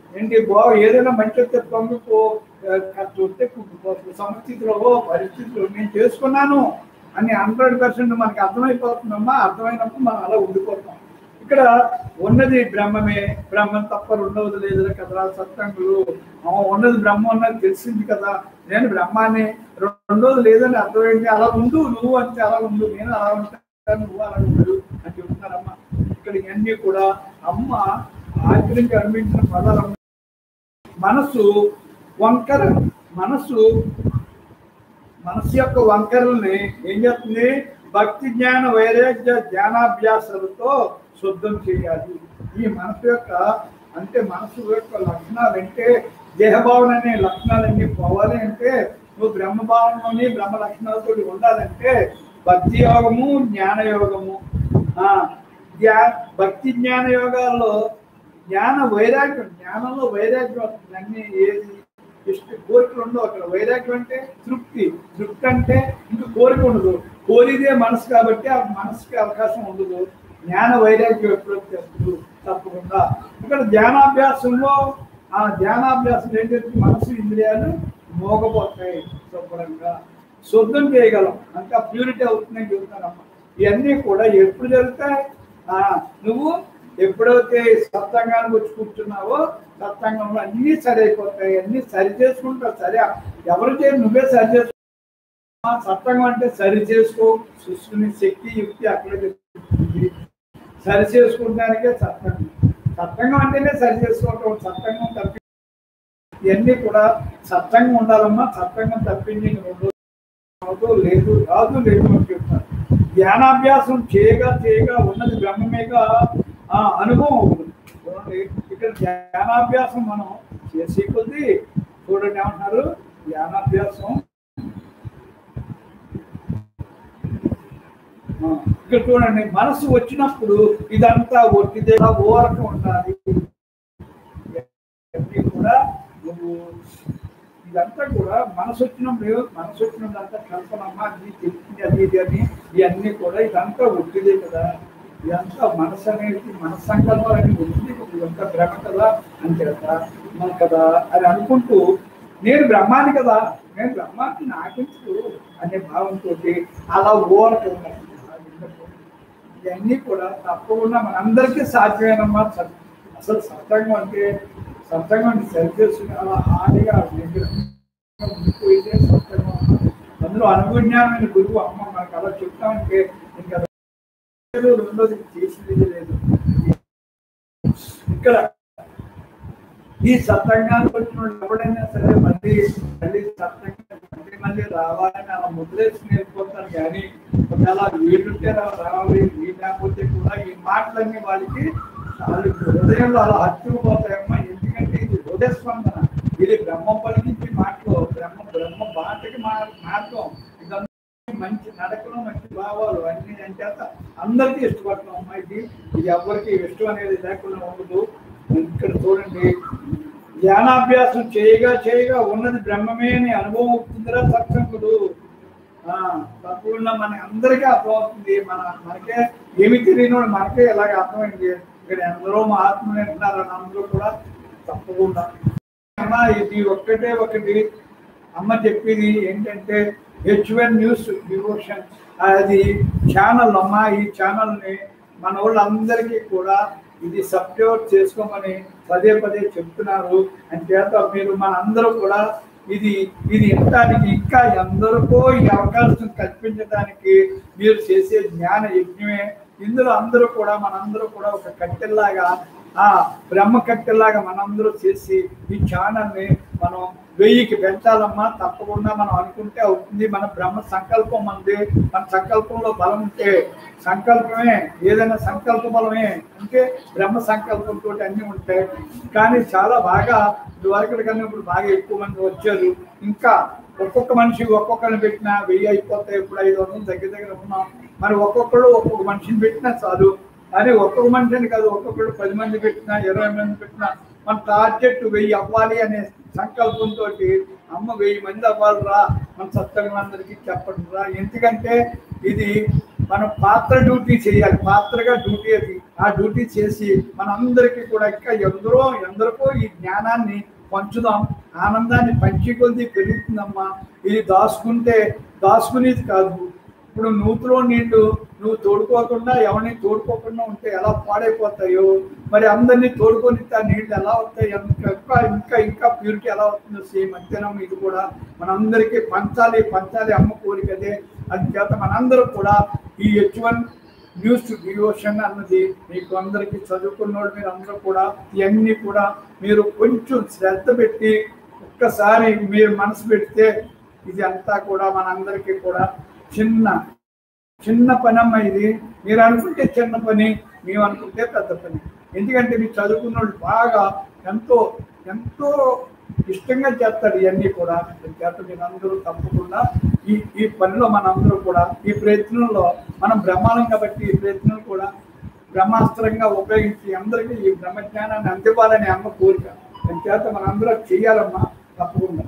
ఏంటి బాగు ఏదైనా మంచి వస్తే పొంగుకో చూస్తే సమస్థితిలో పరిస్థితిలో నేను చేసుకున్నాను అని హండ్రెడ్ పర్సెంట్ మనకి అర్థమైపోతుందమ్మా అర్థమైనప్పుడు మనం అలా ఉండిపోతాం ఇక్కడ ఉన్నది బ్రహ్మమే బ్రహ్మం తప్ప రెండవది లేదు కదా సత్సంగులు ఆ, ఉన్నది బ్రహ్మ ఉన్నది తెలిసింది కదా నేను బ్రహ్మాన్ని రెండోది లేదని అర్థమైంది అలా ఉండు నువ్వు అంటే అలా ఉండు నేను అలా ఉంటాను నువ్వు అలా ఉండు అని చెప్తున్నారమ్మ ఇక్కడ ఇవన్నీ కూడా అమ్మ ఆచరించి అనిపించిన పదాలు మనసు వంకర మనసు మనసు యొక్క వంకరల్ని ఏం చేస్తుంది భక్తి జ్ఞాన వైరాగ్య ధ్యానాభ్యాసాలతో శుద్ధం చేయాలి ఈ మనసు యొక్క అంటే మనసు యొక్క లక్షణాలు అంటే దేహభావన అనే లక్షణాలన్నీ పోవాలి అంటే నువ్వు బ్రహ్మభావనలోని బ్రహ్మ లక్షణాలతో ఉండాలంటే భక్తి యోగము జ్ఞాన యోగము ఆ, ధ్యా- భక్తి జ్ఞాన యోగాల్లో జ్ఞాన వైరాగ్యం జ్ఞానంలో వైరాగ్యం వస్తుంది అన్ని ఏది ఇష్ట కోరికలు ఉండవు అక్కడ వైరాగ్యం అంటే తృప్తి తృప్తి అంటే ఇంకా కోరిక ఉండదు కోరిదే మనసు కాబట్టి ఆ మనసుకి అవకాశం ఉండదు జ్ఞాన వైరాగ్యం ఎప్పుడు వచ్చేస్తుంది తప్పకుండా ఇక్కడ ధ్యానాభ్యాసంలో ఆ ధ్యానాభ్యాసం ఏంటంటే మనసు ఇంద్రియాలు మోగపోతాయి శుభ్రంగా శుద్ధం చేయగలం అంతా ప్యూరిటీ అవుతుందని చెబుతానమ్మా ఇవన్నీ కూడా ఎప్పుడు జరుగుతాయి ఆ, నువ్వు ఎప్పుడైతే సత్సంగానికి వచ్చి కూర్చున్నావో సత్సంగంలో అన్నీ సరి అయిపోతాయి అన్నీ సరి చేసుకుంటావు సరే ఎవరు చేయ నువ్వే సరి చేసుకో ఆ సత్సంగం అంటే సరి చేసుకో సృష్టిని శక్తి యుక్తి అక్కడే చెప్తుంది. సరి చేసుకుంటానికే సత్సంగం సత్సంగం అంటేనే సరి చేసుకోవటం సత్సంగం తప్పి ఇవన్నీ కూడా సత్సంగం ఉండాలమ్మా సత్సంగం తప్పింది ఇంక రెండు రాదు లేదు రాదు లేదు అని చెప్తారు ధ్యానాభ్యాసం చేయగా చేయగా ఉన్నది బ్రహ్మమేగా ఆ అనుభవం అవుతుంది చూడండి ఇక్కడ ధ్యానాభ్యాసం మనం చేసే కొద్దీ చూడండి ఏమంటున్నారు ధ్యానాభ్యాసం ఆ, ఇక్కడ చూడండి మనసు వచ్చినప్పుడు ఇదంతా ఒట్టిదే ఓరకం ఉండాలి ఇవన్నీ కూడా నువ్వు ఇదంతా కూడా మనసు వచ్చినప్పుడు మనసు వచ్చినదంతా కల్పనమ్మా అది చెప్పింది అది ఇది అని ఇవన్నీ కూడా ఇదంతా ఒట్టిదే కదా ఇదంతా మనసు అనేది మన సంకల్పం అనేది ఉంటుంది ఇదంతా భ్రమ కదా అంతే కదా మన కదా అని అనుకుంటూ నేను బ్రహ్మాన్ని కదా నేను బ్రహ్మాన్ని నాకించు అనే భావంతో అలా ఓరక ఉండాలి ఇవన్నీ కూడా తప్పకుండా మనందరికీ సాధ్యమేనమ్మా సత్- అసలు సత్సంగం అంటే సత్సంగం అంటే సరి చేసుకుని అలా హాయిగా నిగ్రహంగా ఉండిపోయితే సత్సంగం అన్నమాట. అందులో అనుగుణ్యామైన గురువు అమ్మ మనకు అలా చెప్తామంటే ఇంకా లేదు, రెండోది చేసింది లేదు ఇక్కడ ఈ సత్సంగానికి వచ్చిన వాళ్ళు ఎవడైనా సరే మళ్ళీ మళ్ళీ సత్సంగం మళ్ళీ మళ్ళీ రావాలని అలా ముద్రేసి నేర్చుకుంటారు కానీ ఒకవేళ వీళ్ళుంటే రా- రావాలి వీళ్ళు లేకపోతే కూడా ఈ మాటలన్నీ వాళ్ళకి వాళ్ళకి హృదయంలో అలా హత్తుకుపోతాయమ్మా ఎందుకంటే ఇది హృదయ స్పందన ఇది బ్రహ్మ పలికించి మాటలు బ్రహ్మ బ్రహ్మ బాటకి మా మార్గం ఇదంతా మంచి నడకలు మంచి భావాలు అన్ని అంచేత అందరికీ ఇష్టపడతాం అమ్మా ఇది ఇది ఎవరికి ఇష్టం అనేది లేకుండా ఉండదు ఇక్కడ చూడండి ధ్యానాభ్యాసం చేయగా చేయగా ఉన్నది బ్రహ్మమే అని అనుభవం అవుతుందిరా సత్సంగుడు ఆ, తప్పకుండా మన అందరికీ అర్థమవుతుంది మన మనకే ఏమి తెలియని వాడు మనకే ఎలాగ అర్థమైంది ఇక్కడ ఎందరో మహాత్ములు వింటున్నారు అని అందరూ కూడా తప్పకుండా అమ్మ ఇది ఒక్కటే ఒకటి అమ్మ చెప్పేది ఏంటంటే హెచ్వెన్ న్యూస్ డివోషన్ అది ఛానల్ అమ్మ ఈ ఛానల్ని మన వాళ్ళందరికీ కూడా ఇది సబ్స్క్రైబ్ చేసుకోమని పదే పదే చెప్తున్నారు అని చేత మీరు మన అందరూ కూడా ఇది ఇది ఇంటానికి ఇంకా ఎందరికో ఈ అవకాశం కల్పించడానికి మీరు చేసే జ్ఞాన యజ్ఞమే ఇందులో అందరూ కూడా మనందరూ కూడా ఒక కట్టెల్లాగా ఆ బ్రహ్మ కట్టెల్లాగా మనందరూ చేసి ఈ ఛానల్ని మనం వెయ్యికి పెంచాలమ్మా తప్పకుండా మనం అనుకుంటే అవుతుంది మన బ్రహ్మ సంకల్పం ఉంది మన సంకల్పంలో బలం ఉంటే సంకల్పమే ఏదైనా సంకల్ప బలమే అంటే బ్రహ్మ సంకల్పంతో అన్నీ ఉంటాయి కానీ చాలా బాగా ఇదివరకటి కన్నా ఇప్పుడు బాగా ఎక్కువ మంది వచ్చారు ఇంకా ఒక్కొక్క మనిషి ఒక్కొక్కరిని పెట్టినా వెయ్యి అయిపోతాయి ఇప్పుడు ఐదు వందలు దగ్గర దగ్గర ఉన్నాం మరి ఒక్కొక్కళ్ళు ఒక్కొక్క మనిషిని పెట్టినా చాలు అని ఒక్కొక్క మనిషిని కాదు ఒక్కొక్కళ్ళు పది మంది పెట్టినా ఇరవై మంది పెట్టినా మన టార్గెట్ వెయ్యి అవ్వాలి అనే సంకల్పంతో అమ్మ వెయ్యి మంది అవ్వాలిరా మన సత్సంగులందరికీ చెప్పండి రా ఎందుకంటే ఇది మనం పాత్ర డ్యూటీ చేయాలి పాత్రగా డ్యూటీ అది ఆ డ్యూటీ చేసి మనందరికీ కూడా ఇంకా ఎందరో ఎందరికో ఈ జ్ఞానాన్ని పంచుదాం ఆనందాన్ని పంచి కొద్ది పెరుగుతుందమ్మా ఇది దాచుకుంటే దాచుకునేది కాదు ఇప్పుడు నూతులో నీళ్లు నువ్వు తోడుకోకుండా ఎవరిని తోడుకోకుండా ఉంటే ఎలా పాడైపోతాయో మరి అందరినీ తోడుకొని ఆ నీళ్లు ఎలా వస్తాయి ఇంకా ఇంకా ఇంకా ప్యూరిటీ ఎలా వస్తుందో సేమ్ అంతేనమ్మా ఇది కూడా మనందరికీ పంచాలి పంచాలి అమ్మ కోరిక అదే అందుచేత మనందరం కూడా ఈ హెచ్ వన్ న్యూస్ డివోషన్ అన్నది మీకు అందరికీ చదువుకున్న వాళ్ళు మీరు అందరూ కూడా ఇవన్నీ కూడా మీరు కొంచెం శ్రద్ధ పెట్టి ఒక్కసారి మీరు మనసు పెడితే ఇది అంతా కూడా మనందరికీ కూడా చిన్న చిన్న పని అమ్మ ఇది మీరు అనుకుంటే చిన్న పని మేము అనుకుంటే పెద్ద పని ఎందుకంటే మీరు చదువుకున్న వాళ్ళు బాగా ఎంతో ఎంతో ఇష్టంగా చేస్తారు ఇవన్నీ కూడా చేత మీరు అందరూ తప్పకుండా ఈ ఈ పనిలో మనందరూ కూడా ఈ ప్రయత్నంలో మనం బ్రహ్మాండం కాబట్టి ఈ ప్రయత్నం కూడా బ్రహ్మాస్త్రంగా ఉపయోగించి అందరికీ ఈ బ్రహ్మజ్ఞానాన్ని అందివ్వాలని అమ్మ కోరిక దాని చేత మనందరం చెయ్యాలమ్మా తప్పకుండా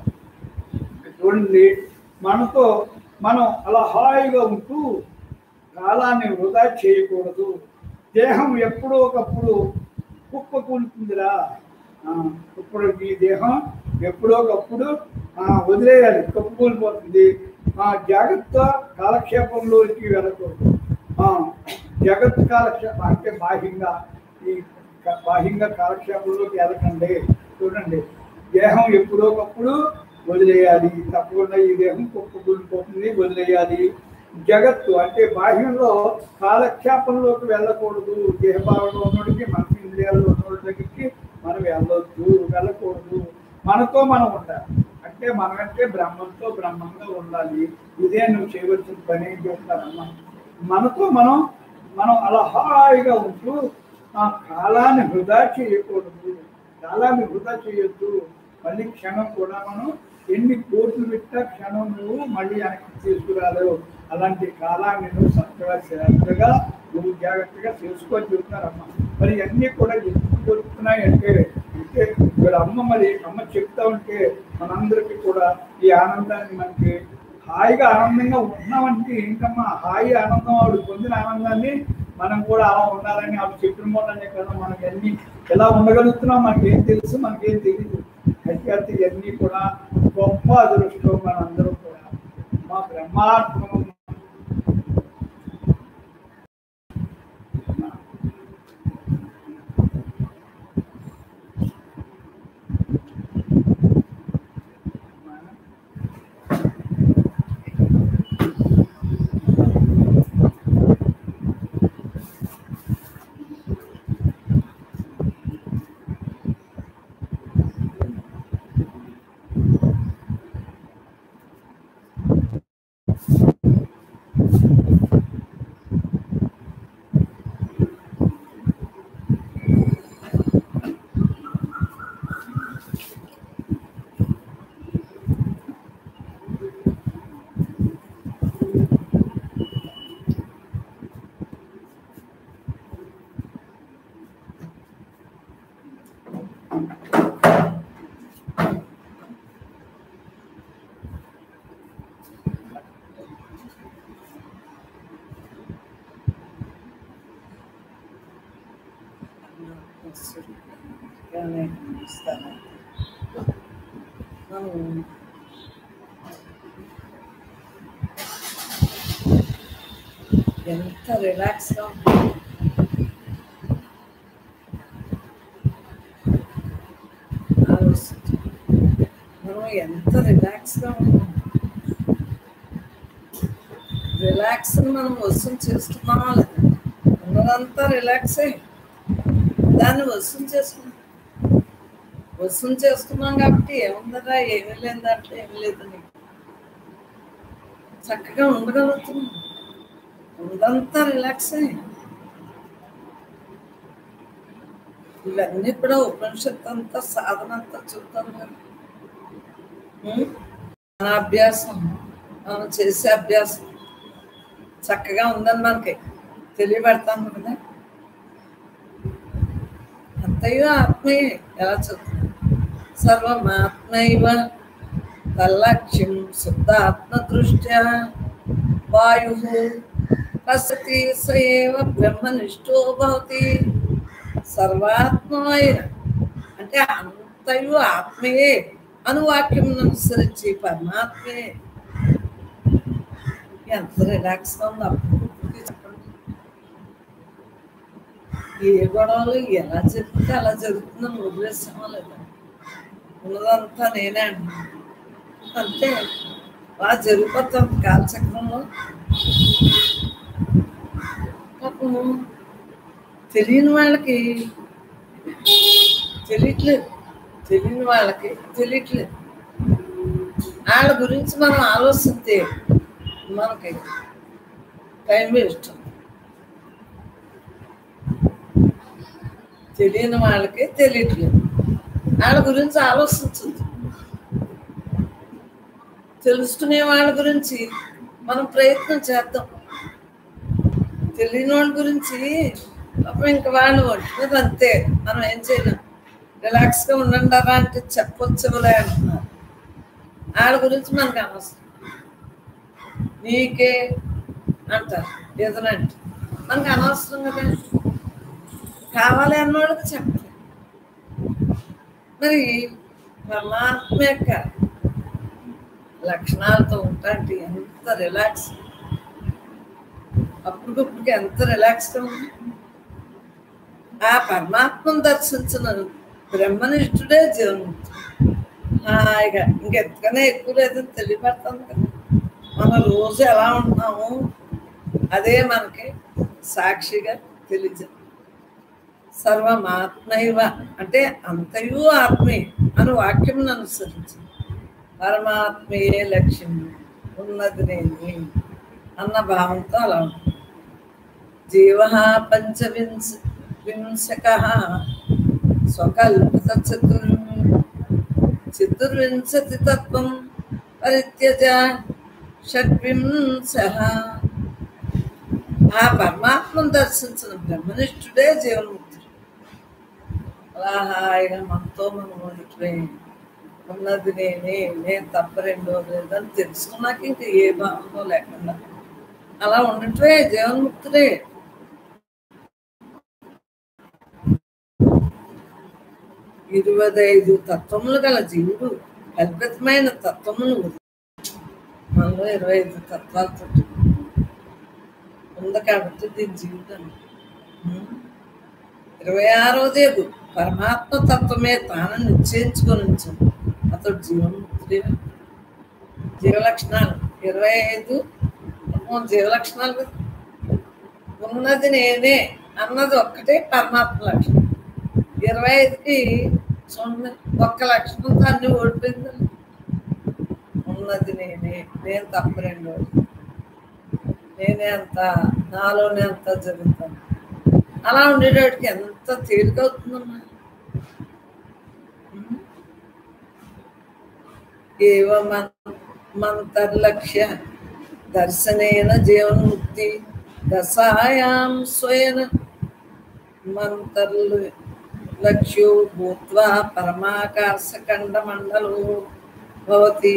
చూడండి మనతో మనం అలా హాయిగా ఉంటూ కాలాన్ని వృధా చేయకూడదు దేహం ఎప్పుడో ఒకప్పుడు కుప్ప కూలుతుందిరా ఆ, ఇప్పుడు ఈ దేహం ఎప్పుడో ఒకప్పుడు ఆ, వదిలేయాలి కుప్ప కూలిపోతుంది ఆ, జాగ్రత్త కాలక్షేపంలోకి వెళ్ళకూడదు ఆ, జగత్ కాలక్షేపం అంటే బాహ్యంగా ఈ క- బాహ్యంగా కాలక్షేపంలోకి వెళ్ళకండి చూడండి దేహం ఎప్పుడో ఒకప్పుడు వదిలేయాలి తప్పకుండా ఈ దేహం కుప్పకూలిపోతుంది వదిలేయాలి జగత్తు అంటే బాహ్యంలో కాలక్షేపంలోకి వెళ్ళకూడదు దేహభావంలో ఉన్నోడికి మనసు ఇంద్రియాల్లో ఉన్నోడి దగ్గరికి మనం వెళ్ళొద్దు వెళ్ళకూడదు మనతో మనం ఉండాలి అంటే మనమంటే బ్రహ్మంతో బ్రహ్మంగా ఉండాలి ఇదే నువ్వు చేయవలసిన పని అని చెప్తారమ్మా మనతో మనం మనం అలా హాయిగా ఉంటూ ఆ కాలాన్ని వృధా చేయకూడదు కాలాన్ని వృధా చేయొద్దు మళ్ళీ క్షణం కూడా మనం ఎన్ని కోట్లు పెట్టా క్షణం నువ్వు మళ్ళీ వెనక్కి తీసుకురాలేవు అలాంటి కాలాన్ని నువ్వు చక్కగా శ్రద్ధగా నువ్వు జాగ్రత్తగా చేసుకొని చెబుతారమ్మ మరి అన్నీ కూడా ఎందుకు దొరుకుతున్నాయి అంటే అంటే ఇక్కడ అమ్మ మరి అమ్మ చెప్తా ఉంటే మనందరికీ కూడా ఈ ఆనందాన్ని మనకి హాయిగా ఆనందంగా ఉన్నామంటే ఏంటమ్మా హాయి ఆనందం ఆవిడ పొందిన ఆనందాన్ని మనం కూడా అలా ఉండాలని ఆవిడ చెప్పిన మూలనే కదా మనకి అన్ని ఎలా ఉండగలుగుతున్నాం మనకేం తెలుసు మనకేం తెలియదు అయితే ఇవన్నీ కూడా గొప్ప అదృష్టం మనందరం కూడా మా బ్రహ్మాత్మం కానీ ఇస్తాను మనం ఎంత రిలాక్స్గా ఉంటుంది ఆలోచించు. మనం ఎంత రిలాక్స్గా ఉంటాం రిలాక్స్ మనం వసూలు చేస్తున్నామా లేదా ఉన్నదంతా రిలాక్సే దాన్ని వసూలు చేసుకున్నాం వసూలు చేసుకున్నాం కాబట్టి ఏముందరా ఏమీ లేదు దాంట్లో ఏమీ లేదు నీకు చక్కగా ఉండగలుగుతున్నాం ఉన్నదంతా రిలాక్సే ఇవన్నీ కూడా ఉపనిషత్తు అంతా సాధన అంతా చూద్దాం మరి ఉం? మన అభ్యాసం మనం చేసే అభ్యాసం చక్కగా ఉందని మనకి తెలియబెడతాను కదా అంతయో ఆత్మయే ఎలా చెప్తుంది సర్వమాత్మైవ తల్లక్ష్యం శుద్ధ ఆత్మదృష్ట్యా వాయు పశ్యతి స ఏవ బ్రహ్మనిష్టో భవతి సర్వాత్మైన అంటే అంతయు ఆత్మయే అనువాక్యం అనుసరించి పరమాత్మే ఎంత రిలాక్స్ గా ఉంది అప్పుడు చెప్పండి ఏ గొడవలు ఎలా చెప్తే అలా జరుగుతుందని వదిలేసామా లేదా ఉన్నదంతా నేనే అంటున్నాను అంతే అలా జరిగిపోతాం కాలచక్రంలో పాపం తెలియని వాళ్ళకి తెలియట్లేదు తెలియని వాళ్ళకి తెలియట్లేదు వాళ్ళ గురించి మనం ఆలోచిస్తే మనకి టైం వేస్ట్ తెలియని వాళ్ళకి తెలియట్లేదు వాళ్ళ గురించి ఆలోచించదు తెలుసుకునే వాళ్ళ గురించి మనం ప్రయత్నం చేద్దాం తెలియని వాళ్ళ గురించి పాపం ఇంకా వాళ్ళు ఉంటుంది అంతే మనం ఏం చేయలేం రిలాక్స్ గా ఉండండి అలా అంటే చెప్పొచ్చులే అంటున్నారు వాళ్ళ గురించి మనకు అనవసరం నీకే అంటారు ఏదైనా అంటే మనకు అనవసరం కదా కావాలి అన్నోళ్ళకి చెప్పలేదు మరి పరమాత్మ యొక్క లక్షణాలతో ఉంటాంటి ఎంత రిలాక్స్ అప్పటికప్పటికి ఎంత రిలాక్స్గా ఉంది ఆ పరమాత్మను దర్శించిన బ్రహ్మనిష్ఠుడే జీవన్ముక్తుడు హాయిగా ఇంకెంతకనే ఎక్కువ లేదని తెలియపడుతుంది కదా మనం రోజు ఎలా ఉంటున్నాము అదే మనకి సాక్షిగా తెలియజే సర్వమాత్మైవ అంటే అంతయు ఆత్మే అని వాక్యం అనుసరించి పరమాత్మయే లక్ష్యం ఉన్నది నేనే అన్న భావంతో అలా ఉంటుంది జీవ పంచవింశ వింశక స్వకల్పిత చతుర్ చతుర్వింశతి తత్వం పరిత్యజ షడ్వింశ ఆ పరమాత్మను దర్శించిన బ్రహ్మనిష్ఠుడే జీవన్ముక్తుడు అలా హాయిగా మనతో మనం ఉండిపోయి ఉన్నది నేనే నేను తప్ప రెండో లేదని తెలుసుకున్నాక ఇంకా ఏ భావంలో లేకుండా అలా ఉండటమే జీవన్ముక్తుడే ఇరవై ఐదు తత్వములు గల జీవుడు కల్పితమైన తత్వమును మనలో ఇరవై ఐదు తత్వాలతో ఉంది కాబట్టి దీని జీవితం ఉం? ఇరవై ఆరోదే గు- పరమాత్మ తత్వమే తాను నిశ్చయించుకొని ఉంచాడు అతడు జీవన్ముక్తుడే జీవ లక్షణాలు ఇరవై ఐదు మొత్తం జీవ లక్షణాలు కదా. ఉన్నది నేనే అన్నది ఒక్కటే పరమాత్మ లక్షణం ఇరవై ఐదుకి చూడండి ఒక్క లక్షణంతో అన్ని ఓడిపోయిందండి ఉన్నది నేనే నేను తప్ప రెండు నేనే అంత నాలోనే అంత జరుగుతాను అలా ఉండేటోటికి ఎంత తేలిక అవుతుందమ్మా ఉం? ఏవ మన్ మంతర్లక్ష్య దర్శనేన జీవన్ముక్తి దశాయాం స్వయన మంతర్లు లక్ష్యో భూత్వా పరమాకాశఖండ మండలో భవతి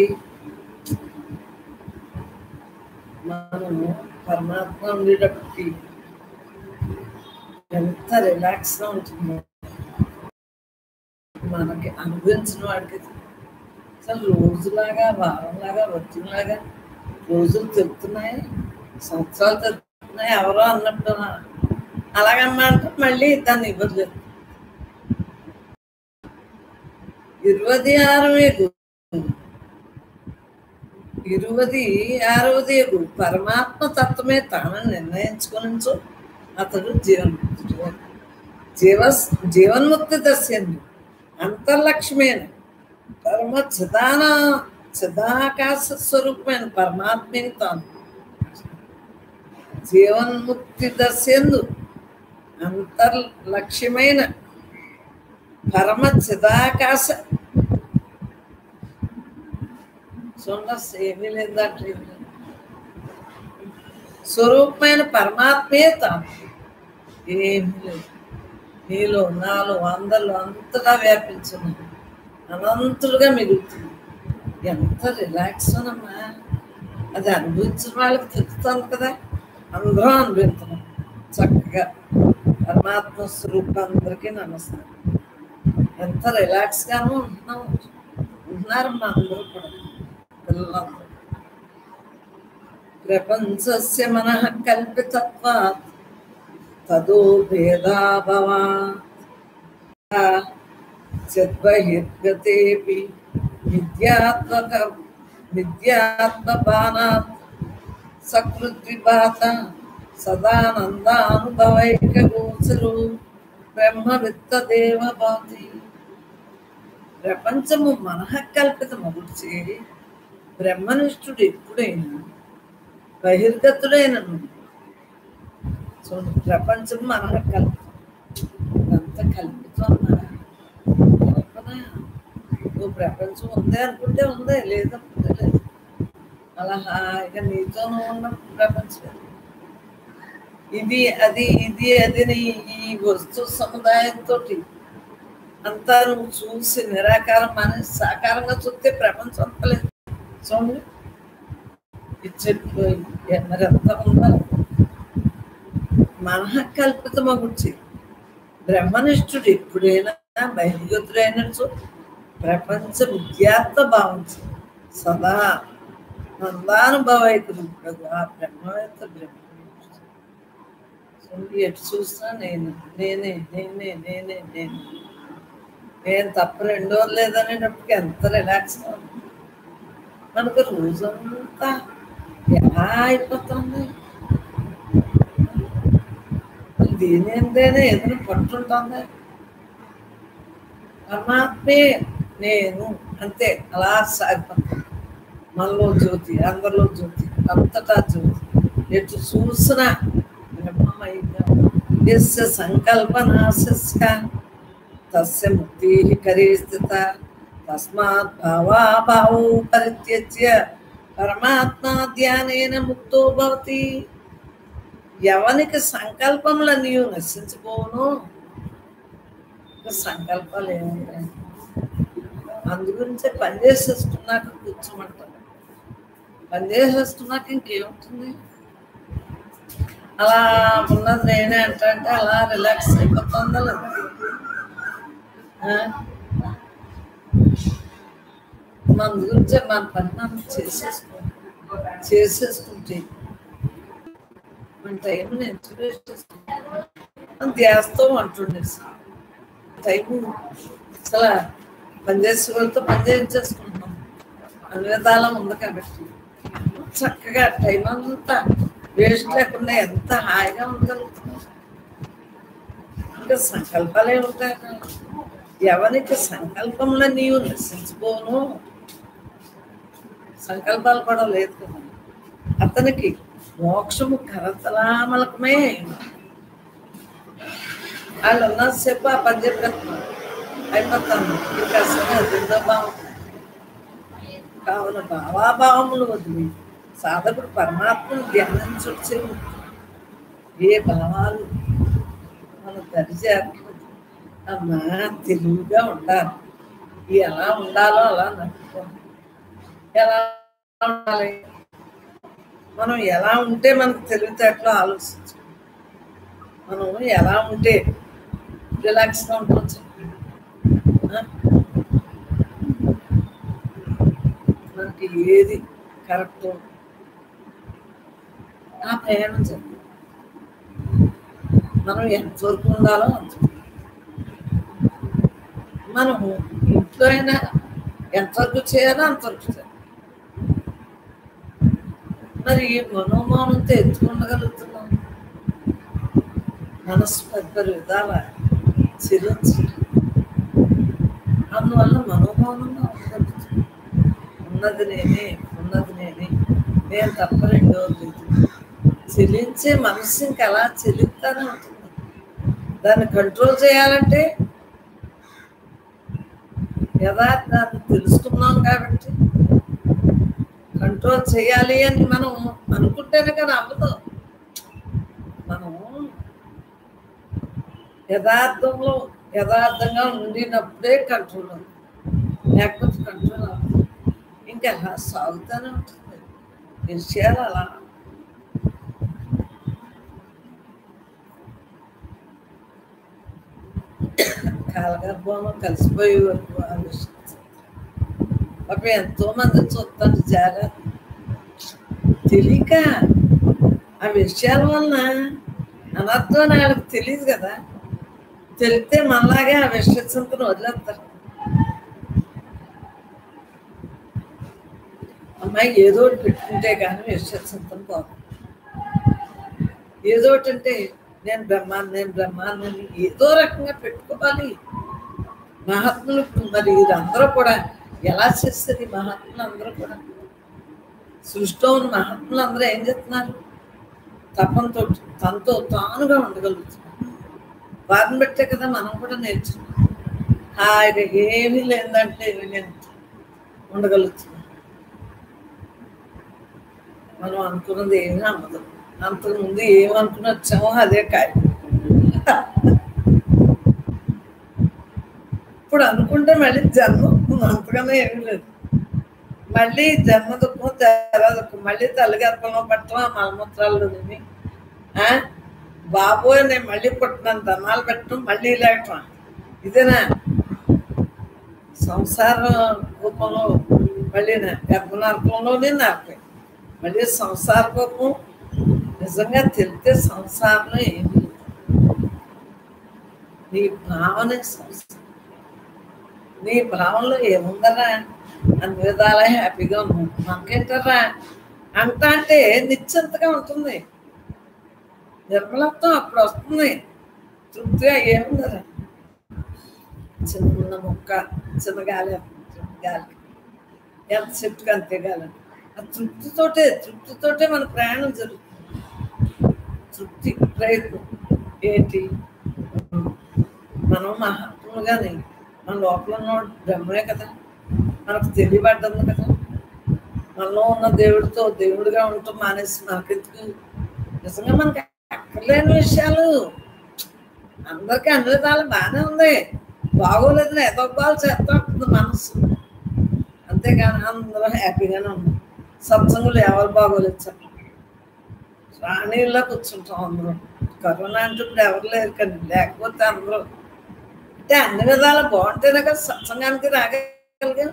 మనము పరమాత్మ ఉండేటప్పటికి ఎంత రిలాక్స్ గా ఉంటుందో మనకి అనుభవించిన వాడికి అసలు రోజులాగా వారంలాగా వచ్చినలాగా రోజులు తెలుపుతున్నాయి సంవత్సరాలు తెలుపుతున్నాయి ఎవరో అన్నట్టు అలాగమ్మంటే మళ్ళీ దాన్ని ఇవ్వలేదు ఇరవది ఆరవే ఇరువది ఆరవది గురు పరమాత్మ తత్వమే తానని నిర్ణయించుకొనించు అతడు జీవన్ముక్తుడు జీవ జీవన్ముక్తి దర్శండి అంతర్లక్ష్యమైన పరమ చిదాన చిదాకాశ స్వరూపమైన పరమాత్మని తాను జీవన్ముక్తి దర్శందు అంతర్లక్ష్యమైన పరమ చిదాకాశ సున్నస్ ఏమీ లేదు దాంట్లో ఏమీ లేదు. స్వరూపమైన పరమాత్మే తాను ఏమీ లేదు నీలో నాలో అందరిలో అంతగా వ్యాపించున్నాను అనంతులుగా మిగులుతుంది ఎంత రిలాక్స్ అమ్మా అది అనుభవించిన వాళ్ళకి తెలుస్తుంది కదా అందరం అనుభవిస్తున్నాం చక్కగా పరమాత్మ స్వరూపందరికీ నమస్కారం ఎంత రిలాక్స్ గాను ఉంటున్నాం ఉంటున్నారు మా అందరూ కూడా పిల్లలందరూ ప్రపంచస్య మనః కల్పితత్వాత్ తదో భేదాభవా చిద్బహిర్గతేపి విద్యాత్మక విద్యాత్మపానాత్ సకృద్విపాత సదానందానుభవైకగోచరు బ్రహ్మవిత్తదేవ భాతి ప్రపంచము మనః కల్పితమగుడిచి బ్రహ్మనిష్ఠుడు ఎప్పుడైనా బహిర్గతుడైన చూడండి ప్రపంచం మనః కల్పితం ఇదంతా కల్పితం అన్నారా కల్పన నువ్వు ప్రపంచం ఉందే అనుకుంటే ఉందే లేదనుకుంటే లేదు అలా హాయిగా నీతోనూ ఉన్న ప్రపంచం ఇది అది ఇది అది నీ ఈ వస్తు సముదాయంతో అంతా నువ్వు చూసి నిరాకారం మనసి సాకారంగా చూస్తే ప్రపంచం అంతా లేదు చూడండి ఇచ్చెట్లు మరి ఎంత ఉండాలి మనః కల్పితమ గురించి బ్రహ్మనిష్ఠుడు ఎప్పుడైనా బహిర్గతుడైనట్టు ప్రపంచ విద్యార్థ భావించు సదా నందానుభవైకుడు ఆ బ్రహ్మవేత్త బ్రహ్మ ఎటు చూసినా నేను నేనే నేనే నేనే నేను నేను తప్ప రెండో లేదనేటప్పటికి ఎంత రిలాక్స్ మనకు రోజంతా ఎలా అయిపోతుంది దీని ఏందేనే ఏదైనా పట్టుంటుంది పరమాత్మే నేను అంతే అలా సాగిపోతాం మనలో జ్యోతి అందరిలో జ్యోతి అంతటా జ్యోతి ఎటు చూసినా బ్రహ్మమయంగా ఎస్య సంకల్పనాశస్క తస్య ముక్తి కరీ స్థిత తస్మాత్ భావాభావో పరిత్యజ్య పరమాత్మ ధ్యానేన ముక్తో భవతి ఎవనికి సంకల్పములన్నీ నశించిపోను సంకల్పాలు ఏముంటాయి అందుగురించే పని చేసేసుకున్నాక కూర్చోమంటారు పని చేసేసుకున్నాక ఇంకేముంటుంది అలా ఉన్నది నేనే అంటే అలా రిలాక్స్ అయిపోతుందా లేదా ఆ? మన గురించి మన పని మనం చేసేసుకో చేసేసుకుంటే మన టైం నేను వేస్ట్ చేసుకుంటాను ధ్యాసతో అంటుండే టైం అసలు పనిచేసే వాళ్ళతో పని చేయించేసుకుంటున్నాం అన్ని విధాలా ఉంది కాబట్టి చక్కగా టైం అంతా వేస్ట్ లేకుండా ఎంత హాయిగా ఉండగలుగుతున్నాం ఇంకా సంకల్పాలే ఉంటాయి కదా. ఎవరికి సంకల్పంలో నీవు నశించుకోను సంకల్పాలు కూడా లేదు కదా అతనికి మోక్షము కరతలామలకమే వాళ్ళు ఉన్నసేపు ఆ పని చెప్పేస్తున్నారు అయిపోతాను ఇంకా అసలు రెండో భావం కావున భావాభావములు వదిలి సాధకుడు పరమాత్మను ధ్యానించొచ్చే ఏ భావాలు మన దరిచేరలేదు అమ్మా తెలివిగా ఉండాలి ఎలా ఉండాలో అలా నడుపుకోండి ఎలా ఉండాలి మనం ఎలా ఉంటే మనకు తెలివితేటలో ఆలోచించు మనం ఎలా ఉంటే రిలాక్స్గా ఉండవచ్చు ఆ? మనకి ఏది కరెక్ట్ ఆ ప్రయాణం చెప్పు మనం ఎంతవరకు ఉండాలో అంత మనం ఇంట్లో అయినా ఎంతవరకు చేయాలో అంతవరకు చేయాలి మరి ఈ మనోమానంతో ఎత్తుకుండగలుగుతున్నాం మనసు పెద్ద విధాల చిరించి అందువల్ల మనోమానంగా ఉండగలుగుతున్నాం ఉన్నది నేనే ఉన్నది నేనే నేను తప్ప రెండో లేదు చెల్లించే మనసు ఇంకా అలా చెల్లిస్తానే ఉంటుంది దాన్ని కంట్రోల్ చేయాలంటే యథార్థాన్ని తెలుసుకున్నాం కాబట్టి కంట్రోల్ చేయాలి అని మనం అనుకుంటేనే కానీ అవ్వదు మనం యథార్థంలో యథార్థంగా ఉండినప్పుడే కంట్రోల్ అవుతుంది లేకపోతే కంట్రోల్ అవ్వదు ఇంకా అలా సాగుతూనే ఉంటుంది విషయాలు అలా కాలగర్భంలో కలిసిపోయే వరకు ఆ విషయం పాప ఎంతో మంది చూస్తారు జాగ్రత్త తెలియక ఆ విషయాల వలన అనర్థం అని వాళ్ళకి తెలియదు కదా తెలిస్తే మనలాగే ఆ విశ్వసింతను వదిలేస్తారు అమ్మాయి ఏదో ఒకటి పెట్టుకుంటే కానీ విశ్వసింతం పోదు ఏదో ఒకటి అంటే నేను బ్రహ్మాన్ని నేను బ్రహ్మాన్ని అని ఏదో రకంగా పెట్టుకోవాలి మహాత్ములు మరి వీరందరూ కూడా ఎలా చేస్తారు ఈ మహాత్ములు అందరూ కూడా సృష్టిలో ఉన్న మహాత్ములు అందరూ ఏం చేస్తున్నారు తపంతో తనతో తానుగా ఉండగలుగుతున్నారు వారిని బట్టే కదా మనం కూడా నేర్చుకున్నాం హాయిగా ఏమీ లేదంటే నేను ఉండగలుగుతున్నాం మనం అనుకున్నది ఏమీ అమ్మదు అంతకుముందు ఏమనుకుని వచ్చామో అదే కాయ ఇప్పుడు అనుకుంటే మళ్ళీ జన్మ వస్తుంది అంతగానే ఏమీ లేదు మళ్ళీ జన్మ దుఃఖం తెర దుఃఖం మళ్ళీ తల్లిగర్భంలో పట్టడం మలమూత్రాలు తిని ఆ? బాబోయ్ నేను మళ్ళీ పుట్టినాను దన్నాలు పెట్టడం మళ్ళీ లేకటం ఇదేనా సంసార రూపంలో మళ్ళీ గర్భనార్కంలోనే నాకు మళ్ళీ సంసార రూపం నిజంగా తెలితే సంసారంలో ఏమి లేదు నీ భావన సంసారం నీ భావనలో ఏముందరా అన్ని విధాలా హ్యాపీగా ఉన్నాం మనకేంటారా అంట అంటే నిశ్చింతగా ఉంటుంది నిర్మలత్వం అప్పుడు వస్తుంది తృప్తిగా ఏముందరా చిన్న మొక్క చిన్న గాలి చిన్న గాలికి ఎంత చెట్టుకు అంతే గాలి ఆ తృప్తితోటే తృప్తితోటే మన ప్రయాణం జరుగుతుంది తృప్తి ప్రయత్నం ఏంటి మనం మహాత్ములుగానే మన లోపల ఉన్న బ్రహ్మే కదా మనకు తెలియబడ్డంది కదా మనలో ఉన్న దేవుడితో దేవుడిగా ఉంటాం మానేసి మనకెందుకు నిజంగా మనకి అక్కర్లేని విషయాలు అందరికీ అన్ని విధాలు బాగానే ఉంది బాగోలేదని ఎదొబ్బాలు చేస్తా ఉంటుంది మనసు అంతేగాని అందరూ హ్యాపీగానే ఉంది సత్సంగులు ఎవరు బాగోలేదు చెప్పండి రాణిల్లో కూర్చుంటాం అందరూ కరోనా అంటే ఇప్పుడు ఎవరు లేరు కానీ లేకపోతే అందరూ అంటే అన్ని విధాలు బాగుంటేనే కదా సత్సంగానికి రాగలిగా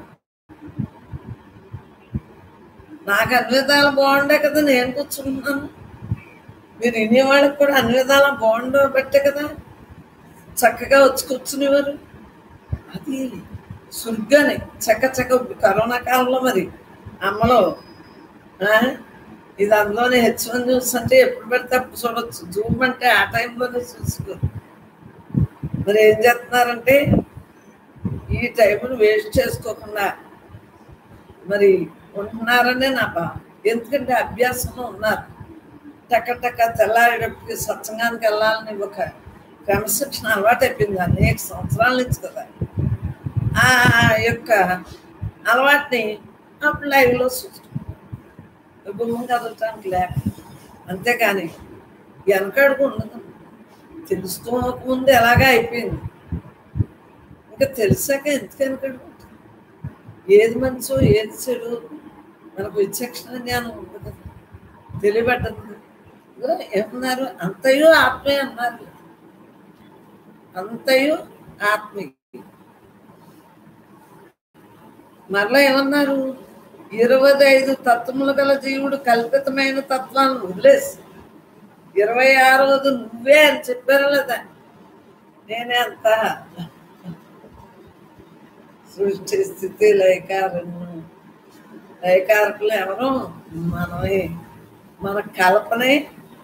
నాకు అన్ని విధాలు బాగుండే కదా నేను కూర్చుంటున్నాను మీరు వినేవాళ్ళకి కూడా అన్ని విధాలా బాగుండబట్టే కదా చక్కగా వచ్చి కూర్చునేవారు అది సుర్గానే చక్క చక్క కరోనా కాలంలో మరి అమ్మలో ఆ, ఇది అందులోనే హెచ్ వన్ న్యూస్ అంటే ఎప్పుడు పెడితే అప్పుడు చూడొచ్చు జూమ్ అంటే ఆ టైంలోనే చూసుకోరు మరి ఏం చేస్తున్నారంటే ఈ టైంను వేస్ట్ చేసుకోకుండా మరి ఉంటున్నారనే నా భావం ఎందుకంటే అభ్యాసంలో ఉన్నారు టక్క టక్క తెల్లారేటప్పటికి సత్సంగానికి వెళ్ళాలని ఒక క్రమశిక్షణ అలవాటు అయిపోయింది అనేక సంవత్సరాల నుంచి కదా ఆ యొక్క అలవాటుని అప్పుడు లైవ్లో చూస్తాం గుమ్మం కదలటానికి లేక అంతేకాని వెనకడుగు ఉండదు తెలుస్తూ ముందు ఎలాగా అయిపోయింది ఇంకా తెలిసాక ఎందుకు వెనకడుగు ఏది మంచో ఏది చెడు మనకు విచక్షణ జ్ఞానం ఉంది కదా తెలియబడ్డది ఇదిగో ఏమన్నారు అంతయు ఆత్మే అన్నారు అంతయు ఆత్మే మరలా ఏమన్నారు ఇరవై ఐదు తత్వములు గల జీవుడు కల్పితమైన తత్వాన్ని వదిలేసి ఇరవై ఆరోది నువ్వే అని చెప్పారు లేదా నేనే అంత సృష్టి స్థితి లయకారము లయకారకులు ఎవరు మనమే మన కల్పనే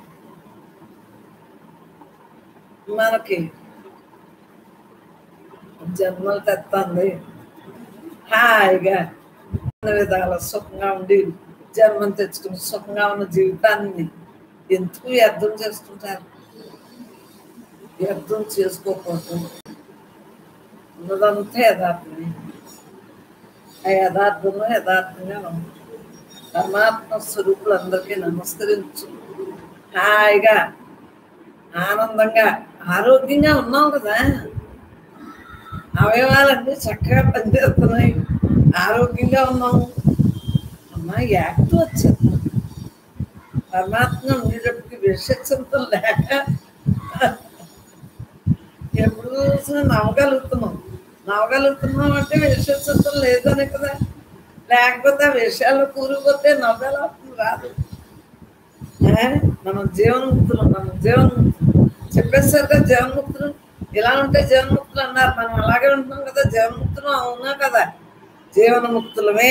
మనకి జన్మలు తెస్తుంది హాయిగా అన్ని విధాల సుఖంగా ఉండి జన్మం తెచ్చుకుని సుఖంగా ఉన్న జీవితాన్ని ఎందుకు వ్యర్థం చేసుకుంటారు వ్యర్థం చేసుకోకూడదు ఉన్నదంతా యథార్థమే ఆ యథార్థంలో యథార్థంగా ఉంది పరమాత్మ స్వరూపులందరికీ నమస్కరించు హాయిగా ఆనందంగా ఆరోగ్యంగా ఉన్నాం కదా అవయవాలన్నీ చక్కగా పనిచేస్తున్నాయి ఆరోగ్యంగా ఉన్నాము అమ్మా యాక్ట్ వచ్చింది పరమాత్మ ఉండేటప్పటికి విశక్షంతో లేక ఎప్పుడు చూసినా నవ్వగలుగుతున్నాం నవ్వగలుగుతున్నాం అంటే విశ్వసితం లేదనే కదా లేకపోతే ఆ విషయాలు కూరిపోతే నవ్వెలా వస్తుంది? రాదు ఏ? మనం జీవన్ముక్తులు మనం జీవన్ముక్తులు చెప్పేసారు కదా జీవన్ముక్తులు ఇలా ఉంటే జీవన్ముక్తులు అన్నారు మనం అలాగే ఉంటున్నాం కదా జీవన్ముక్తులు అవునా కదా జీవనముక్తులమే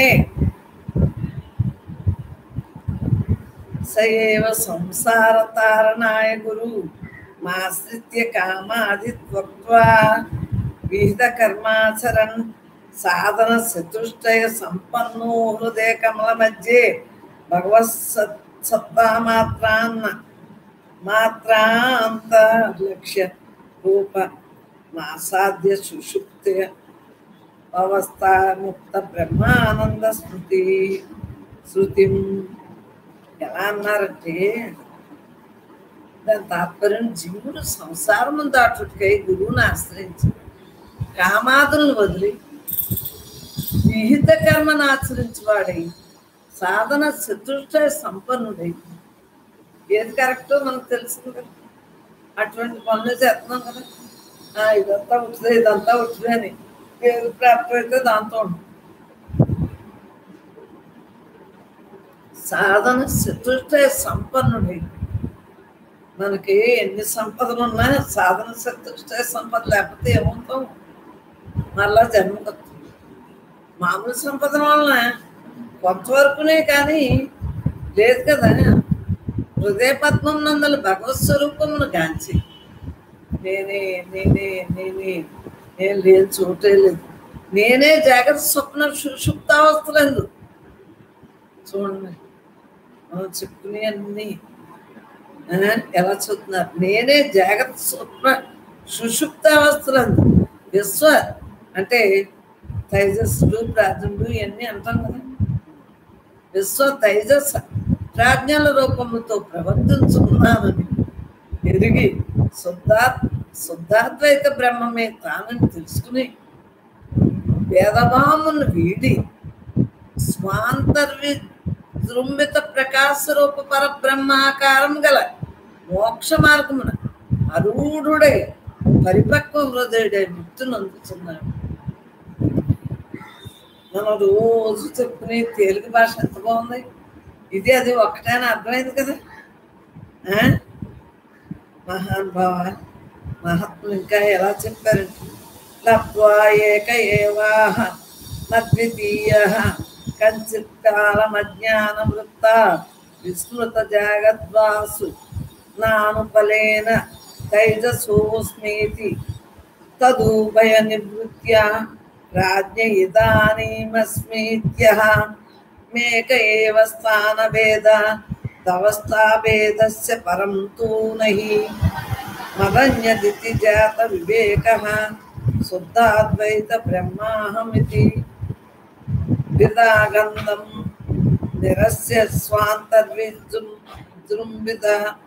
సయేవ సంసార తారణాయ గురు మాశ్రిత్య కామాది త్వక్వా విహిత కర్మాచరన్ సాధన చతుష్టయ సంపన్నో హృదయ కమల మధ్య భగవత్ సత్ సత్తా మాత్రాన్న మాత్రాంత లక్ష్య రూప నాసాధ్య సుషుప్త అవస్థ ముక్త బ్రహ్మానంద స్మృతి శృతిం ఎలా అన్నారంటే దాని తాత్పర్యం జీవుడు సంసారము దాటుకై గురువుని ఆశ్రయించి కామాదులను వదిలి విహిత కర్మను ఆచరించేవాడై సాధన చతుష్ట సంపన్నుడై ఏది కరెక్టో మనకు తెలిసింది కదా అటువంటి పనులు చేస్తున్నాం కదా ఆ, ఇదంతా ఉట్టిదే ఇదంతా ఉట్టిదే అని ఏది ప్రాప్తం అయితే దాంతో ఉంటుంది సాధన చతుష్ట సంపన్నుడై మనకి ఎన్ని సంపదలు ఉన్నా సాధన చతుష్ట సంపద లేకపోతే ఏమవుతాం మళ్ళా జన్మకొత్తాం మామూలు సంపదల వలన కొంతవరకునే కానీ లేదు కదా హృదయ పద్మం నందలు భగవత్ స్వరూపమును గాంచి నేనే నేనే నేనే నేను లేని చోటే లేదు నేనే జాగ్రత్త స్వప్న సుషుప్తావస్థలందు చూడండి మనం చెప్పుకునే అన్ని ఆ, ఎలా చూస్తున్నారు నేనే జాగ్రత్త స్వప్న సుషుప్తావస్థలందు విశ్వ అంటే తైజస్సులు ప్రార్థనలు ఇవన్నీ అంటాం కదా విశ్వ తైజస్ ప్రాజ్ఞల రూపముతో ప్రవర్తించుకున్నానని ఎరిగి శుద్ధా శుద్ధాద్వైత బ్రహ్మమే తానని తెలుసుకుని వేదభామును వీడి స్వాంతర్వి దృంబిత ప్రకాశ రూప పరబ్రహ్మాకారం గల మోక్ష మార్గమున అరూఢుడై పరిపక్వ హృదయుడై ముక్తును అందుతున్నాడు మనం రోజు చెప్పుకునే తెలుగు భాష ఎంత బాగుంది ఇది అది ఒక్కటే అని అర్థమైంది కదా ఆ? మహానుభావ మహాత్ములు ఇంకా ఎలా చెప్పారంటే లబ్ధ్వా ఏక ఏవాహ నద్వితీయ కంచిత్ కాలమజ్ఞాన వృత్త విస్మృత జాగద్వాసు నానుపలేన తైజసోస్మీతి తదుభయ నివృత్య రాజ్ఞ ఇదానీమస్మీత్యః మేక ఏవ స్థానభేద తవస్థాభేదస్య పరం తూ నహి మదన్యదితి జాత వివేకः శుద్ధాద్వైత బ్రహ్మాహమితి విదాగంధం నిరస్య స్వాంతర్విజృంభిత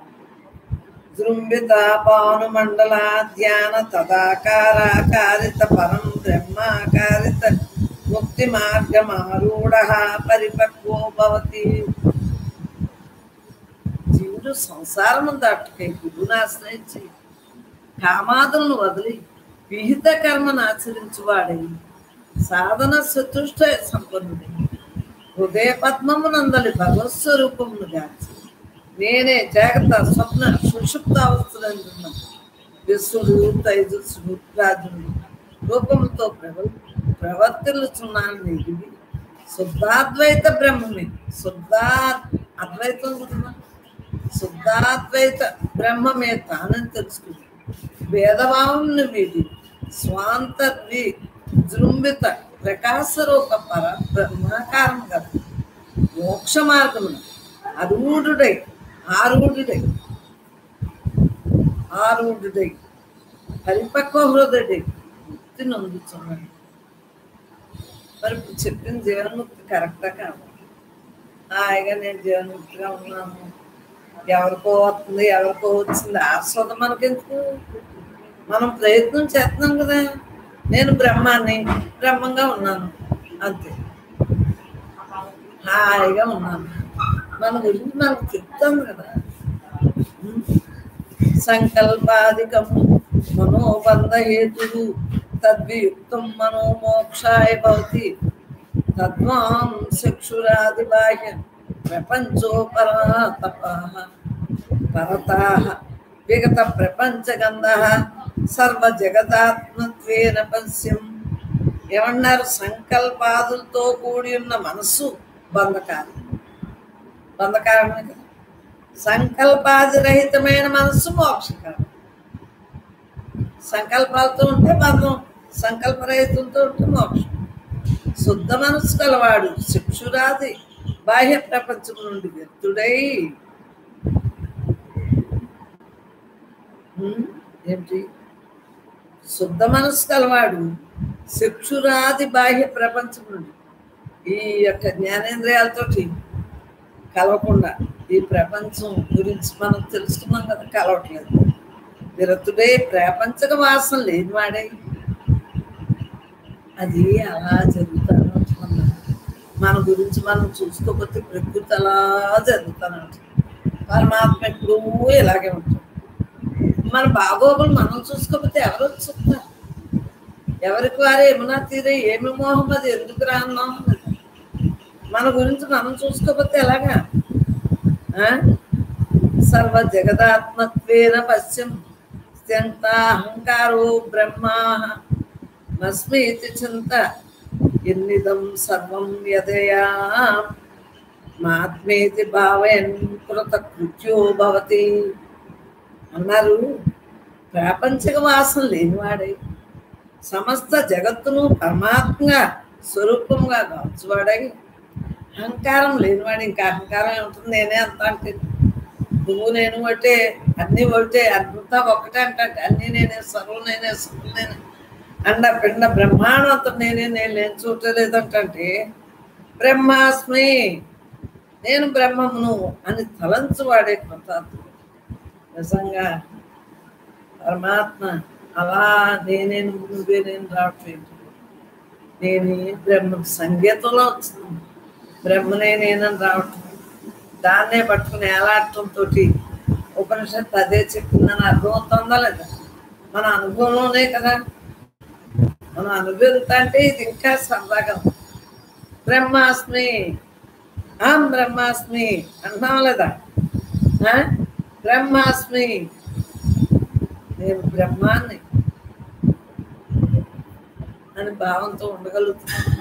జృంభితాపానుమండల ధ్యాన తదాకారాకారిత పరం బ్రహ్మాకారిత ముక్తి మార్గమారూఢ పరిపక్వో భవతి జీవుడు సంసారము దాటుకై గురువుని ఆశ్రయించి కామాదులను వదిలి విహిత కర్మను ఆచరించువాడై సాధన చతుష్ట సంపన్నుడై హృదయ పద్మమునందలి భగవత్ స్వరూపమును గాంచి నేనే జాగ్రత్త స్వప్న సుషుప్త అవస్థలందున్న విశ్వడు తైజస్సుడు రాజుడు రూపంతో ప్రవ ప్రవర్తిల్లుచున్నాను ఎదిగి శుద్ధాద్వైత బ్రహ్మమే శుద్ధా అద్వైతం గురుమా శుద్ధాద్వైత బ్రహ్మమే తానని తెలుసుకుంది వేదభావంను వీడి స్వాంత వి జృంభిత ప్రకాశ రూప పర బ్రహ్మాకారం కదా మోక్ష మార్గమున అరూఢుడై ఆరూఢుడై ఆరూఢుడై పరిపక్వ హృదయుడై ముక్తి నొందుతున్నాడు మరి ఇప్పుడు చెప్పిన జీవన్ముక్తి కరెక్టా కాదు హాయిగా నేను జీవన్ముక్తిగా ఉన్నాను ఎవరికో వస్తుంది ఎవరికో వచ్చింది ఆస్వాదం మనకెందుకు మనం ప్రయత్నం చేస్తున్నాం కదా నేను బ్రహ్మాన్ని బ్రహ్మంగా ఉన్నాను అంతే హాయిగా ఉన్నాను మన గురించి మనకు చెప్తాం కదా సంకల్పాధికము మనోబంధహేతు తద్వియుక్తం మనోమోక్షాయ భవతి తద్వాం చక్షురాది బాహ్య ప్రపంచోపరాతప పరతాః విగత ప్రపంచగంధ సర్వ జగదాత్మత్వేన పశ్యం ఏమన్నారు సంకల్పాదులతో కూడి ఉన్న మనస్సు బంధకారం బంధకారమే కదా సంకల్పాదిరహితమైన మనస్సు మోక్షకారం సంకల్పాలతో ఉంటే బంధం సంకల్పరహితంతో ఉంటే మోక్షం శుద్ధ మనస్సు కలవాడు శిక్షురాది బాహ్య ప్రపంచం నుండి వ్యక్తుడై ఉమ్, ఏంటి శుద్ధ మనస్సు కలవాడు శిక్షురాది బాహ్య ప్రపంచం నుండి ఈ యొక్క జ్ఞానేంద్రియాలతోటి కలవకుండా ఈ ప్రపంచం గురించి మనం తెలుసుకున్నాం కదా కలవట్లేదు విరతుడే ప్రపంచక వాసన లేనివాడే అది అలా జరుగుతాను అంటున్నాను. మన గురించి మనం చూసుకోకపోతే ప్రకృతి అలా జరుగుతాను అంటుంది. పరమాత్మ ఎప్పుడూ ఇలాగే ఉంటుంది మన బాగోగులు మనం చూసుకోకపోతే ఎవరు వచ్చి చూస్తారు ఎవరికి వారు ఏమన్నా తీరే ఏమి మోహం అది ఎందుకు రాన్నాం మన గురించి మనం చూసుకోకపోతే ఎలాగా ఆ? సర్వ జగదాత్మత్వేన పశ్యం స్థ్యంత అహంకారో బ్రహ్మా మస్మీతి చింత ఎన్నిదం సర్వం యదయా మాత్మేతి భావయన్ కృత కృత్యో భవతి అన్నారు ప్రాపంచిక వాసన లేనివాడై సమస్త జగత్తును పరమాత్మగా స్వరూపంగా గాల్చువాడై అహంకారం లేనివాడు ఇంకా అహంకారం ఏముంటుంది నేనే అంత అంటే నువ్వు నేను ఒకటే అన్నీ ఒకటే అంతా ఒకటే అంటే అన్నీ నేనే సర్వం నేనే సర్వం నేనే అండ పిండ బ్రహ్మాండం అంతా నేనే నేను లేని చూడలేదంటే బ్రహ్మాస్మి నేను బ్రహ్మమును అని తలంచువాడే కృతార్థుడు నిజంగా పరమాత్మ అలా నేనే నువ్వు నువ్వే నేను రావట్లేదు నేను బ్రహ్మ సంగీతంలో వచ్చింది బ్రహ్మనే నేనని రావటం దాన్నే పట్టుకుని ఏలాడటంతో ఉపనిషత్తు అదే చెప్పిందని అర్థమవుతుందా లేదా మన అనుభవంలోనే కదా మనం అనుభవిస్తా అంటే ఇది ఇంకా సరదాగా ఉంది. బ్రహ్మాస్మి ఆం బ్రహ్మాస్మి అంటున్నాం లేదా ఆ? బ్రహ్మాస్మి నేను బ్రహ్మాన్ని అని భావంతో ఉండగలుగుతున్నాను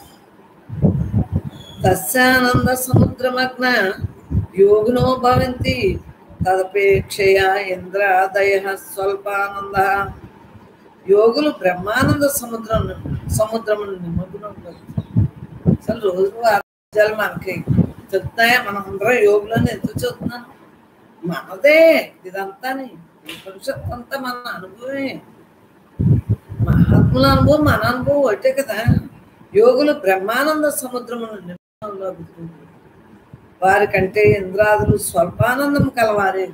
తస్యానంద సముద్రమగ్న యోగినో భవంతి తదపేక్షయ ఇంద్రాదయ స్వల్పానంద యోగులు బ్రహ్మానంద సముద్రం సముద్రమును నిమగ్నం అసలు రోజు ఆచారాలు మనకి చెప్తాయా మనం అందరం యోగులని ఎందుకు చెప్తున్నాం మనదే ఇదంతాని ఈ ఉపనిషత్తు అంతా మన అనుభవమే మహాత్ముల అనుభవం మన అనుభవం ఒకటే కదా యోగులు బ్రహ్మానంద సముద్రమును నిర్మాణంలో గుర్తింపు వారికంటే ఇంద్రాదులు స్వల్పానందం కలవారే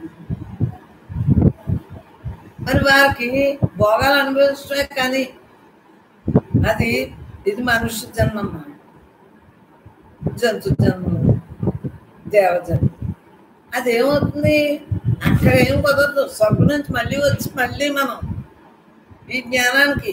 మరి వారికి భోగాలు అనుభవించడమే కానీ అది ఇది మనుష్య జన్మమ్మ జంతు జన్మలు దేవజన్మ అదేమవుతుంది అక్కడ ఏం కుదరదు స్వర్గం నుంచి మళ్ళీ వచ్చి మళ్ళీ మనం ఈ జ్ఞానానికి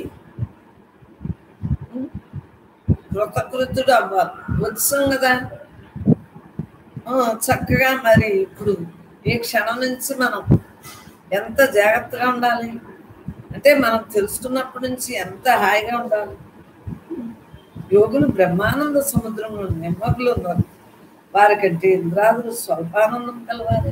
కృతకృతుడు అవ్వాలి వచ్చాం కదా ఆ, చక్కగా మరి ఇప్పుడు ఈ క్షణం నుంచి మనం ఎంత జాగ్రత్తగా ఉండాలి అంటే మనం తెలుసుకున్నప్పటి నుంచి ఎంత హాయిగా ఉండాలి యోగులు బ్రహ్మానంద సముద్రంలో నిమ్మకులు ఉన్నారు వారికంటే ఇంద్రాదులు స్వల్పానందం కలవాలి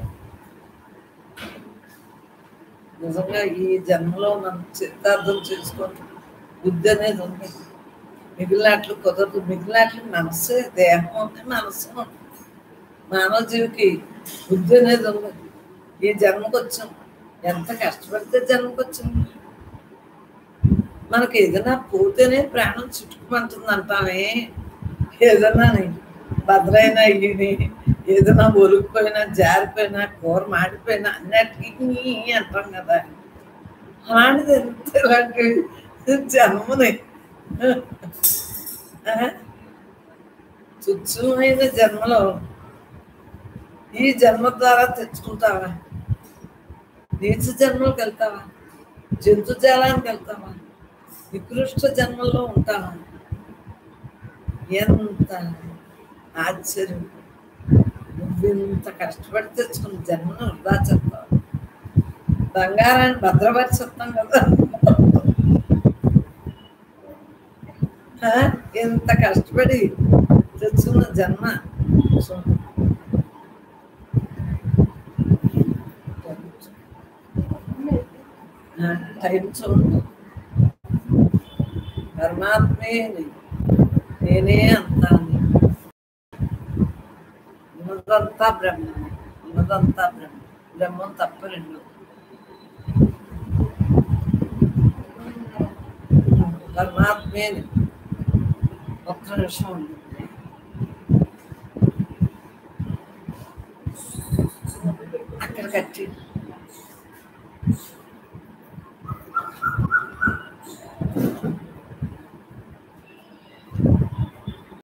నిజంగా ఈ జన్మలో మనం చిత్తార్థం చేసుకుంటాం బుద్ధి అనేది ఉంది మిగిలినట్లు కుదరదు మిగిలినట్లు మనస్సే దేహం ఉంది మనస్సు ఉంది మానవ జీవికి బుద్ధి అనేది ఉంది ఈ జన్మకు వచ్చాం ఎంత కష్టపడితే జన్మకు వచ్చాం మనకి ఏదైనా పోతేనే ప్రాణం చుట్టుకుమంటుంది అంటామే ఏదైనా భద్రైనా అయ్యి ఏదైనా ఒలిగిపోయినా జారిపోయినా కూర మాడిపోయినా అన్నిటికీ అంటాం కదా అలాంటిది ఎంత ఇలాంటి జన్మని ఆ? తుచ్చమైన జన్మలో ఈ జన్మ ద్వారా తెచ్చుకుంటావా నీచ జన్మలోకి వెళ్తావా జంతుజాలానికి వెళ్తామా నికృష్ట జన్మల్లో ఉంటామా ఎంత ఆశ్చర్యం నువ్వింత కష్టపడి తెచ్చుకున్న జన్మను వృధా చెప్తావు బంగారాన్ని భద్రపరిచేస్తాం కదా ఆ? ఇంత కష్టపడి తెచ్చుకున్న జన్మ చూడు. ఆ, టైం చూడు పరమాత్మే నే- నేనే అంతా అని. ఉన్నదంతా బ్రహ్మ ఉన్నదంతా బ్రహ్మ బ్రహ్మం తప్ప రెండు పరమాత్మే నే. ఒక్క నిమిషం ఉండండి అక్కడ కట్టి